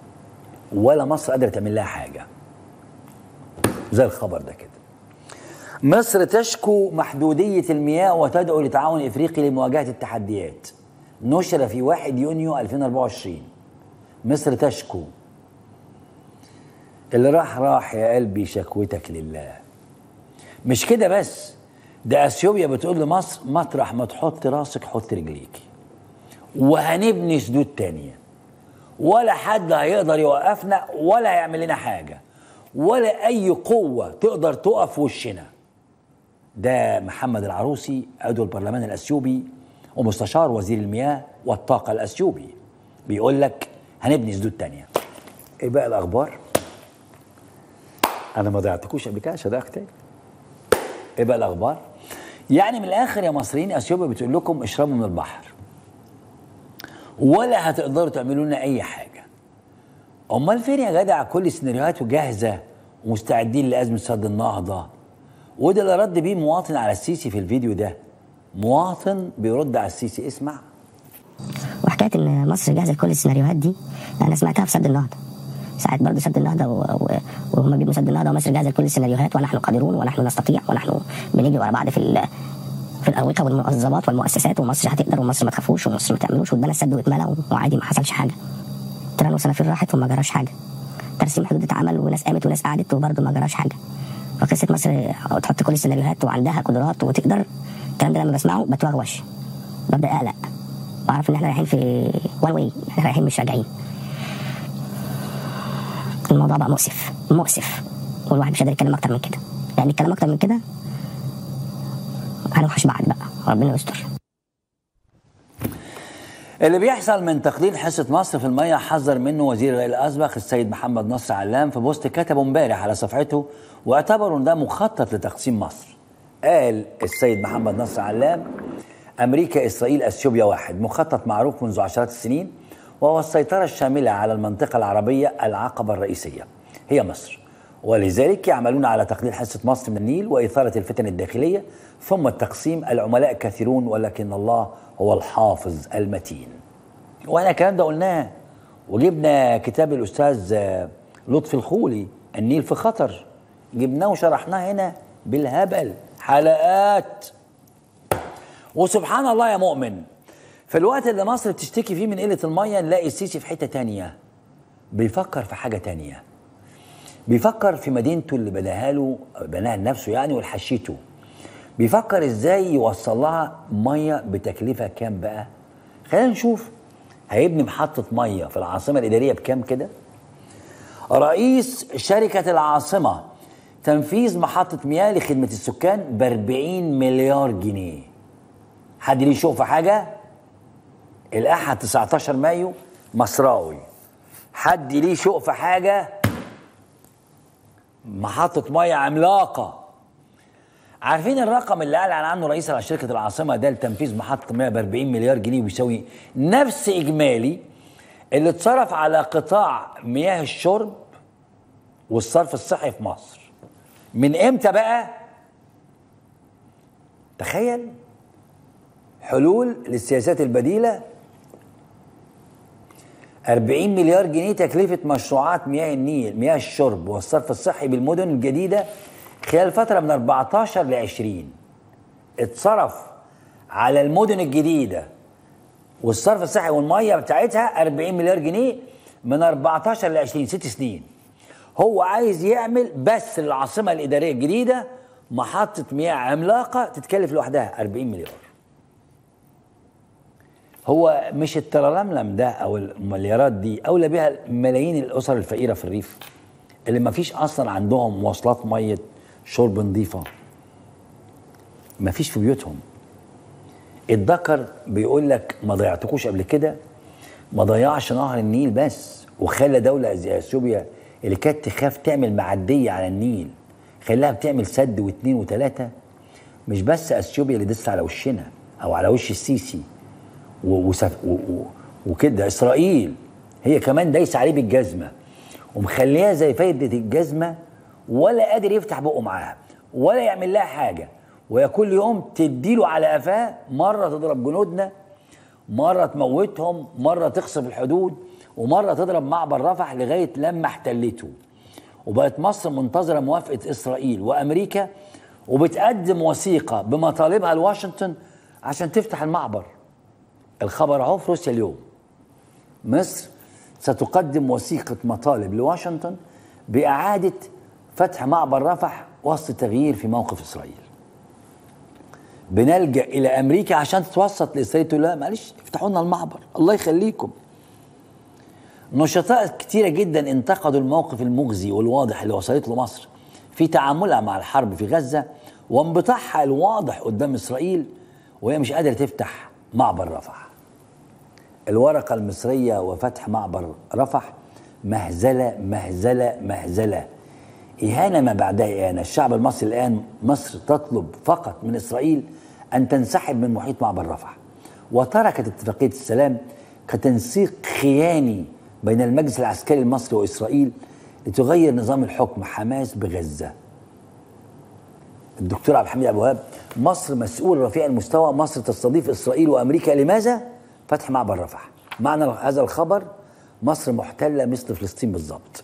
[SPEAKER 11] ولا مصر قادره تعمل لها حاجه زي الخبر ده كده مصر تشكو محدودية المياه وتدعو لتعاون إفريقي لمواجهة التحديات نشر في 1 يونيو 2024 مصر تشكو اللي راح راح يا قلبي شكوتك لله مش كده بس ده اثيوبيا بتقول لمصر مطرح ما تحط راسك حط رجليك وهنبني سدود تانية ولا حد هيقدر يوقفنا ولا هيعمل لنا حاجة ولا أي قوة تقدر تقف في وشنا ده محمد العروسي عضو البرلمان الأثيوبي ومستشار وزير المياه والطاقة الأثيوبي بيقول لك هنبني سدود تانية ايه بقى الأخبار؟ أنا ما ضيعتكوش قبل كده عشان أضيعك تاني ايه بقى الأخبار؟ يعني من الآخر يا مصريين أثيوبيا بتقول لكم اشربوا من البحر ولا هتقدروا تعملوا لنا اي حاجه امال فين يا جدع كل سيناريوهاته جاهزه ومستعدين لازمه سد النهضه وده اللي رد بيه مواطن على السيسي في الفيديو ده مواطن بيرد على السيسي اسمع
[SPEAKER 2] وحكايه ان مصر جاهزه لكل السيناريوهات دي انا سمعتها في سد النهضه ساعات برضه سد النهضه و... و... وهم بيبقوا سد النهضه ومصر جاهزه لكل السيناريوهات ونحن قادرون ونحن نستطيع ونحن بنجري ورا بعض في ال... في الاروقه والمنظمات والمؤسسات ومصر هتقدر ومصر ما تخافوش ومصر ما تعملوش واتبنى السد واتملى وعادي ما حصلش حاجه ترى وسنافير راحت وما جراش حاجه ترسيم حدود اتعمل وناس قامت وناس قعدت وبرضه ما جراش حاجه فقصه مصر تحط كل السيناريوهات وعندها قدرات وتقدر الكلام ده لما بسمعه بتوغوش ببدا اقلق واعرف ان احنا رايحين في وان واي احنا رايحين مش راجعين الموضوع بقى مؤسف مؤسف والواحد مش قادر يتكلم اكتر من كده يعني الكلام اكتر من كده هنوحش بعض بقى ربنا يستر
[SPEAKER 11] اللي بيحصل من تقليل حصة مصر في المية حذر منه وزير الري الأسبق السيد محمد نصر علام في بوست كتبه امبارح على صفحته واعتبروا ان ده مخطط لتقسيم مصر. قال السيد محمد نصر علام أمريكا إسرائيل أثيوبيا واحد مخطط معروف منذ عشرات السنين وهو السيطرة الشاملة على المنطقة العربية العقبة الرئيسية هي مصر ولذلك يعملون على تقليل حصة مصر من النيل وإثارة الفتن الداخلية ثم التقسيم العملاء كثيرون ولكن الله هو الحافظ المتين واحنا الكلام ده قلناه وجبنا كتاب الأستاذ لطفي الخولي النيل في خطر جبناه وشرحناه هنا بالهبل حلقات وسبحان الله يا مؤمن في الوقت اللي مصر بتشتكي فيه من قلة المية نلاقي السيسي في حتة تانية بيفكر في حاجة تانية بيفكر في مدينته اللي بناها له بناها لنفسه يعني ولحشيته بيفكر ازاي يوصل لها ميه بتكلفه كام بقى خلينا نشوف هيبني محطه ميه في العاصمه الاداريه بكام كده رئيس شركه العاصمه تنفيذ محطه مياه لخدمه السكان ب 40 مليار جنيه حد ليه شوف في حاجه الاحد 19 مايو مصراوي حد ليه شوق في حاجه محطه ميه عملاقه عارفين الرقم اللي اعلن عنه رئيس شركه العاصمه ده لتنفيذ محطه مياه ب 40 مليار جنيه ويساوي نفس اجمالي اللي اتصرف على قطاع مياه الشرب والصرف الصحي في مصر من امتى بقى تخيل حلول للسياسات البديله 40 مليار جنيه تكلفه مشروعات مياه النيل مياه الشرب والصرف الصحي بالمدن الجديده خلال فترة من 14 ل 20 اتصرف على المدن الجديدة والصرف الصحي والمية بتاعتها 40 مليار جنيه من 14 ل 20 ست سنين هو عايز يعمل بس للعاصمة الإدارية الجديدة محطة مياه عملاقة تتكلف لوحدها 40 مليار هو مش الترلملم ده او المليارات دي اولى بها ملايين الاسر الفقيره في الريف اللي ما فيش اصلا عندهم مواصلات ميه شرب نظيفة مفيش في بيوتهم الذكر بيقول لك ما ضيعتكوش قبل كده ما ضيعش نهر النيل بس وخلى دولة زي اثيوبيا اللي كانت تخاف تعمل معدية على النيل خلاها بتعمل سد واثنين وثلاثة مش بس اثيوبيا اللي دست على وشنا او على وش السيسي وكده اسرائيل هي كمان دايسه عليه بالجزمه ومخليها زي فايده الجزمه ولا قادر يفتح بقه معاها ولا يعمل لها حاجه وهي كل يوم تديله على قفاه مره تضرب جنودنا مره تموتهم مره تخصف الحدود ومره تضرب معبر رفح لغايه لما احتلته وبقت مصر منتظره موافقه اسرائيل وامريكا
[SPEAKER 1] وبتقدم وثيقه بمطالبها لواشنطن عشان تفتح المعبر الخبر اهو في روسيا اليوم مصر ستقدم وثيقه مطالب لواشنطن باعاده فتح معبر رفح وسط تغيير في موقف اسرائيل بنلجا الى امريكا عشان تتوسط لاسرائيل تقول لا معلش افتحوا لنا المعبر الله يخليكم نشطاء كتيرة جدا انتقدوا الموقف المخزي والواضح اللي وصلت له مصر في تعاملها مع الحرب في غزة وانبطاحها الواضح قدام إسرائيل وهي مش قادرة تفتح معبر رفح الورقة المصرية وفتح معبر رفح مهزلة مهزلة مهزلة إهانة ما بعدها إهانة الشعب المصري الآن مصر تطلب فقط من إسرائيل أن تنسحب من محيط معبر رفح وتركت اتفاقية السلام كتنسيق خياني بين المجلس العسكري المصري وإسرائيل لتغير نظام الحكم حماس بغزة الدكتور عبد الحميد أبو وهاب مصر مسؤول رفيع المستوى مصر تستضيف إسرائيل وأمريكا لماذا؟ فتح معبر رفح معنى هذا الخبر مصر محتلة مثل فلسطين بالضبط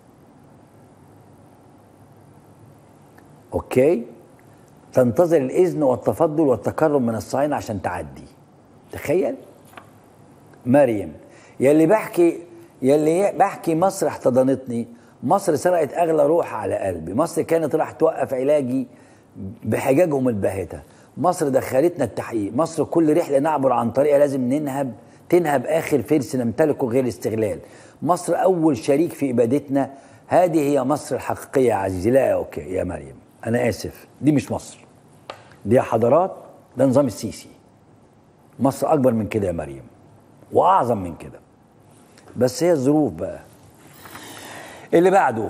[SPEAKER 1] أوكي تنتظر الإذن والتفضل والتكرم من الصهاينة عشان تعدي تخيل مريم يلي بحكي يلي بحكي مصر احتضنتني مصر سرقت اغلى روح على قلبي مصر كانت راح توقف علاجي بحجاجهم الباهته مصر دخلتنا التحقيق مصر كل رحله نعبر عن طريقها لازم ننهب تنهب اخر فلس نمتلكه غير استغلال مصر اول شريك في ابادتنا هذه هي مصر الحقيقيه يا عزيزي لا يا اوكي يا مريم انا اسف دي مش مصر دي حضارات ده نظام السيسي مصر اكبر من كده يا مريم واعظم من كده بس هي الظروف بقى اللي بعده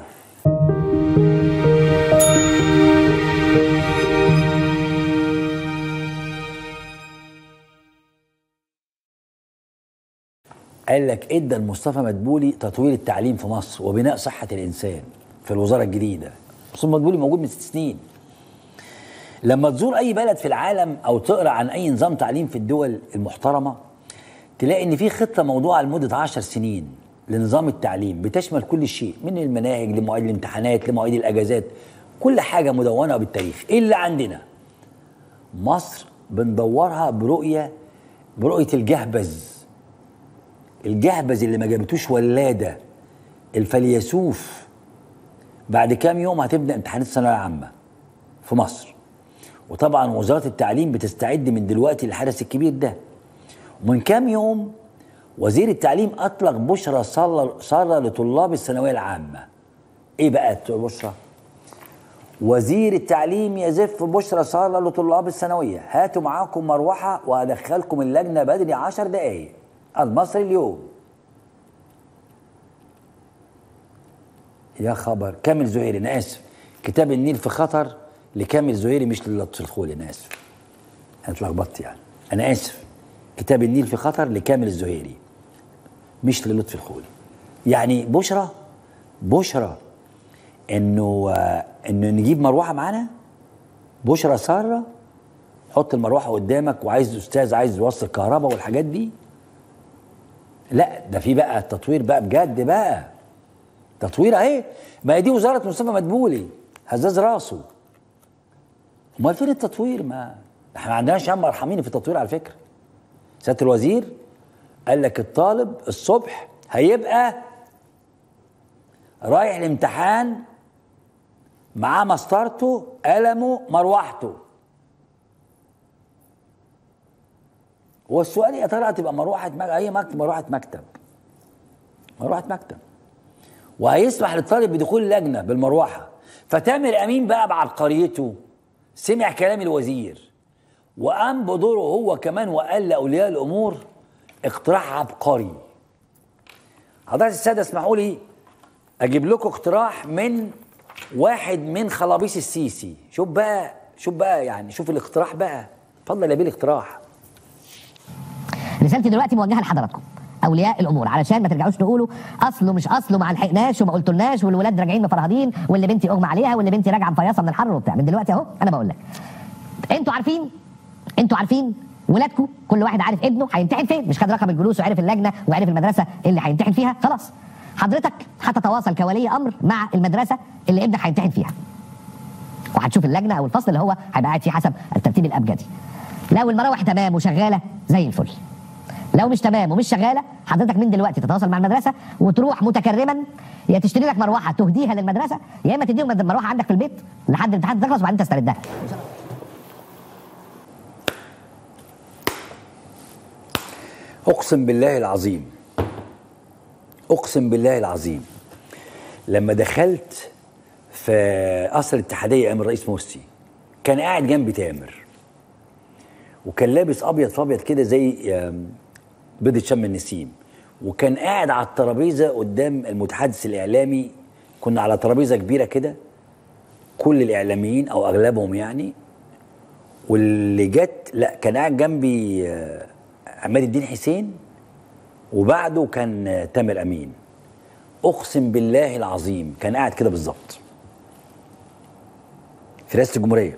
[SPEAKER 1] قال لك ادى لمصطفى مدبولي تطوير التعليم في مصر وبناء صحه الانسان في الوزاره الجديده مصطفى مدبولي موجود من ست سنين لما تزور اي بلد في العالم او تقرا عن اي نظام تعليم في الدول المحترمه تلاقي ان في خطه موضوعه لمده عشر سنين لنظام التعليم بتشمل كل شيء من المناهج لمواعيد الامتحانات لمواعيد الاجازات كل حاجه مدونه بالتاريخ ايه اللي عندنا مصر بندورها برؤيه برؤيه الجهبذ الجهبذ اللي ما جابتوش ولاده الفيلسوف بعد كام يوم هتبدا امتحانات الثانويه العامه في مصر وطبعا وزاره التعليم بتستعد من دلوقتي للحدث الكبير ده ومن كام يوم وزير التعليم اطلق بشرى ساره لطلاب الثانويه العامه ايه بقى البشرى وزير التعليم يزف بشرى ساره لطلاب الثانويه هاتوا معاكم مروحه وهدخلكم اللجنه بدري عشر دقائق المصري اليوم يا خبر كامل زهيري انا اسف كتاب النيل في خطر لكامل زهيري مش للطف الخولي انا اسف انا اتلخبطت يعني انا اسف كتاب النيل في خطر لكامل الزهيري مش للطفي الخولي يعني بشرى بشرى انه آه انه نجيب مروحه معانا بشرى ساره حط المروحه قدامك وعايز استاذ عايز يوصل كهرباء والحاجات دي لا ده في بقى تطوير بقى بجد بقى تطوير اهي ما هي دي وزاره مصطفى مدبولي هزاز راسه امال فين التطوير ما احنا ما عندناش هم ارحميني في التطوير على فكره سياده الوزير قال لك الطالب الصبح هيبقى رايح الامتحان معاه مسطرته قلمه مروحته هو السؤال يا ترى هتبقى مروحه مكتب اي مكتب مروحه مكتب مروحه مكتب وهيسمح للطالب بدخول اللجنه بالمروحه فتامر امين بقى بعبقريته سمع كلام الوزير وقام بدوره هو كمان وقال لاولياء الامور اقتراح عبقري حضرات الساده اسمحوا لي اجيب لكم اقتراح من واحد من خلابيس السيسي شوف بقى شوف بقى يعني شوف الاقتراح بقى اتفضل يا بيه الاقتراح
[SPEAKER 3] رسالتي دلوقتي موجهه لحضراتكم اولياء الامور علشان ما ترجعوش تقولوا اصله مش اصله ما لحقناش وما قلتلناش والولاد راجعين مفرهدين واللي بنتي اغمى عليها واللي بنتي راجعه مفيصه من الحر وبتاع من دلوقتي اهو انا بقول لك انتوا عارفين انتوا عارفين ولادكم كل واحد عارف ابنه هيمتحن فين مش خد رقم الجلوس وعرف اللجنه وعرف المدرسه اللي هيمتحن فيها خلاص حضرتك هتتواصل كولي امر مع المدرسه اللي ابنك هيمتحن فيها وهتشوف اللجنه او الفصل اللي هو هيبقى قاعد فيه حسب الترتيب الابجدي لو المراوح تمام وشغاله زي الفل لو مش تمام ومش شغاله حضرتك من دلوقتي تتواصل مع المدرسه وتروح متكرما يا تشتري لك مروحه تهديها للمدرسه يا اما تديهم المروحه عندك في البيت لحد الامتحان تخلص وبعدين تستردها
[SPEAKER 1] اقسم بالله العظيم اقسم بالله العظيم لما دخلت في قصر الاتحاديه ايام الرئيس مرسي كان قاعد جنبي تامر وكان لابس ابيض في ابيض كده زي آم، بيضة شم النسيم وكان قاعد على الترابيزه قدام المتحدث الاعلامي كنا على ترابيزه كبيره كده كل الاعلاميين او اغلبهم يعني واللي جت لا كان قاعد جنبي آه، عماد الدين حسين وبعده كان آه، تامر امين اقسم بالله العظيم كان قاعد كده بالظبط في رئاسه الجمهوريه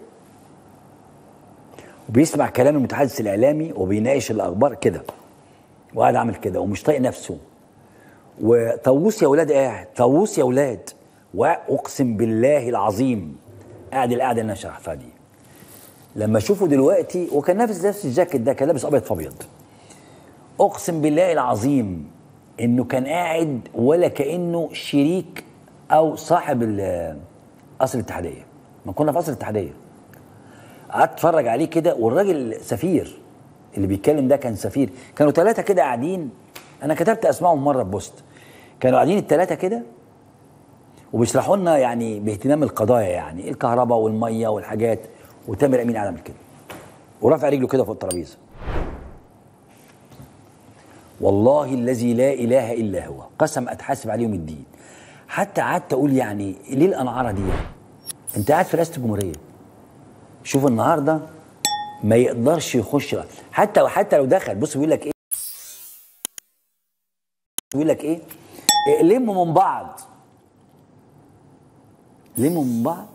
[SPEAKER 1] وبيسمع كلام المتحدث الاعلامي وبيناقش الاخبار كده وقاعد عامل كده ومش طايق نفسه وطاووس يا ولاد قاعد طاووس يا ولاد واقسم بالله العظيم قاعد القعده اللي انا شرحتها دي لما اشوفه دلوقتي وكان لابس نفس الجاكيت ده كان لابس ابيض في ابيض اقسم بالله العظيم انه كان قاعد ولا كانه شريك او صاحب ال- قصر الاتحاديه ما كنا في قصر الاتحاديه قعدت اتفرج عليه كده والراجل سفير اللي بيتكلم ده كان سفير كانوا ثلاثه كده قاعدين انا كتبت اسمائهم مره في بوست كانوا قاعدين الثلاثه كده وبيشرحوا لنا يعني باهتمام القضايا يعني الكهرباء والميه والحاجات وتامر امين قاعد عامل كده ورافع رجله كده فوق الترابيزه والله الذي لا اله الا هو قسم اتحاسب عليهم الدين حتى قعدت اقول يعني ليه الانعاره دي انت قاعد في رئاسه الجمهوريه شوف النهارده ما يقدرش يخش حتى حتى لو دخل بص بيقول لك ايه بيقول لك ايه إيه، لموا من بعض لموا من بعض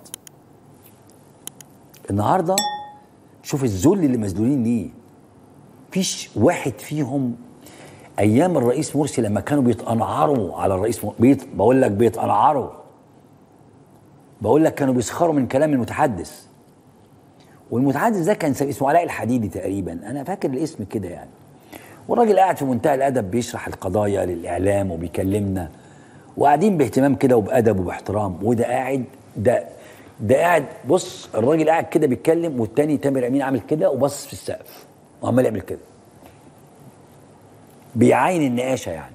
[SPEAKER 1] النهارده شوف الذل اللي مسدولين ليه فيش واحد فيهم ايام الرئيس مرسي لما كانوا بيتقنعروا على الرئيس مر... بيت... بقول لك بيتقنعروا بقول لك كانوا بيسخروا من كلام المتحدث والمتحدث ده كان اسمه علاء الحديدي تقريبا انا فاكر الاسم كده يعني والراجل قاعد في منتهى الادب بيشرح القضايا للاعلام وبيكلمنا وقاعدين باهتمام كده وبادب وباحترام وده قاعد ده ده قاعد بص الراجل قاعد كده بيتكلم والتاني تامر امين عامل كده وبص في السقف وعمال يعمل كده بيعاين النقاشه يعني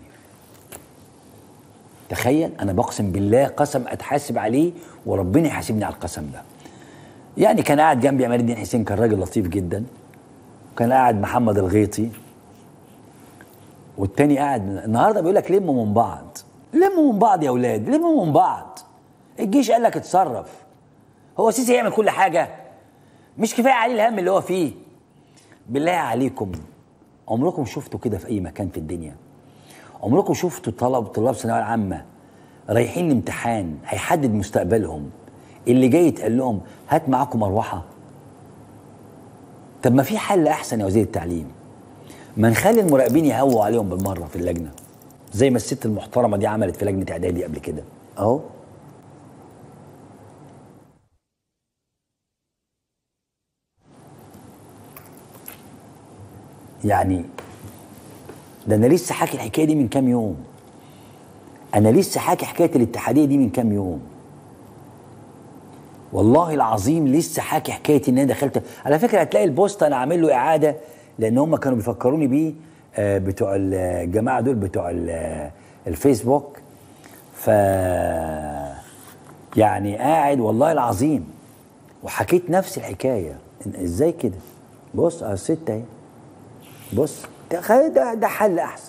[SPEAKER 1] تخيل انا بقسم بالله قسم اتحاسب عليه وربنا يحاسبني على القسم ده يعني كان قاعد جنبي عماد الدين حسين كان راجل لطيف جدا كان قاعد محمد الغيطي والتاني قاعد النهارده بيقول لك لموا من بعض لموا من بعض يا اولاد لموا من بعض الجيش قال لك اتصرف هو سيسي يعمل كل حاجه مش كفايه عليه الهم اللي هو فيه بالله عليكم عمركم شفتوا كده في اي مكان في الدنيا عمركم شفتوا طلب طلاب ثانويه عامه رايحين لامتحان هيحدد مستقبلهم اللي جاي يتقال لهم هات معاكم مروحه طب ما في حل احسن يا وزير التعليم ما نخلي المراقبين يهووا عليهم بالمره في اللجنه زي ما الست المحترمه دي عملت في لجنه اعدادي قبل كده اهو يعني ده انا لسه حاكي الحكايه دي من كام يوم انا لسه حاكي حكايه الاتحاديه دي من كام يوم والله العظيم لسه حاكي حكايه ان انا دخلت على فكره هتلاقي البوست انا عامل له اعاده لان هم كانوا بيفكروني بيه آه، بتوع الجماعه دول بتوع ال- الفيسبوك ف يعني قاعد والله العظيم وحكيت نفس الحكايه إن- ازاي كده بص على الست اهي بص ده خ- ده ده حل احسن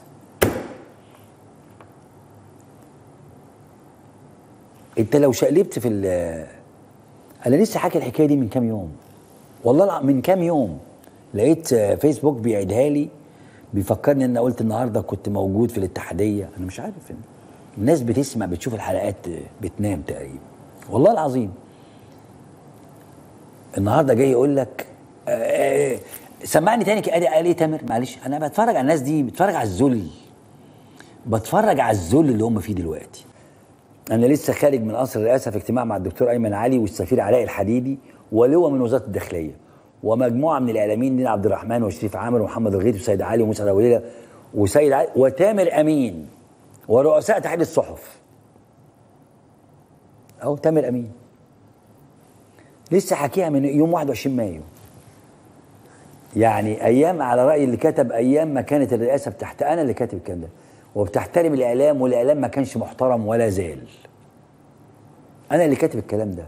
[SPEAKER 1] انت لو شقلبت في ال- انا لسه حاكي الحكايه دي من كام يوم والله الع- من كام يوم لقيت آه، فيسبوك بيعيدها لي بيفكرني ان انا قلت النهارده كنت موجود في الاتحاديه انا مش عارف الناس بتسمع بتشوف الحلقات آه، بتنام تقريبا والله العظيم النهارده جاي يقول لك آه، آه، سمعني تاني كده قال قال ايه تامر معلش انا بتفرج على الناس دي بتفرج على الذل بتفرج على الذل اللي هم فيه دلوقتي
[SPEAKER 11] انا لسه خارج من قصر الرئاسه في اجتماع مع الدكتور ايمن علي والسفير علاء الحديدي ولواء من وزاره الداخليه ومجموعه من الاعلاميين دين عبد الرحمن وشريف عامر ومحمد الغيث وسيد علي ومسعد ابو ليلى وسيد علي وتامر امين ورؤساء تحرير الصحف اهو تامر امين لسه حكيها من يوم 21 مايو يعني ايام على راي اللي كتب ايام ما كانت الرئاسه بتحت انا اللي كاتب الكلام ده وبتحترم الاعلام والاعلام ما كانش محترم ولا زال انا اللي كاتب الكلام ده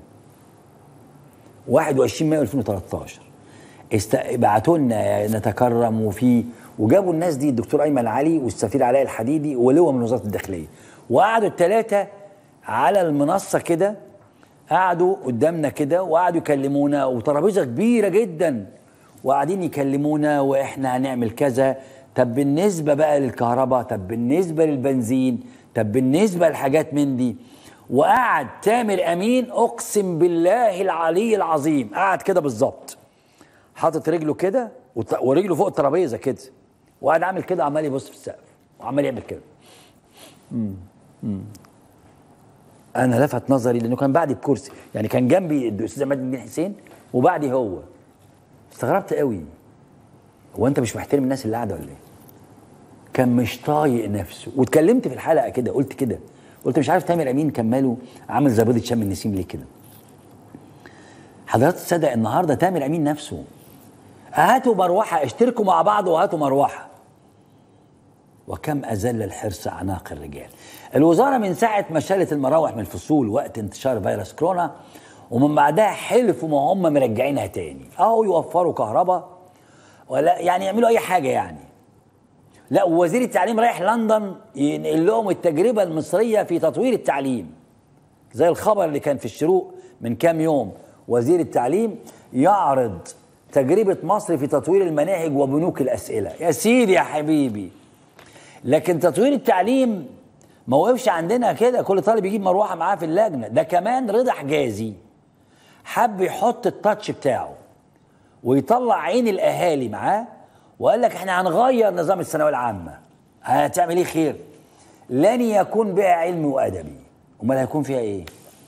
[SPEAKER 11] 21 مايو 2013 است... بعتوا لنا نتكرم وفي وجابوا الناس دي الدكتور ايمن علي والسفير علاء الحديدي ولواء من وزاره الداخليه وقعدوا الثلاثه على المنصه كده قعدوا قدامنا كده وقعدوا يكلمونا وترابيزه كبيره جدا وقاعدين يكلمونا واحنا هنعمل كذا طب بالنسبه بقى للكهرباء طب بالنسبه للبنزين طب بالنسبه لحاجات من دي وقعد تامر امين اقسم بالله العلي العظيم قعد كده بالظبط حاطط رجله كده وت- ورجله فوق الترابيزه كده وقعد عامل كده عمال يبص في السقف وعمال يعمل كده مم. مم. انا لفت نظري لانه كان بعدي بكرسي يعني كان جنبي الاستاذ عماد بن حسين وبعدي هو استغربت قوي هو انت مش محترم الناس اللي قاعده ولا ايه كان مش طايق نفسه واتكلمت في الحلقه كده قلت كده قلت مش عارف تامر امين كان ماله عامل زي بيضه شم النسيم ليه كده حضرتك تصدق النهارده تامر امين نفسه هاتوا مروحه اشتركوا مع بعض وهاتوا مروحه وكم أذل الحرص أعناق الرجال الوزارة من ساعة ما شالت المراوح من الفصول وقت انتشار فيروس كورونا ومن بعدها حلفوا ما هم مرجعينها تاني أهو يوفروا كهرباء ولا يعني يعملوا أي حاجة يعني لا ووزير التعليم رايح لندن ينقل لهم التجربة المصرية في تطوير التعليم زي الخبر اللي كان في الشروق من كام يوم وزير التعليم يعرض تجربة مصر في تطوير المناهج وبنوك الأسئلة يا سيدي يا حبيبي لكن تطوير التعليم ما وقفش عندنا كده كل طالب يجيب مروحه معاه في اللجنه ده كمان رضا حجازي حب يحط التاتش بتاعه ويطلع عين الاهالي معاه وقال لك احنا هنغير نظام الثانويه العامه هتعمل ايه خير لن يكون بها علم وادبي امال هيكون فيها ايه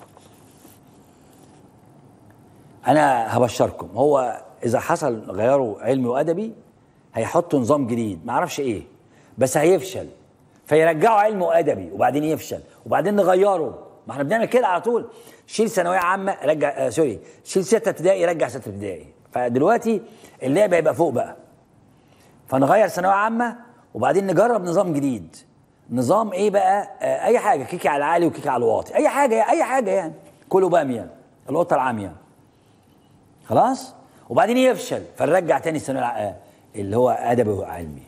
[SPEAKER 11] انا هبشركم هو اذا حصل غيروا علمي وادبي هيحطوا نظام جديد ما اعرفش ايه بس هيفشل فيرجعوا علم وادبي وبعدين يفشل وبعدين نغيره ما احنا بنعمل كده على طول شيل ثانويه عامه رجع آه سوري شيل سته ابتدائي رجع سته ابتدائي فدلوقتي اللعب هيبقى فوق بقى فنغير ثانويه عامه وبعدين نجرب نظام جديد نظام ايه بقى آه اي حاجه كيكي على العالي وكيكي على الواطي اي حاجه اي حاجه يعني كله باميه القطه العاميه خلاص وبعدين يفشل فنرجع تاني الثانويه الع- آه، اللي هو ادبي وعلمي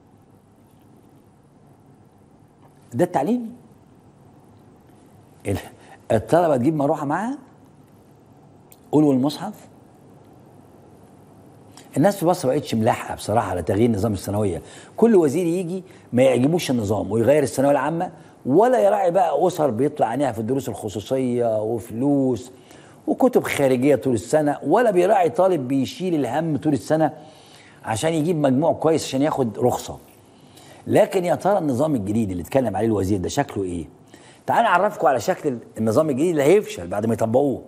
[SPEAKER 11] ده التعليم ال- الطلبه تجيب مروحه معاها قولوا المصحف الناس في مصر ما بقتش ملاحقه بصراحه على تغيير نظام الثانويه كل وزير يجي ما يعجبوش النظام ويغير الثانويه العامه ولا يراعي بقى اسر بيطلع عينيها في الدروس الخصوصيه وفلوس وكتب خارجيه طول السنه ولا بيراعي طالب بيشيل الهم طول السنه عشان يجيب مجموع كويس عشان ياخد رخصه لكن يا ترى النظام الجديد اللي اتكلم عليه الوزير ده شكله ايه تعالوا نعرفكم على شكل النظام الجديد اللي هيفشل بعد ما يطبقوه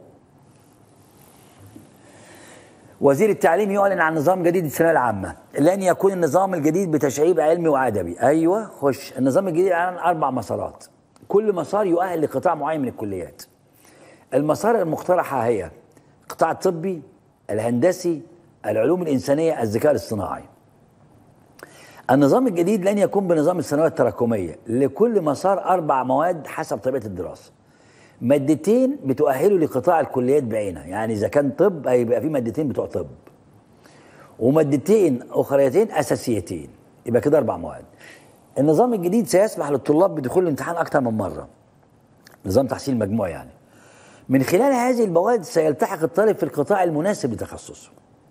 [SPEAKER 11] وزير التعليم يعلن عن نظام جديد للثانويه العامه لن يكون النظام الجديد بتشعيب علمي وادبي ايوه خش النظام الجديد عن اربع مسارات كل مسار يؤهل لقطاع معين من الكليات المسار المقترحه هي القطاع الطبي الهندسي العلوم الانسانيه الذكاء الاصطناعي النظام الجديد لن يكون بنظام الثانويه التراكميه لكل مسار اربع مواد حسب طبيعه الدراسه مادتين بتؤهلوا لقطاع الكليات بعينها يعني اذا كان طب هيبقى في مادتين بتوع طب ومادتين اخريتين اساسيتين يبقى كده اربع مواد النظام الجديد سيسمح للطلاب بدخول الامتحان اكثر من مره نظام تحصيل مجموع يعني من خلال هذه المواد سيلتحق الطالب في القطاع المناسب لتخصصه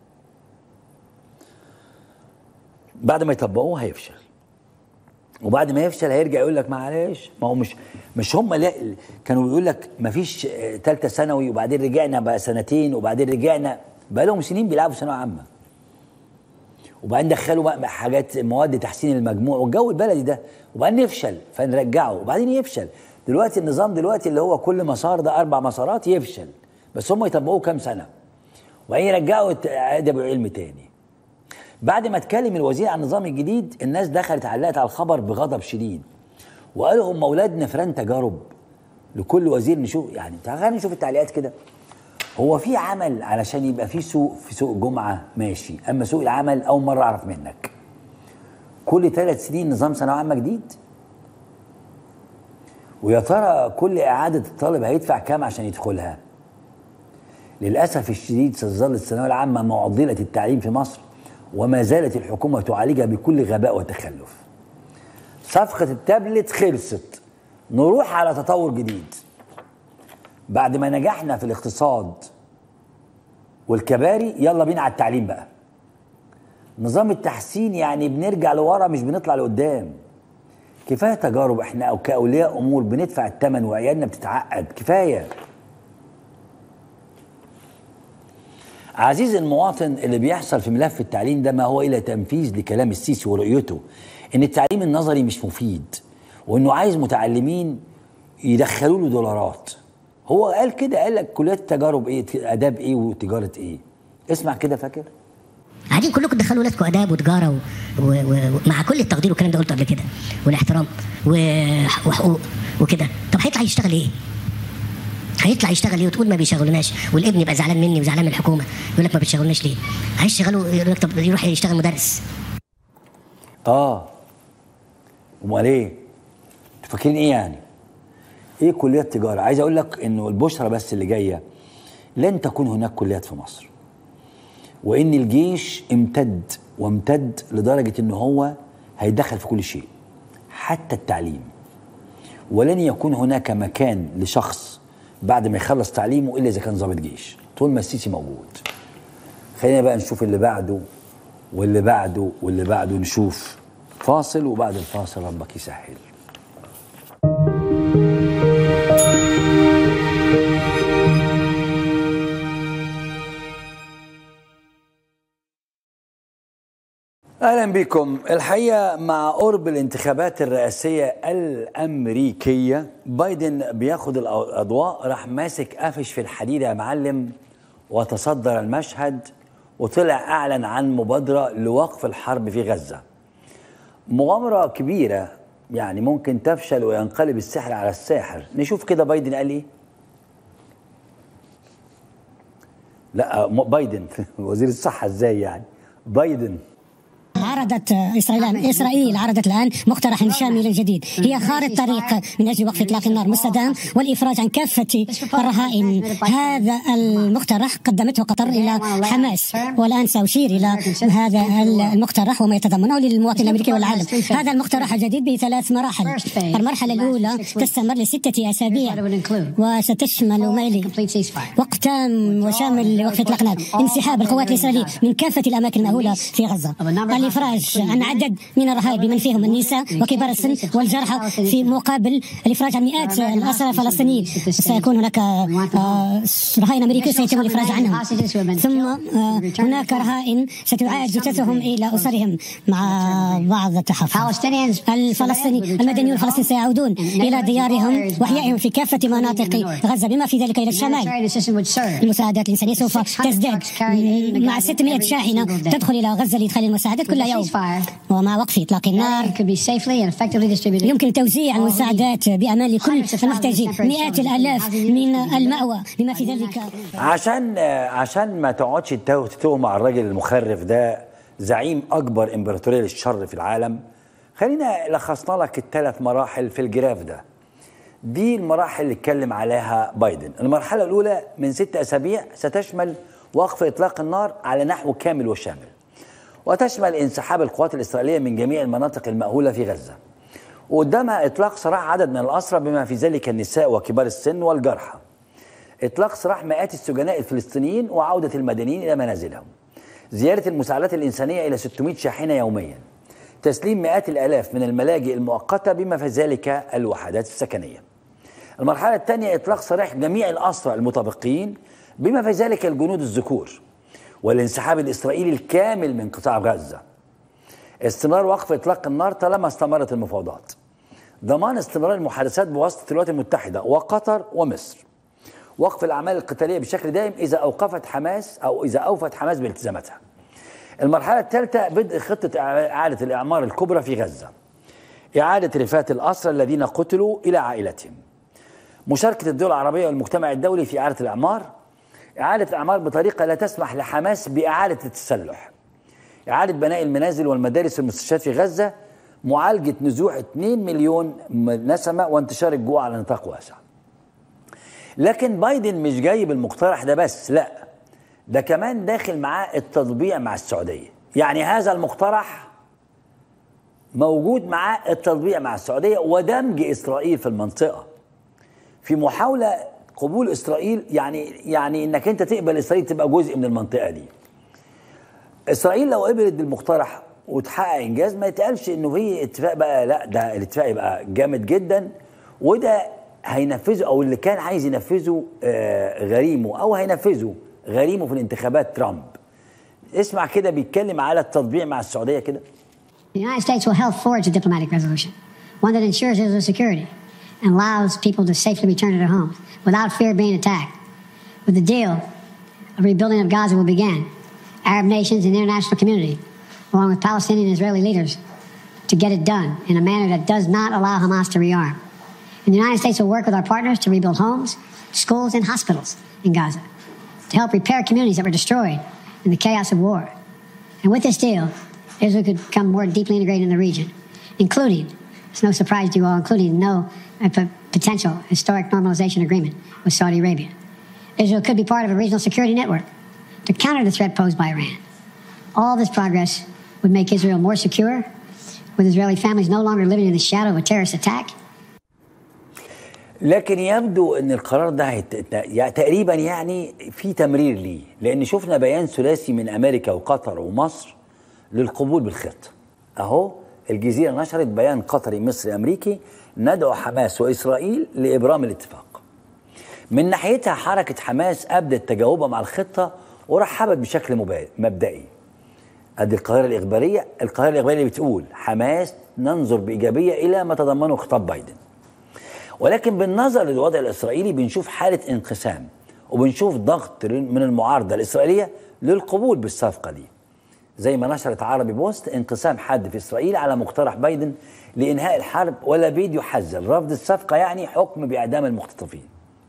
[SPEAKER 11] بعد ما يطبقوه هيفشل وبعد ما يفشل هيرجع يقول لك معلش ما هو مش مش هم لا كانوا بيقول لك ما فيش ثالثه ثانوي وبعدين رجعنا بقى سنتين وبعدين رجعنا بقى لهم سنين بيلعبوا ثانويه عامه وبعدين دخلوا بقى حاجات مواد تحسين المجموع والجو البلدي ده وبعدين يفشل فنرجعه وبعدين يفشل دلوقتي النظام دلوقتي اللي هو كل مسار ده اربع مسارات يفشل بس هم يطبقوه كام سنه وبعدين يرجعوا الت- ادب وعلم تاني بعد ما اتكلم الوزير عن النظام الجديد الناس دخلت علقت على الخبر بغضب شديد وقالوا هم اولادنا فران تجارب لكل وزير نشوف يعني تعالى نشوف التعليقات كده هو في عمل علشان يبقى في سوق في سوق جمعه ماشي اما سوق العمل اول مره اعرف منك كل ثلاث سنين نظام ثانويه عامه جديد ويا ترى كل اعاده الطالب هيدفع كام عشان يدخلها للاسف الشديد ستظل الثانويه العامه معضله التعليم في مصر وما زالت الحكومه تعالجها بكل غباء وتخلف صفقه التابلت خلصت نروح على تطور جديد بعد ما نجحنا في الاقتصاد والكباري يلا بينا على التعليم بقى نظام التحسين يعني بنرجع لورا مش بنطلع لقدام كفايه تجارب احنا او كاولياء امور بندفع الثمن وعيالنا بتتعقد كفايه عزيزي المواطن اللي بيحصل في ملف التعليم ده ما هو الا تنفيذ لكلام السيسي ورؤيته ان التعليم النظري مش مفيد وانه عايز متعلمين يدخلوا له دولارات هو قال كده قال لك كليات التجارب ايه اداب ايه وتجاره ايه اسمع كده فاكر
[SPEAKER 2] قاعدين كلكم تدخلوا ولادكم اداب وتجاره و... و... و... ومع كل التقدير والكلام ده قلته قبل كده والاحترام و... وحقوق وكده طب هيطلع يشتغل ايه؟ هيطلع يشتغل ايه وتقول ما بيشغلوناش والابن يبقى زعلان مني وزعلان من الحكومه يقول لك ما بتشغلوناش ليه؟ هيشغلوا يقول لك طب يروح يشتغل مدرس
[SPEAKER 11] اه امال ايه انتوا فاكرين ايه يعني ايه كليات تجاره عايز اقول لك انه البشرى بس اللي جايه لن تكون هناك كليات في مصر وان الجيش امتد وامتد لدرجه ان هو هيدخل في كل شيء حتى التعليم ولن يكون هناك مكان لشخص بعد ما يخلص تعليمه الا اذا كان ضابط جيش طول ما السيسي موجود خلينا بقى نشوف اللي بعده واللي بعده واللي بعده نشوف فاصل وبعد الفاصل ربك يسهل اهلا بكم الحقيقه مع قرب الانتخابات الرئاسيه الامريكيه بايدن بياخد الاضواء راح ماسك قافش في الحديد يا معلم وتصدر المشهد وطلع اعلن عن مبادره لوقف الحرب في غزه مغامره كبيره يعني ممكن تفشل وينقلب السحر على الساحر نشوف كده بايدن قال ايه لا م- بايدن وزير الصحه ازاي يعني بايدن
[SPEAKER 12] عرضت اسرائيل اسرائيل عرضت الان مقترحا شاملا جديد هي خارطه طريق من اجل وقف اطلاق النار مستدام والافراج عن كافه الرهائن هذا المقترح قدمته قطر الى حماس والان ساشير الى هذا المقترح وما يتضمنه للمواطن الامريكي والعالم هذا المقترح الجديد بثلاث مراحل المرحله الاولى تستمر لسته اسابيع وستشمل مالي وقت تام وشامل لوقف اطلاق النار انسحاب القوات الاسرائيليه من كافه الاماكن المأهوله في غزه الافراج عن عدد من الرهائن بمن فيهم النساء وكبار السن والجرحى في مقابل الافراج عن مئات الاسرى الفلسطينيين سيكون هناك آه، رهائن امريكيه سيتم الافراج عنهم ثم آه، هناك رهائن ستعاد جثثهم الى اسرهم مع بعض التحفظ الفلسطيني المدنيون الفلسطينيين سيعودون الى ديارهم واحيائهم في كافه مناطق غزه بما في ذلك الى الشمال المساعدات الانسانيه سوف تزداد مع 600 شاحنه تدخل الى غزه لادخال المساعدات كل يوم ومع وقف اطلاق النار يمكن توزيع المساعدات بامان لكل المحتاجين مئات الالاف من المأوى بما في ذلك
[SPEAKER 11] عشان عشان ما تقعدش تتوه تتوه مع الراجل المخرف ده زعيم اكبر امبراطوريه للشر في العالم خلينا لخصنا لك الثلاث مراحل في الجراف ده دي المراحل اللي اتكلم عليها بايدن المرحله الاولى من ست اسابيع ستشمل وقف اطلاق النار على نحو كامل وشامل وتشمل انسحاب القوات الاسرائيليه من جميع المناطق المأهوله في غزه وقدامها اطلاق سراح عدد من الاسرى بما في ذلك النساء وكبار السن والجرحى اطلاق سراح مئات السجناء الفلسطينيين وعوده المدنيين الى منازلهم زياده المساعدات الانسانيه الى 600 شاحنه يوميا تسليم مئات الالاف من الملاجئ المؤقته بما في ذلك الوحدات السكنيه المرحله الثانيه اطلاق سراح جميع الاسرى المتبقيين بما في ذلك الجنود الذكور والانسحاب الاسرائيلي الكامل من قطاع غزه استمرار وقف اطلاق النار طالما استمرت المفاوضات ضمان استمرار المحادثات بواسطه الولايات المتحده وقطر ومصر وقف الاعمال القتاليه بشكل دائم اذا اوقفت حماس او اذا اوفت حماس بالتزاماتها المرحله الثالثه بدء خطه اعاده الاعمار الكبرى في غزه اعاده رفاه الاسرى الذين قتلوا الى عائلتهم مشاركه الدول العربيه والمجتمع الدولي في اعاده الاعمار اعاده الاعمار بطريقه لا تسمح لحماس باعاده التسلح إعادة بناء المنازل والمدارس والمستشفيات في غزة معالجة نزوح 2 مليون نسمة وانتشار الجوع على نطاق واسع لكن بايدن مش جاي بالمقترح ده بس لا ده كمان داخل معاه التطبيع مع السعودية يعني هذا المقترح موجود معاه التطبيع مع السعودية ودمج إسرائيل في المنطقة في محاولة قبول إسرائيل يعني يعني إنك أنت تقبل إسرائيل تبقى جزء من المنطقة دي اسرائيل لو قبلت بالمقترح وتحقق انجاز ما يتقالش انه في اتفاق بقى لا ده الاتفاق يبقى جامد جدا وده هينفذه او اللي كان عايز ينفذه آه غريمه او هينفذه غريمه في الانتخابات ترامب اسمع كده بيتكلم على التطبيع مع السعوديه كده
[SPEAKER 13] The United States will help forge a diplomatic resolution, one that ensures Israel's security and allows people to safely return to their homes without fear of being attacked. With the deal, a rebuilding of Gaza will begin. Arab nations and the international community, along with Palestinian and Israeli leaders, to get it done in a manner that does not allow Hamas to rearm. And the United States will work with our partners to rebuild homes, schools, and hospitals in Gaza to help repair communities that were destroyed in the chaos of war. And with this deal, Israel could become more deeply integrated in the region, including, it's no surprise to you all, including no uh, p- potential historic normalization agreement with Saudi Arabia. Israel could be part of a regional security network to counter the threat posed by Iran. All this progress would make Israel more secure, with Israeli families no longer living in the shadow of a terrorist attack.
[SPEAKER 11] لكن يبدو ان القرار ده هيت... يعني تقريبا يعني في تمرير ليه لان شفنا بيان ثلاثي من امريكا وقطر ومصر للقبول بالخطه اهو الجزيره نشرت بيان قطري مصري امريكي ندعو حماس واسرائيل لابرام الاتفاق من ناحيتها حركه حماس ابدت تجاوبها مع الخطه ورحبت بشكل مبا- مبدئي ادي القاهره الاخباريه القاهره الاخباريه بتقول حماس ننظر بايجابيه الى ما تضمنه خطاب بايدن ولكن بالنظر للوضع الاسرائيلي بنشوف حاله انقسام وبنشوف ضغط من المعارضه الاسرائيليه للقبول بالصفقه دي زي ما نشرت عربي بوست انقسام حاد في اسرائيل على مقترح بايدن لانهاء الحرب ولا بيد يحذر رفض الصفقه يعني حكم باعدام المختطفين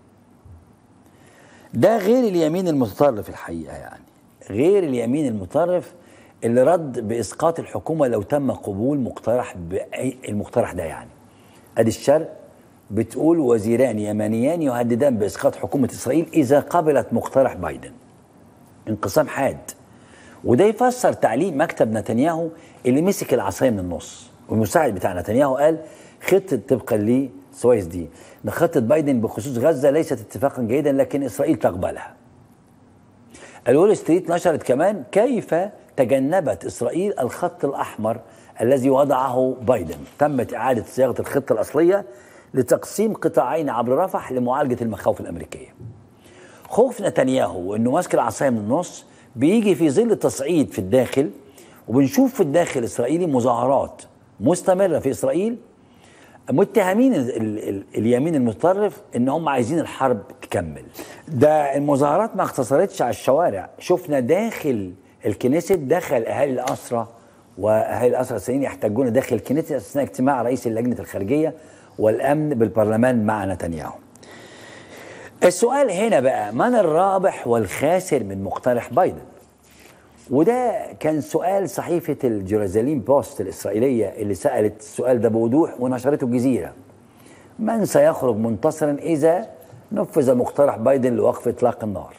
[SPEAKER 11] ده غير اليمين المتطرف الحقيقه يعني غير اليمين المتطرف اللي رد باسقاط الحكومه لو تم قبول مقترح بأي المقترح ده يعني ادي الشرق بتقول وزيران يمنيان يهددان باسقاط حكومه اسرائيل اذا قبلت مقترح بايدن انقسام حاد وده يفسر تعليق مكتب نتنياهو اللي مسك العصايه من النص والمساعد بتاع نتنياهو قال خطه طبقا لسويس دي ان خطه بايدن بخصوص غزه ليست اتفاقا جيدا لكن اسرائيل تقبلها الول ستريت نشرت كمان كيف تجنبت اسرائيل الخط الاحمر الذي وضعه بايدن تمت اعاده صياغه الخطه الاصليه لتقسيم قطاعين عبر رفح لمعالجه المخاوف الامريكيه خوف نتنياهو انه ماسك العصايه من النص بيجي في ظل تصعيد في الداخل وبنشوف في الداخل الاسرائيلي مظاهرات مستمره في اسرائيل متهمين ال ال ال اليمين المتطرف ان هم عايزين الحرب تكمل ده المظاهرات ما اقتصرتش على الشوارع شفنا داخل الكنيست دخل اهالي الاسرى واهالي الاسرى السوريين يحتجون داخل الكنيست اثناء اجتماع رئيس اللجنه الخارجيه والامن بالبرلمان مع نتنياهو السؤال هنا بقى من الرابح والخاسر من مقترح بايدن وده كان سؤال صحيفة الجيروزاليم بوست الإسرائيلية اللي سألت السؤال ده بوضوح ونشرته الجزيرة من سيخرج منتصرا إذا نفذ مقترح بايدن لوقف إطلاق النار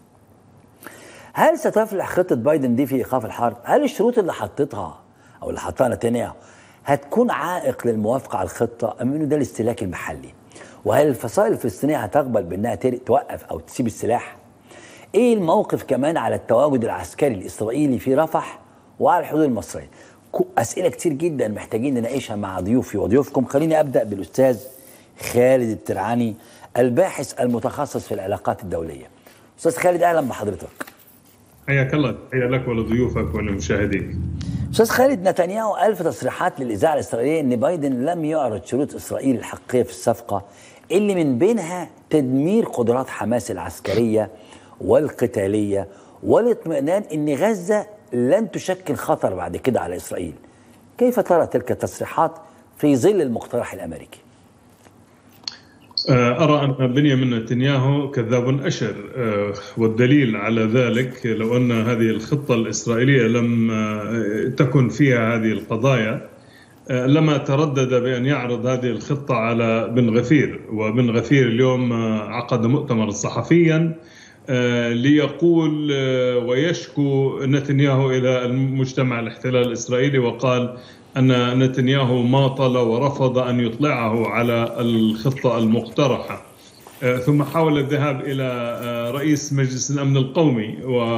[SPEAKER 11] هل ستفلح خطة بايدن دي في إيقاف الحرب؟ هل الشروط اللي حطتها أو اللي حطها نتنياهو هتكون عائق للموافقة على الخطة أم إنه ده الاستهلاك المحلي؟ وهل الفصائل الفلسطينية هتقبل بأنها توقف أو تسيب السلاح؟ ايه الموقف كمان على التواجد العسكري الاسرائيلي في رفح وعلى الحدود المصريه اسئله كتير جدا محتاجين نناقشها مع ضيوفي وضيوفكم خليني ابدا بالاستاذ خالد الترعاني الباحث المتخصص في العلاقات الدوليه استاذ خالد اهلا بحضرتك
[SPEAKER 14] حياك الله تحيه لك ولضيوفك ولمشاهديك
[SPEAKER 1] استاذ خالد نتنياهو قال في تصريحات للاذاعه الاسرائيليه ان بايدن لم يعرض شروط اسرائيل الحقيقيه في الصفقه اللي من بينها تدمير قدرات حماس العسكريه والقتاليه والاطمئنان ان غزه لن تشكل خطر بعد كده على اسرائيل. كيف ترى تلك التصريحات في ظل المقترح الامريكي؟
[SPEAKER 14] أرى أن بنيامين نتنياهو كذاب أشر آه، والدليل على ذلك لو أن هذه الخطة الإسرائيلية لم آه، تكن فيها هذه القضايا آه، لما تردد بأن يعرض هذه الخطة على بن غفير وبن غفير اليوم عقد مؤتمر صحفيا ليقول ويشكو نتنياهو إلى المجتمع الاحتلال الإسرائيلي وقال أن نتنياهو ماطل ورفض أن يطلعه على الخطة المقترحة آه، ثم حاول الذهاب إلى آه، رئيس مجلس الأمن القومي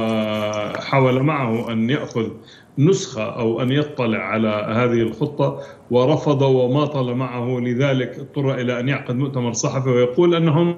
[SPEAKER 14] وحاول معه أن يأخذ نسخة أو أن يطلع على هذه الخطة ورفض وماطل معه لذلك اضطر إلى أن يعقد مؤتمر صحفي ويقول أنهم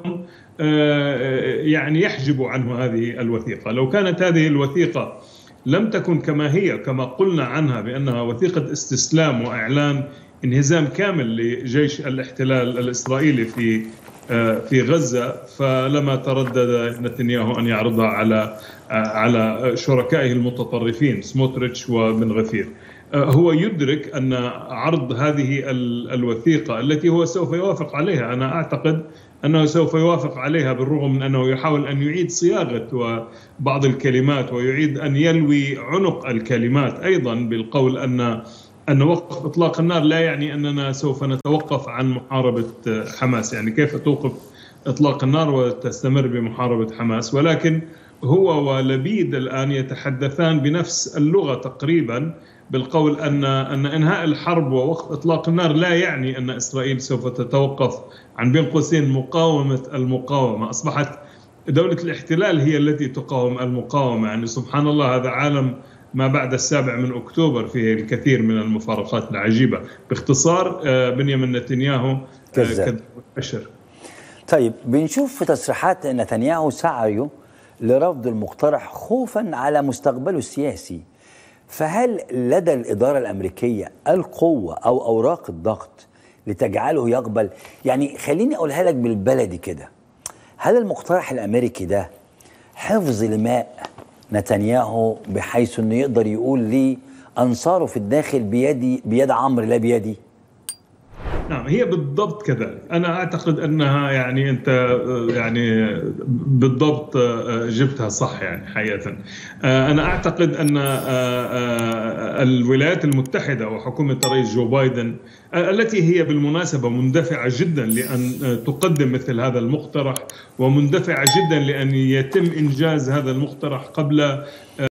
[SPEAKER 14] آه، يعني يحجبوا عنه هذه الوثيقة لو كانت هذه الوثيقة لم تكن كما هي كما قلنا عنها بانها وثيقه استسلام واعلان انهزام كامل لجيش الاحتلال الاسرائيلي في آه، في غزه فلما تردد نتنياهو ان يعرضها على آه، على شركائه المتطرفين سموتريتش وبن غفير آه، هو يدرك ان عرض هذه الوثيقه التي هو سوف يوافق عليها انا اعتقد انه سوف يوافق عليها بالرغم من انه يحاول ان يعيد صياغه بعض الكلمات ويعيد ان يلوي عنق الكلمات ايضا بالقول ان ان وقف اطلاق النار لا يعني اننا سوف نتوقف عن محاربه حماس، يعني كيف توقف اطلاق النار وتستمر بمحاربه حماس، ولكن هو ولبيد الان يتحدثان بنفس اللغه تقريبا بالقول ان ان انهاء الحرب ووقف اطلاق النار لا يعني ان اسرائيل سوف تتوقف عن بين قوسين مقاومه المقاومه، اصبحت دوله الاحتلال هي التي تقاوم المقاومه، يعني سبحان الله هذا عالم ما بعد السابع من اكتوبر فيه الكثير من المفارقات العجيبه، باختصار آه، بنيامين نتنياهو كذاب
[SPEAKER 1] أشر طيب بنشوف في تصريحات نتنياهو سعيه لرفض المقترح خوفا على مستقبله السياسي فهل لدى الإدارة الأمريكية القوة أو أوراق الضغط لتجعله يقبل يعني خليني أقولها لك بالبلدي كده هل المقترح الأمريكي ده حفظ لماء نتنياهو بحيث أنه يقدر يقول لأنصاره في الداخل بيدي بيد عمرو لا بيدي
[SPEAKER 14] نعم هي بالضبط كذلك أنا أعتقد أنها يعني أنت يعني بالضبط جبتها صح يعني حقيقة أنا أعتقد أن الولايات المتحدة وحكومة الرئيس جو بايدن التي هي بالمناسبة مندفعة جدا لأن تقدم مثل هذا المقترح ومندفعة جدا لأن يتم إنجاز هذا المقترح قبل